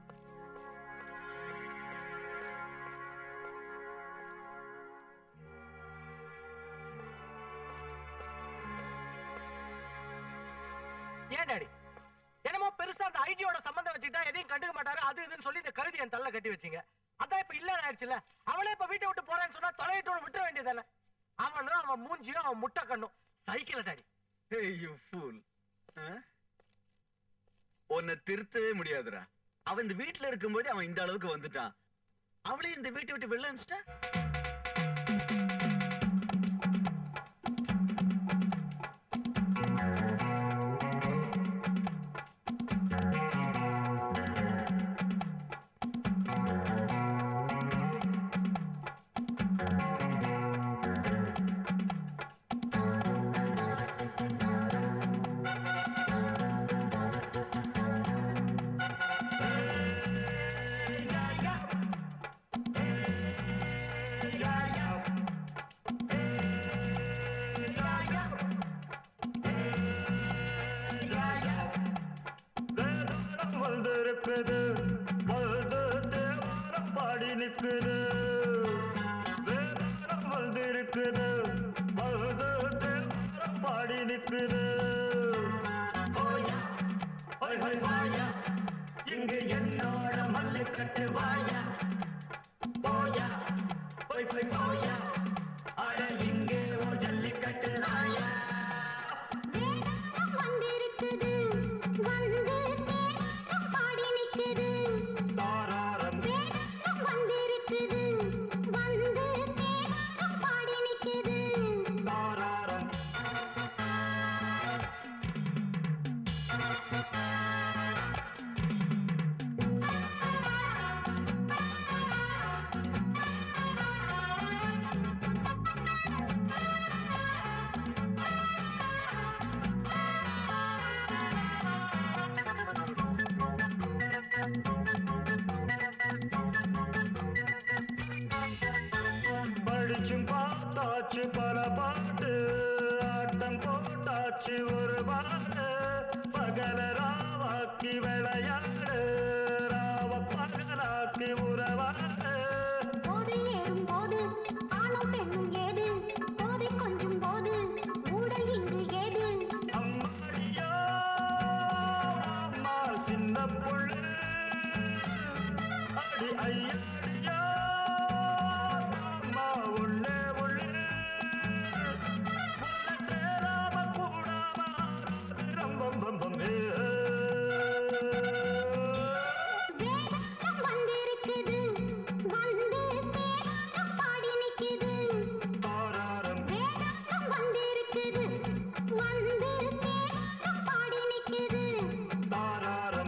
ஏன் டாடி என்னமோ பெருசா அந்த ஐடியோட சம்பந்தம் வச்சுக்கிட்டா எதையும் கண்டுக்க மாட்டாரு அது இதுன்னு சொல்லி இந்த கழுதி என் தள்ள கட்டி வச்சீங்க அதான் இப்ப இல்ல ஆயிடுச்சுல அவளே இப்ப வீட்டை விட்டு போறேன்னு சொன்னா தொலைவிட்டு விட்டுற வேண்டியதானே அவனும் அவன் மூஞ்சியும் அவன் முட்டை கண்ணும் சைக்கிள டாடி Hey, you fool. ஆ? உன்னை திருத்தவே முடியாதுடா அவன் இந்த வீட்டுல இருக்கும்போது அவன் இந்த அளவுக்கு வந்துட்டான் அவளையும் இந்த வீட்டை விட்டு வெளில அனுப்பிச்சிட்டா கட்டு வாயா போயா போய் போய் போயா அட இங்கே ஒரு ஜல்லிக்கட்டு நாயா வந்திருக்குது வந்து தேவாரம் பாடி நிக்குது தாராரம் வேகம் வந்திருக்குது வந்து தேவாரம் பாடி நிக்குது தாராரம் படிச்சும் பார்த்தாச்சு பல பாட்டு ஆட்டம் போட்டாச்சு ஒரு பாட்டு பகல ராவாக்கி விளையாடு ராவ பகலாக்கி உறவாடு போது ஏறும் போது ஆணும் பெண்ணும் ஏது போதை கொஞ்சும் போது ஊடல் இங்கு ஏது அம்மாடியோ அம்மா சின்ன புள்ளு அடி ஐயாடியோ அம்மா உள்ளே உள்ளே உள்ள சேராம கூடாம ஆறாது ரம்பம் பம்பம் ஏ வேகம் வந்திருக்குது வந்து தேவாரம் பாடி நிக்குது தாராரம் வேகம் வந்திருக்குது வந்து தேவாரம் பாடி நிக்குது தாராரம்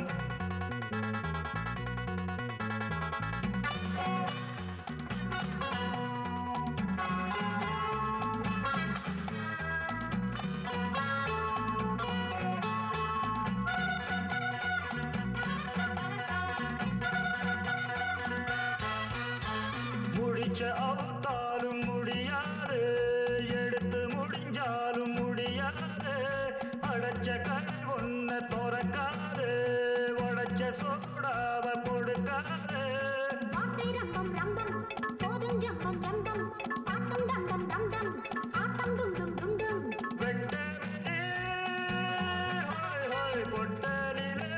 முடிச்ச அவுத்தாலும் முடியாது எடுத்து முடிஞ்சாலும் முடியாது அடைச்ச கடை ஒன்ன திறக்காது உடைச்ச சோடாவ கொடுக்காது வார்த்தை ரம்பம் ரம்பம் போதும் ஜம்பம் ஜம்பம் ஆட்டம் டம் டம் டம் டம் ஆட்டம் டும் டும் டும் டும் வெட்டவே ஹோய் ஹோய் பொட்டலிலே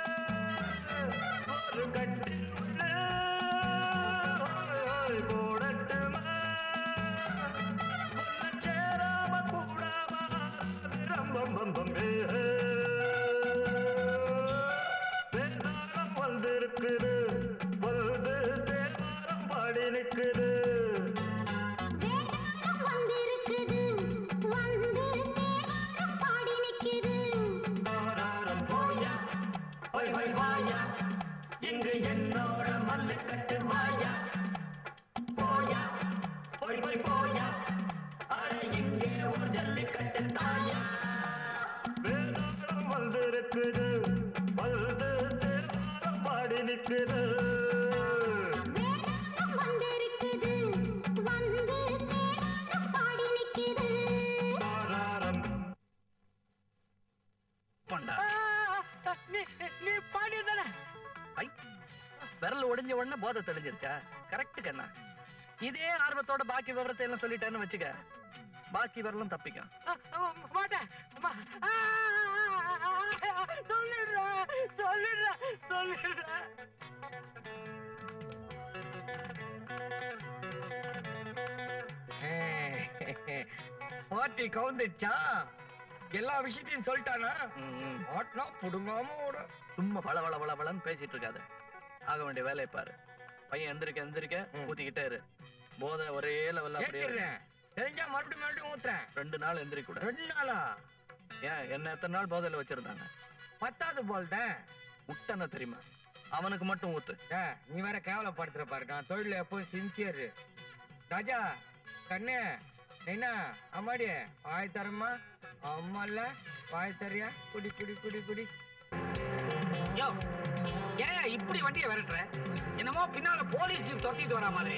ஒரு கட்டில் உள்ள ஹோய் ஹோய் போடட்டுமா உன்னை சேராம கூடாம ரம்பம் பம்பம் ஏ வேதாளம் வந்திருக்குது வந்து தேவாரம் பாடி நிற்குது வேகம் வந்திருக்குது வந்து தேவாரம் பாடி நிக்குது தாராரம் போயா போய் போய் வாயா இங்கு என்னோட மல்லுக்கட்டு வாயா போயா போய் போய் போயா அட இங்கே ஒரு ஜல்லிக்கட்டு தாயா வேதாளம் வந்திருக்குது வந்து தேவாரம் பாடி நிற்குது வேகம் வந்திருக்குது வந்து தேவாரம் பாடி நிக்குது தாராரம் பண்ணா நீ நீ பாடியதானே ஐ விரல் ஒடிஞ்ச உடனே போதை தெளிஞ்சிருச்சா கரெக்ட் கண்ணா இதே ஆர்வத்தோட பாக்கி விவரத்தை எல்லாம் சொல்லிட்டேன்னு வச்சுக்க பாக்கி விரலும் தப்பிக்கும் மாட்டேன் அம்மா. ஆ, சொல்லிடுறேன் சொல்லிடுறேன் சொல்லிடுறேன் பாட்டி கவுந்துச்சா எல்லா விஷயத்தையும் சொல்லிட்டானா மாட்டினா புடுங்காம ஓடும் சும்மா வள வள வள வளன்னு பேசிட்டு இருக்காத ஆக வேண்டிய வேலையை பாரு பையன் எந்திரிக்க எந்திரிக்க ஊத்திக்கிட்டே இரு போதை ஒரே லெவல்ல அப்படியே இருக்கு. ஏத்திடுறேன் தெரிஞ்சா மறுபடியும் மறுபடியும் ஊத்துறேன் ரெண்டு நாள் எந்திரிக்க கூட ரெண்டு நாளா ஏன் என்ன எத்தனை நாள் போதையில வச்சிருந்தாங்க பத்தாவது போல்தான் முட்டை தெரியுமா அவனுக்கு மட்டும் ஊத்து ஏய், நீ வேற கேவலப்படுத்துற பாரு நான் தொழில எப்பவும் சின்சியர் ராஜா கண்ணு என்ன அம்மாடி வாய் தரமா அம்மா இல்ல வாய் தரியா குடி குடி குடி குடி யோ ஏன் இப்படி வண்டியை விரட்டுற என்னமோ பின்னால போலீஸ் ஜீப் தொட்டிட்டு வரா மாதிரி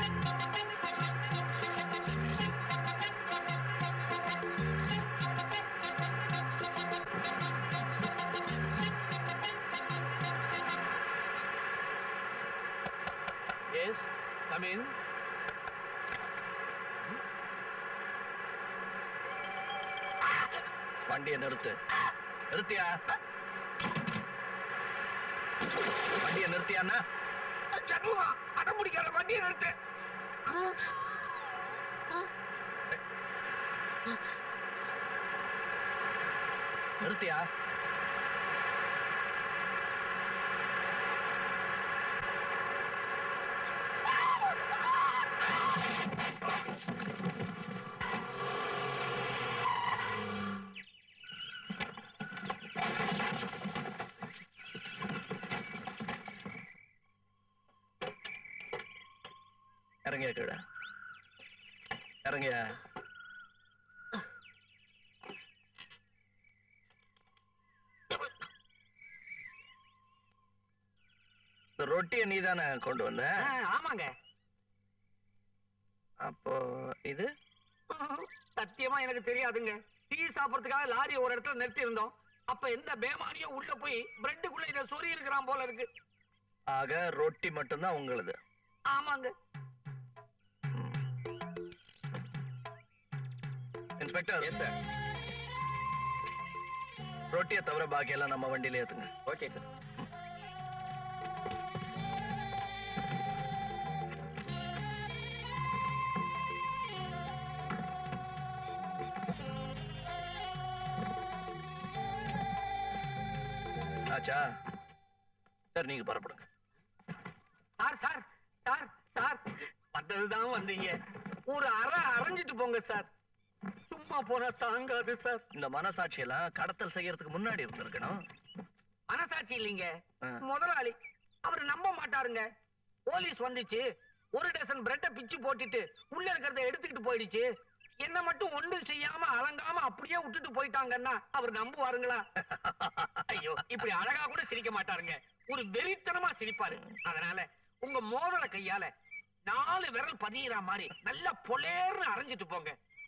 எஸ் கம் இன் வண்டியை நிறுத்து நிறுத்தியா வண்டியை நிறுத்தியாண்ணா சண்முகா அடம் பிடிக்காத வண்டியை நிறுத்து நிறுத்தியா இறங்கியா கீழே இறங்கியா இந்த ரொட்டியை நீ தானே கொண்டு வந்த ஆமாங்க அப்போ இது சத்தியமா எனக்கு தெரியாதுங்க டீ சாப்பிடறதுக்காக லாரி ஒரு இடத்துல நிறுத்தி இருந்தோம் அப்ப எந்த பேமானியும் உள்ள போய் பிரெட்டுக்குள்ள இத சொறி இருக்கிறான் போல இருக்கு ஆக ரொட்டி மட்டும்தான் உங்களுது ஆமாங்க இன்ஸ்பெக்டர் எஸ் சார் ரொட்டியை தவிர பாக்கி எல்லாம் நம்ம வண்டியில ஏத்துங்க ஓகே சார் ஆச்சா சார் நீங்க புறப்படுங்க சார் சார் சார் சார் வந்ததுதான் வந்தீங்க ஒரு அரை அரைஞ்சிட்டு போங்க சார் சும்மா போனா தாங்காது சார் இந்த மனசாட்சி எல்லாம் கடத்தல் செய்யறதுக்கு முன்னாடி இருந்திருக்கணும் மனசாட்சி இல்லைங்க ஆ. முதலாளி அவர் நம்ப மாட்டாருங்க போலீஸ் வந்துச்சு ஒரு டசன் பிரெட்டை பிச்சு போட்டுட்டு உள்ள இருக்கிறத எடுத்துக்கிட்டு போயிடுச்சு என்ன மட்டும் ஒண்ணும் செய்யாம அலங்காம அப்படியே விட்டுட்டு போயிட்டாங்கன்னா அவர் நம்புவாருங்களா ஐயோ இப்படி அழகா கூட சிரிக்க மாட்டாருங்க ஒரு வெறித்தனமா சிரிப்பாரு அதனால உங்க மோதல கையால நாலு விரல் பதியிற மாதிரி நல்லா பொலேர்னு அரைஞ்சிட்டு போங்க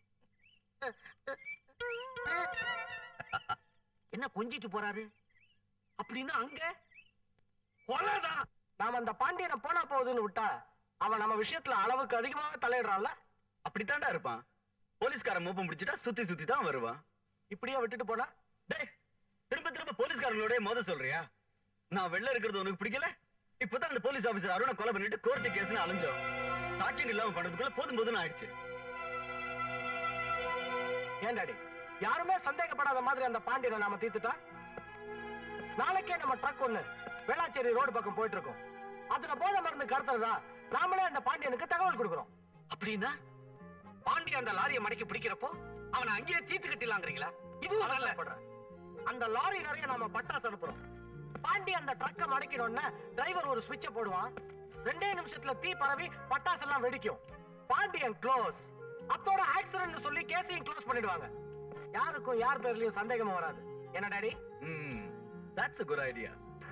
என்ன கொஞ்சிட்டு போறாரு அப்படின்னா அங்க கொலைதான் நாம அந்த பாண்டியனை போனா போகுதுன்னு விட்டா அவன் நம்ம விஷயத்துல அளவுக்கு அதிகமாக தலையிடுறான்ல அப்படித்தான்டா இருப்பான் போலீஸ்காரன் மூப்பம் பிடிச்சிட்டா சுத்தி சுத்தி தான் வருவான் இப்படியே விட்டுட்டு போனா டேய் திரும்ப திரும்ப போலீஸ்காரங்களோட மோத சொல்றியா நான் வெளில இருக்கிறது உனக்கு பிடிக்கல இப்பதான் அந்த போலீஸ் ஆபீசர் அருணை கொலை பண்ணிட்டு கோர்ட்டு கேஸ்னு அலைஞ்சோம் சாட்சியம் இல்லாம பண்ணதுக்குள்ள போதும் போதும்னு ஆயிடுச்சு ஏன் டாடி யாருமே சந்தேகப்படாத மாதிரி அந்த பாண்டியனை நாம தீர்த்துட்டா நாளைக்கே நம்ம ட்ரக் ஒண்ணு வேளாச்சேரி ரோடு பக்கம் போயிட்டு இருக்கோம் அதுல போதை மருந்து கடத்துறதா நாமளே அந்த பாண்டியனுக்கு தகவல் கொடுக்குறோம் அப்படின்னா பாண்டி அந்த லாரியை மடக்கி பிடிக்கிறப்போ அவனை அங்கேயே தீத்து கட்டிலாங்கிறீங்களா இதுவும் நல்ல படுறேன் அந்த லாரி நிறைய நாம பட்டாசு அனுப்புறோம் பாண்டி அந்த ட்ரக்க மடக்கினோடனே டிரைவர் ஒரு சுவிட்ச போடுவான் ரெண்டே நிமிஷத்துல தீ பரவி பட்டாசு எல்லாம் வெடிக்கும் பாண்டியன் க்ளோஸ் அத்தோட ஆக்சிடென்ட் சொல்லி கேஸையும் க்ளோஸ் பண்ணிடுவாங்க யாருக்கும் யார் பேர்லயும் சந்தேகமும் வராது என்ன டாடி ம் தட்ஸ் a குட் ஐடியா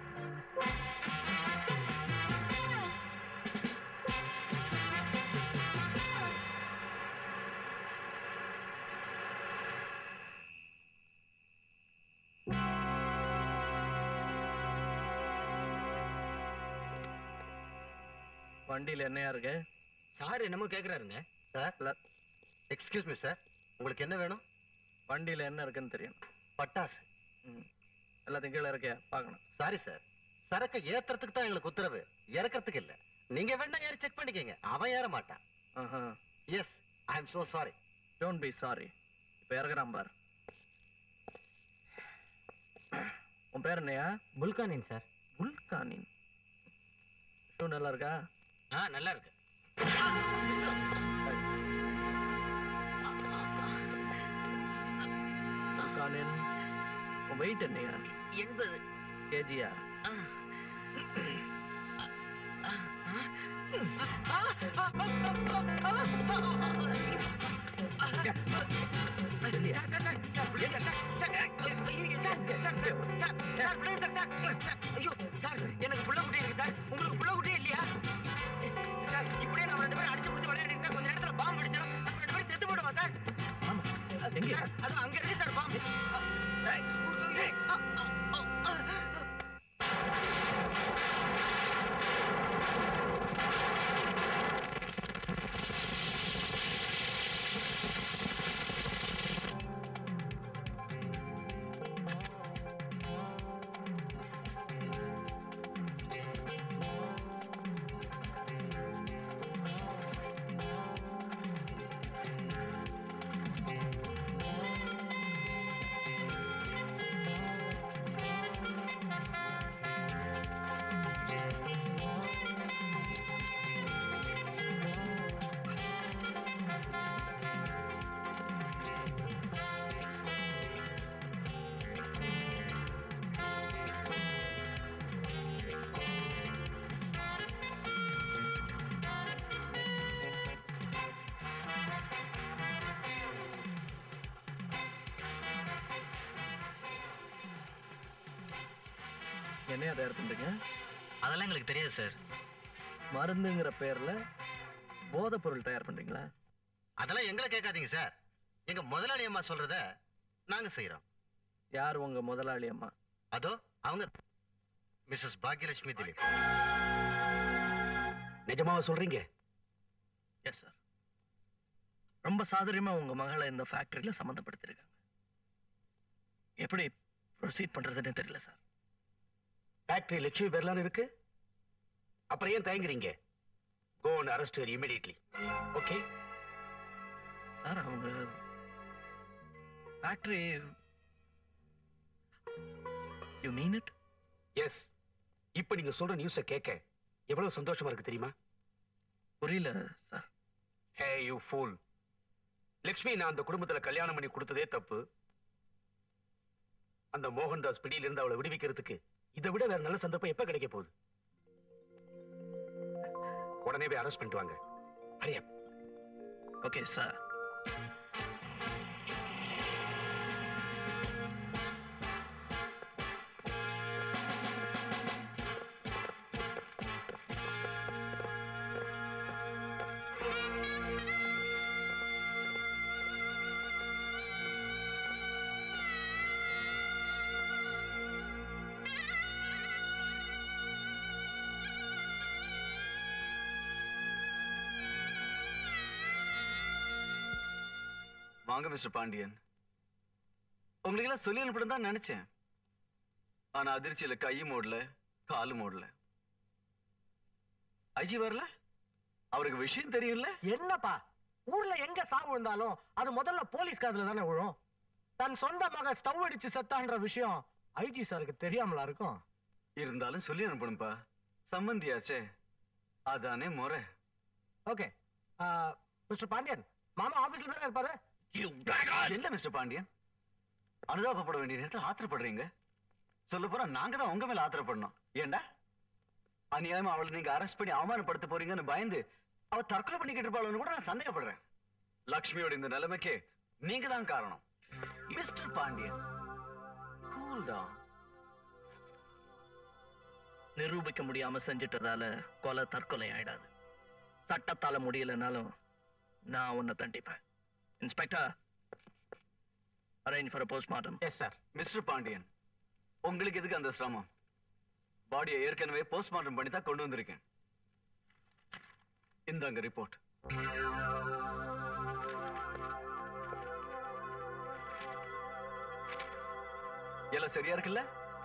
வண்டியில என்னையா இருக்கு சார் என்னமோ கேக்குறாருங்க சார் எக்ஸ்கியூஸ் மீ சார் உங்களுக்கு என்ன வேணும் வண்டியில என்ன இருக்குன்னு தெரியும் பட்டாசு ம். எல்லாத்தையும் கீழே இருக்கியா பார்க்கணும் சாரி சார் சரக்கு ஏத்துறதுக்கு தான் எங்களுக்கு உத்தரவு இறக்கறதுக்கு இல்ல நீங்க வேணா ஏறி செக் பண்ணிக்கங்க அவன் ஏற மாட்டான் ஆஹா yes I am so sorry don't be sorry இப்போ இறக்குறான் பார் உன் பேர் என்னையா புல்கானின் சார் புல்கானின் ஷூ நல்லா இருக்கா ஆ நல்லா இருக்கு புல்கானின் உன் வெயிட் என்னையா எண்பது கேஜியா ஐயோ சார் எனக்கு புள்ள குட்டி இருக்கு சார் உங்களுக்கு புள்ள குட்டி இல்லையா சார் இப்படியே நம்ம ரெண்டு பேரும் எங்க அது அங்க இருக்கு சார் பாம்பு ஏய், ஏய், அ, அ, அ, அ. என்ன தயார் பண்றீங்க அதெல்லாம் எங்களுக்கு தெரியாது சார் மருந்துங்கிற பேர்ல போதைப் பொருள் தயார் பண்றீங்களா அதெல்லாம் எங்களை கேட்காதீங்க சார் எங்க முதலாளி அம்மா சொல்றத நாங்க செய்யறோம் யார் உங்க முதலாளி அம்மா அதோ அவங்க மிஸ்ஸஸ் பாக்யலட்சுமி திலீப் நிஜமாவா சொல்றீங்க எஸ் சார் ரொம்ப சாதுரியமா உங்க மகளை இந்த ஃபேக்டரியில சம்மந்தப்படுத்திருக்காங்க எப்படி ப்ரொசீட் பண்றதுன்னு தெரியல சார் ஃபேக்டரி லட்சுமி பேர்லாம் இருக்கு அப்புறம் ஏன் தயங்குறீங்க go and arrest her immediately okay sir அவங்க factory you mean it yes இப்போ நீங்க சொல்ற நியூஸை கேட்க எவ்வளவு சந்தோஷமா இருக்கு தெரியுமா புரியல sir hey you fool Lakshmi நான் அந்த குடும்பத்துல கல்யாணம் பண்ணி கொடுத்ததே தப்பு அந்த மோகன்தாஸ் பிடியில இருந்து அவளை விடுவிக்கிறதுக்கு இதை விட வேற நல்ல சந்தர்ப்பம் எப்ப கிடைக்க போகுது உடனே போய் அரெஸ்ட் பண்ணிட்டு வாங்க ஹரியா ஓகே சார் வாங்க மிஸ்டர் பாண்டியன் உங்களுக்கு எல்லாம் சொல்லி அனுப்பணும் தான் நினைச்சேன் ஆனா அதிர்ச்சியில கை மூடல காலு மூடல ஐஜி வரல அவருக்கு விஷயம் தெரியும்ல என்னப்பா ஊர்ல எங்க சாவு விழுந்தாலும் அது முதல்ல போலீஸ் காதுல தானே விழும் தன் சொந்த மக ஸ்டவ் அடிச்சு செத்தான்ற விஷயம் ஐஜி சாருக்கு தெரியாமலா இருக்கும் இருந்தாலும் சொல்லி அனுப்பணும்பா சம்மந்தியாச்சே அதானே முறை ஓகே மிஸ்டர் பாண்டியன் மாமா ஆபீஸ்ல தானே இருப்பாரு இல்ல மிஸ்டர் பாண்டியன் அனுதாபப்பட வேண்டிய நேரத்தில் ஆத்திரப்படுறீங்க சொல்ல போறா நாங்க தான் உங்க மேல ஆத்திரப்படணும் ஏண்டா அநியாயமா அவளை நீங்க அரெஸ்ட் பண்ணி அவமானப்படுத்த போறீங்கன்னு பயந்து அவ தற்கொலை பண்ணிக்கிட்டு இருப்பாளன்னு கூட நான் சந்தேகப்படுறேன் லக்ஷ்மியோட இந்த நிலைமைக்கு நீங்க தான் காரணம் மிஸ்டர் பாண்டியன் கூல் டவுன் நிரூபிக்க முடியாம செஞ்சிட்டதால கொலை தற்கொலை ஆயிடாது சட்டத்தால முடியலனாலும் நான் உன்னை தண்டிப்பேன் inspector arrange for postmortem yes sir mister Pandian உங்களுக்கு எதுக்கு அந்த சிரமம் பாடியை ஏற்கனவே போஸ்ட்மார்ட்டம் பண்ணி தான் கொண்டு வந்திருக்கேன் இந்தாங்க ரிப்போர்ட் எல்லாம் சரியா இருக்குல்ல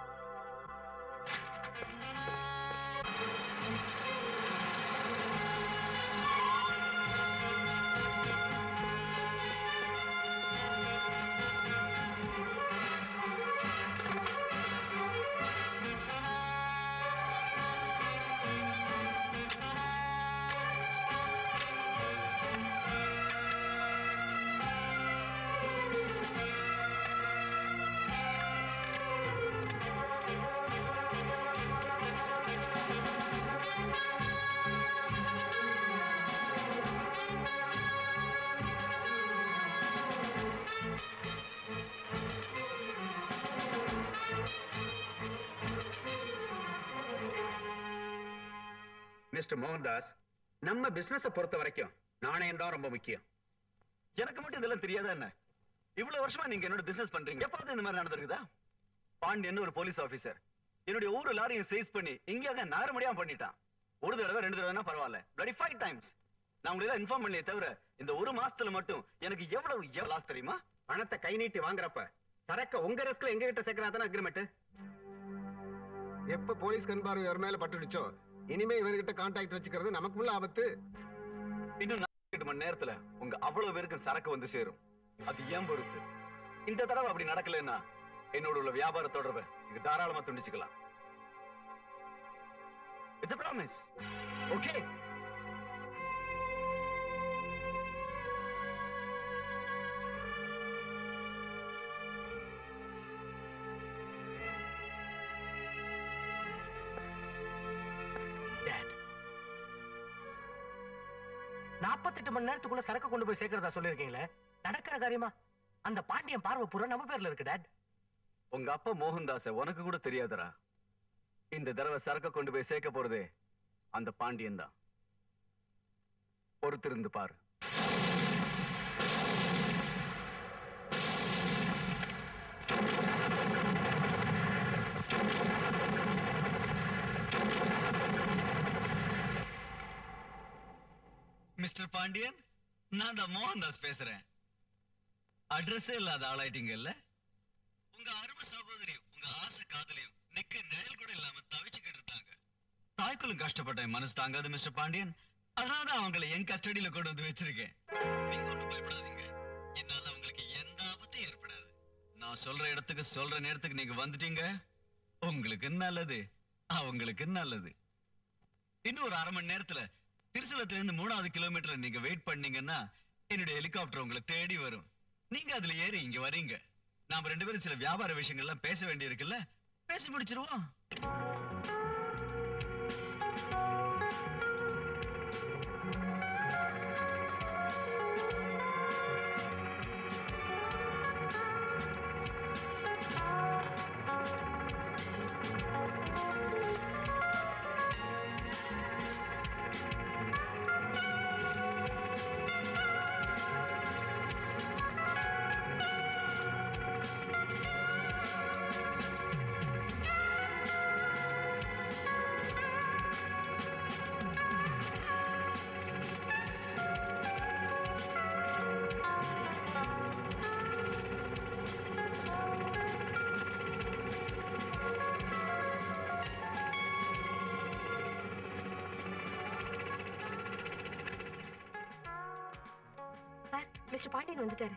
மிஸ்டர் மோகன்தாஸ் நம்ம பிசினஸ பொறுத்த வரைக்கும் நாணயம் தான் ரொம்ப முக்கியம் எனக்கு மட்டும் இதெல்லாம் தெரியாதா என்ன இவ்வளவு வருஷமா நீங்க என்னோட பிசினஸ் பண்றீங்க எப்பாவது இந்த மாதிரி நடந்திருக்குதா பாண்டியன் ஒரு போலீஸ் ஆபீசர் என்னுடைய ஒவ்வொரு லாரியும் சைஸ் பண்ணி இங்கே நார முடியாம பண்ணிட்டான் ஒரு தடவை ரெண்டு தடவைனா பரவாயில்ல bloody ஃபைவ் டைம்ஸ் நான் உங்களுக்கு இன்ஃபார்ம் பண்ணலையே தவிர இந்த ஒரு மாசத்துல மட்டும் எனக்கு எவ்வளவு எவ்வளவு லாஸ் தெரியுமா பணத்தை கை நீட்டி வாங்குறப்ப சரக்க உங்க ரிஸ்க்ல எங்க கிட்ட சேர்க்கறா தானே அக்ரிமெண்ட் எப்ப போலீஸ் கண் பார்வை இவர் மேல பட்டுடுச்சோ இனிமே இவர்கிட்ட கான்டாக்ட் வச்சுக்கிறது நமக்கு முள்ள ஆபத்து இன்னும் நாலு மணி நேரத்துல உங்க அவ்வளவு பேருக்கு சரக்கு வந்து சேரும் அது ஏன் பொறுப்பு இந்த தடவை அப்படி நடக்கலைன்னா என்னோட உள்ள வியாபார தொடர்பை இது தாராளமா துண்டிச்சுக்கலாம் இட்ஸ் ப்ராமிஸ் ஓகே நாற்பத்தெட்டு மணி நேரத்துக்குள்ள சரக்கு கொண்டு போய் சேர்க்கறதா சொல்லிருக்கீங்களே நடக்கிற காரியமா அந்த பாண்டியன் பார்வை பூரா நம்ம பேர்ல இருக்கு டாட் உங்க அப்பா மோகன்தாஸ உனக்கு கூட தெரியாதடா இந்த தடவை சரக்க கொண்டு போய் சேர்க்க போறதே அந்த பாண்டியன் தான் பொறுத்திருந்து பாரு மிஸ்டர் பாண்டியன் நான் தான் மோகன்தாஸ் பேசுறேன் அட்ரஸே இல்லாத ஆளாயிட்டீங்கல்ல உங்க அருமை சகோதரி உங்க ஆசை காதலியும் நிக்க நிழல் கூட இல்லாம தவிச்சுக்கிட்டு இருந்தாங்க தாய்க்குள்ளும் கஷ்டப்பட்ட என் மனசு தாங்காது மிஸ்டர் பாண்டியன் அதனால தான் அவங்களை என் கஸ்டடியில கொண்டு வந்து வச்சிருக்கேன் நீங்க ஒண்ணும் பயப்படாதீங்க என்னால உங்களுக்கு எந்த ஆபத்தும் ஏற்படாது நான் சொல்ற இடத்துக்கு சொல்ற நேரத்துக்கு நீங்க வந்துட்டீங்க உங்களுக்கு நல்லது அவங்களுக்கு நல்லது இன்னும் ஒரு அரை மணி நேரத்துல திருசூலத்துல இருந்து மூணாவது கிலோமீட்டர் நீங்க வெயிட் பண்ணீங்கன்னா என்னுடைய ஹெலிகாப்டர் உங்களை தேடி வரும் நீங்க அதுல ஏறி இங்க வரீங்க நாம ரெண்டு பேரும் சில வியாபார விஷயங்கள்லாம் பேச வேண்டி இருக்குல்ல பேசி முடிச்சிருவோம் சார் மிஸ்டர் பாண்டியன் வந்துட்டாரு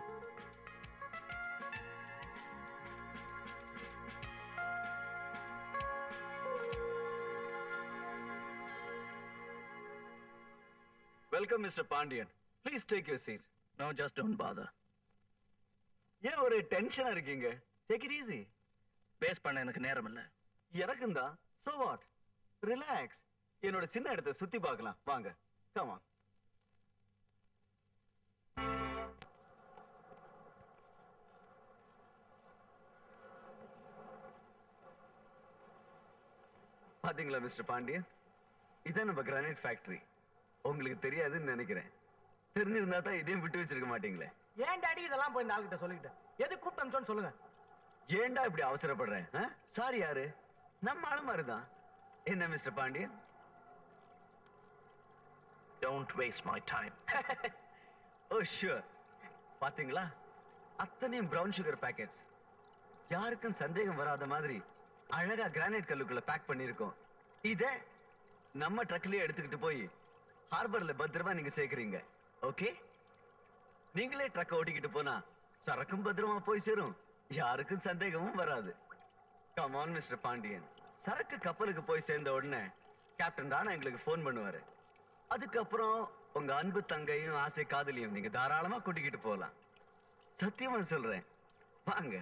welcome mister Pandian please take your seat no just don't bother ஏன் ஒரு டென்ஷனா இருக்கீங்க டேக் இட் ஈஸி பேஸ் பண்ண எனக்கு நேரம் இல்ல எனக்கும் தான் சோ வாட் ரிலாக்ஸ் என்னோட சின்ன இடத்தை சுத்தி பார்க்கலாம் வாங்க கம் ஆன் பாத்தீங்களா மிஸ்டர் பாண்டியன் இதான் நம்ம கிரானைட் ஃபேக்டரி உங்களுக்கு தெரியாதுன்னு நினைக்கிறேன் தெரிஞ்சிருந்தா தான் இதையும் விட்டு வச்சிருக்க மாட்டீங்களே ஏன் டாடி இதெல்லாம் போய் இந்த ஆளுகிட்ட சொல்லிக்கிட்டேன் எது கூப்பிட்டு அனுப்பிச்சோன்னு சொல்லுங்க ஏன்டா இப்படி அவசரப்படுறேன் சாரி யாரு நம்ம ஆளு மாதிரிதான் என்ன mister Pandian don't waste my time oh sure பாத்தீங்களா அத்தனையும் பிரவுன் சுகர் பாக்கெட்ஸ் யாருக்கும் சந்தேகம் வராத மாதிரி அழகா கிரானைட் கல்லுக்குள்ள பேக் பண்ணிருக்கோம் இத நம்ம ட்ரக்லயே எடுத்துக்கிட்டு போய் ஹார்பர்ல பத்திரமா நீங்க சேர்க்கறீங்க ஓகே நீங்களே ட்ரக் ஓட்டிக்கிட்டு போனா சரக்கும் பத்திரமா போய் சேரும் யாருக்கும் சந்தேகமும் வராது கமான் மிஸ்டர் பாண்டியன் சரக்கு கப்பலுக்கு போய் சேர்ந்த உடனே கேப்டன் ராணா எங்களுக்கு ஃபோன் பண்ணுவாரு அதுக்கப்புறம் உங்க அன்பு தங்கையும் ஆசை காதலியும் நீங்க தாராளமா கூட்டிக்கிட்டு போகலாம் சத்தியமா சொல்றேன் வாங்க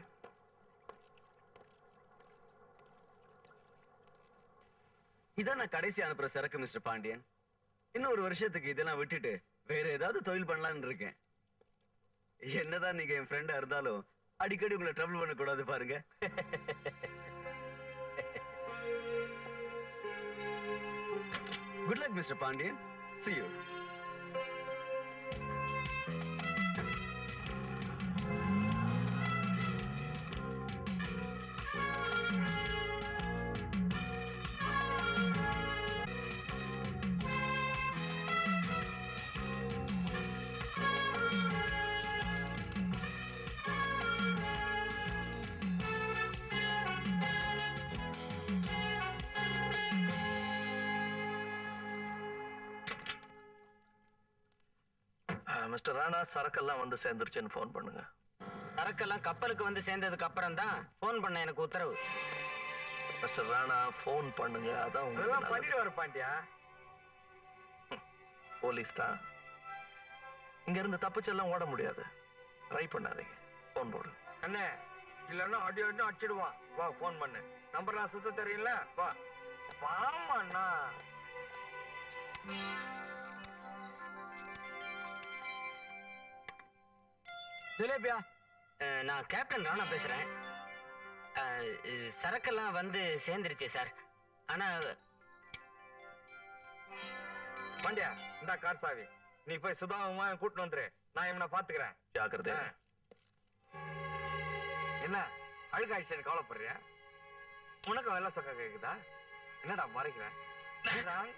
இதான் நான் கடைசி அனுப்புற சரக்கு மிஸ்டர் பாண்டியன் இன்னும் ஒரு வருஷத்துக்கு இதெல்லாம் விட்டுட்டு வேற ஏதாவது தொழில் பண்ணலாம்னு இருக்கேன் என்னதான் நீங்க என் ஃப்ரெண்டா இருந்தாலும் அடிக்கடி உங்களை ட்ரபிள் பண்ண கூடாது பாருங்க good luck mister Pandian see you mister Rana சரக்கெல்லாம் வந்து சேர்ந்துருச்சுன்னு ஃபோன் பண்ணுங்க சரக்கெல்லாம் கப்பலுக்கு வந்து சேர்ந்ததுக்கு அப்புறம் தான் ஃபோன் பண்ண எனக்கு உத்தரவு மிஸ்டர் ராணா ஃபோன் பண்ணுங்க அதான் உங்களுக்கு அதெல்லாம் நல்லது. பண்ணிடுவாரு பாண்டியா போலீஸ் தான் இங்க இருந்து தப்பிச்செல்லாம் ஓட முடியாது ட்ரை பண்ணாதீங்க ஃபோன் போடு அண்ணே இல்லன்னா அடி அடி அடிச்சிடுவான் வா ஃபோன் பண்ணு நம்பர்லாம் சுத்த தெரியல வா வாமா அண்ணா ஜிலேபியா நான் கேப்டன் ராணா பேசுறேன் அஹ், அஹ், சரக்கெல்லாம் வந்து சேர்ந்துருச்சு சார் ஆனா பாண்டியா இந்த கார் சாவி நீ போய் சுதாமா கூட்டிட்டு வந்துரு நான் இவனை பாத்துக்கிறேன் ஜாக்கிரதை என்ன அழுகாயிடுச்சு கவலைப்படுறியா உனக்கு வெள்ள சொக்கா கேக்குதா என்னடா மறைக்கிற நான்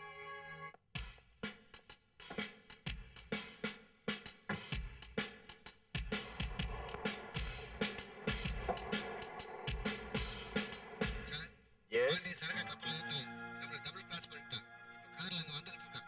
சரக கப்பல் ஏத்தல நம்மள டபுள் கிராஸ் பண்ணிட்டான் இப்ப கார்ல அங்க வந்துகிட்டு இருக்கான்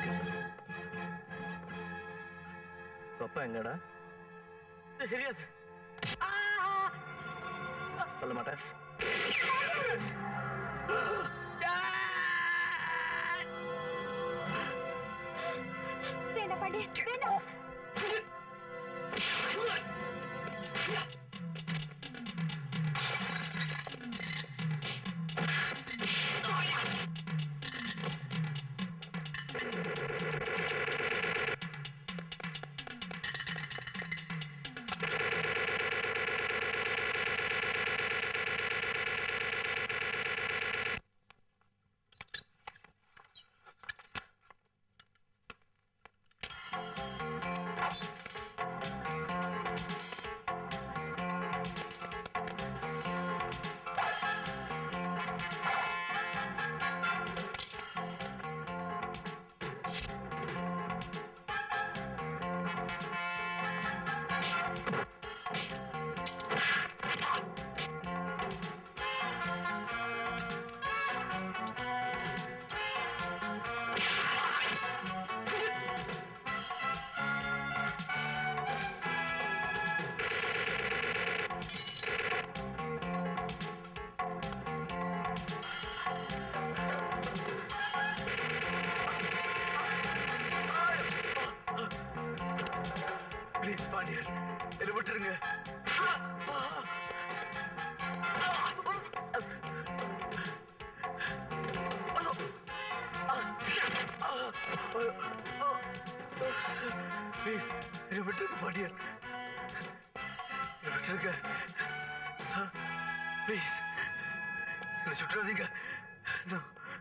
அப்பா எங்கடா தெரியாது சொல்ல மாட்டேன் வேண்டாம் பாண்டி வேண்டாம் ப்ளீஸ் பாண்டியன் என்னை விட்டுருங்க ப்ளீஸ் என்னை விட்டுருங்க பாண்டியன் என்னை விட்டுருங்க ப்ளீஸ் என்னை சுற்றாதீங்க No.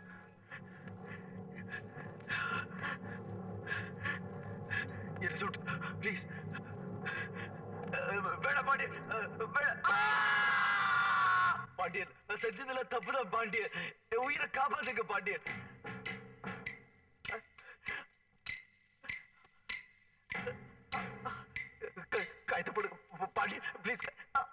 என்னை சுட்டு ப்ளீஸ் வேணாம் பாண்டியன் வேணாம். ஆ! பாண்டியன் நான் செஞ்சதுல தப்புதான் பாண்டியன் என் உயிரை காப்பாத்துங்க பாண்டியன் க- கைது போடுங்க பாண்டியன் ப்ளீஸ்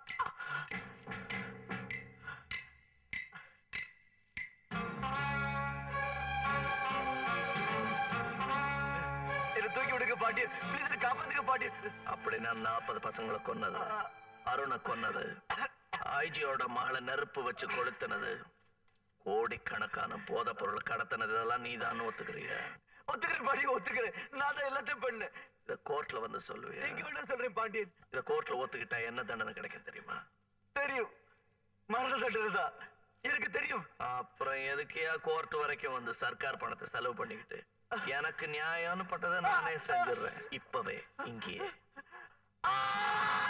என்ன தூக்கி விடுங்க பாண்டியன் ப்ளீஸ் காப்பாத்துங்க பாண்டியன் அப்படின்னா நாற்பது பசங்களை கொன்னது அருணை கொன்னது ஐஜியோட மகளை நெருப்பு வச்சு கொளுத்துனது கோடிக்கணக்கான போதைப் பொருள் கடத்தினது இதெல்லாம் நீதான் ஒத்துக்கிறிய ஒத்துக்கிறேன் பாண்டியன் ஒத்துக்கிறேன் நான் தான் எல்லாத்தையும் பண்ணேன் இத கோர்ட்ல வந்து சொல்லுவியா நீங்க வேணா சொல்றேன் பாண்டியன் இத கோர்ட்ல ஒத்துக்கிட்டா என்ன தண்டனை கிடைக்கும் தெரியுமா தெரியும் மரண தண்டனை தான் எனக்கு தெரியும் அப்புறம் எதுக்கையா கோர்ட் வரைக்கும் வந்து சர்க்கார் பணத்தை செலவு பண்ணிக்கிட்டு எனக்கு நியாயம்னு பட்டதை நானே செஞ்சிடுறேன் இப்பவே இங்கேயே ஆ!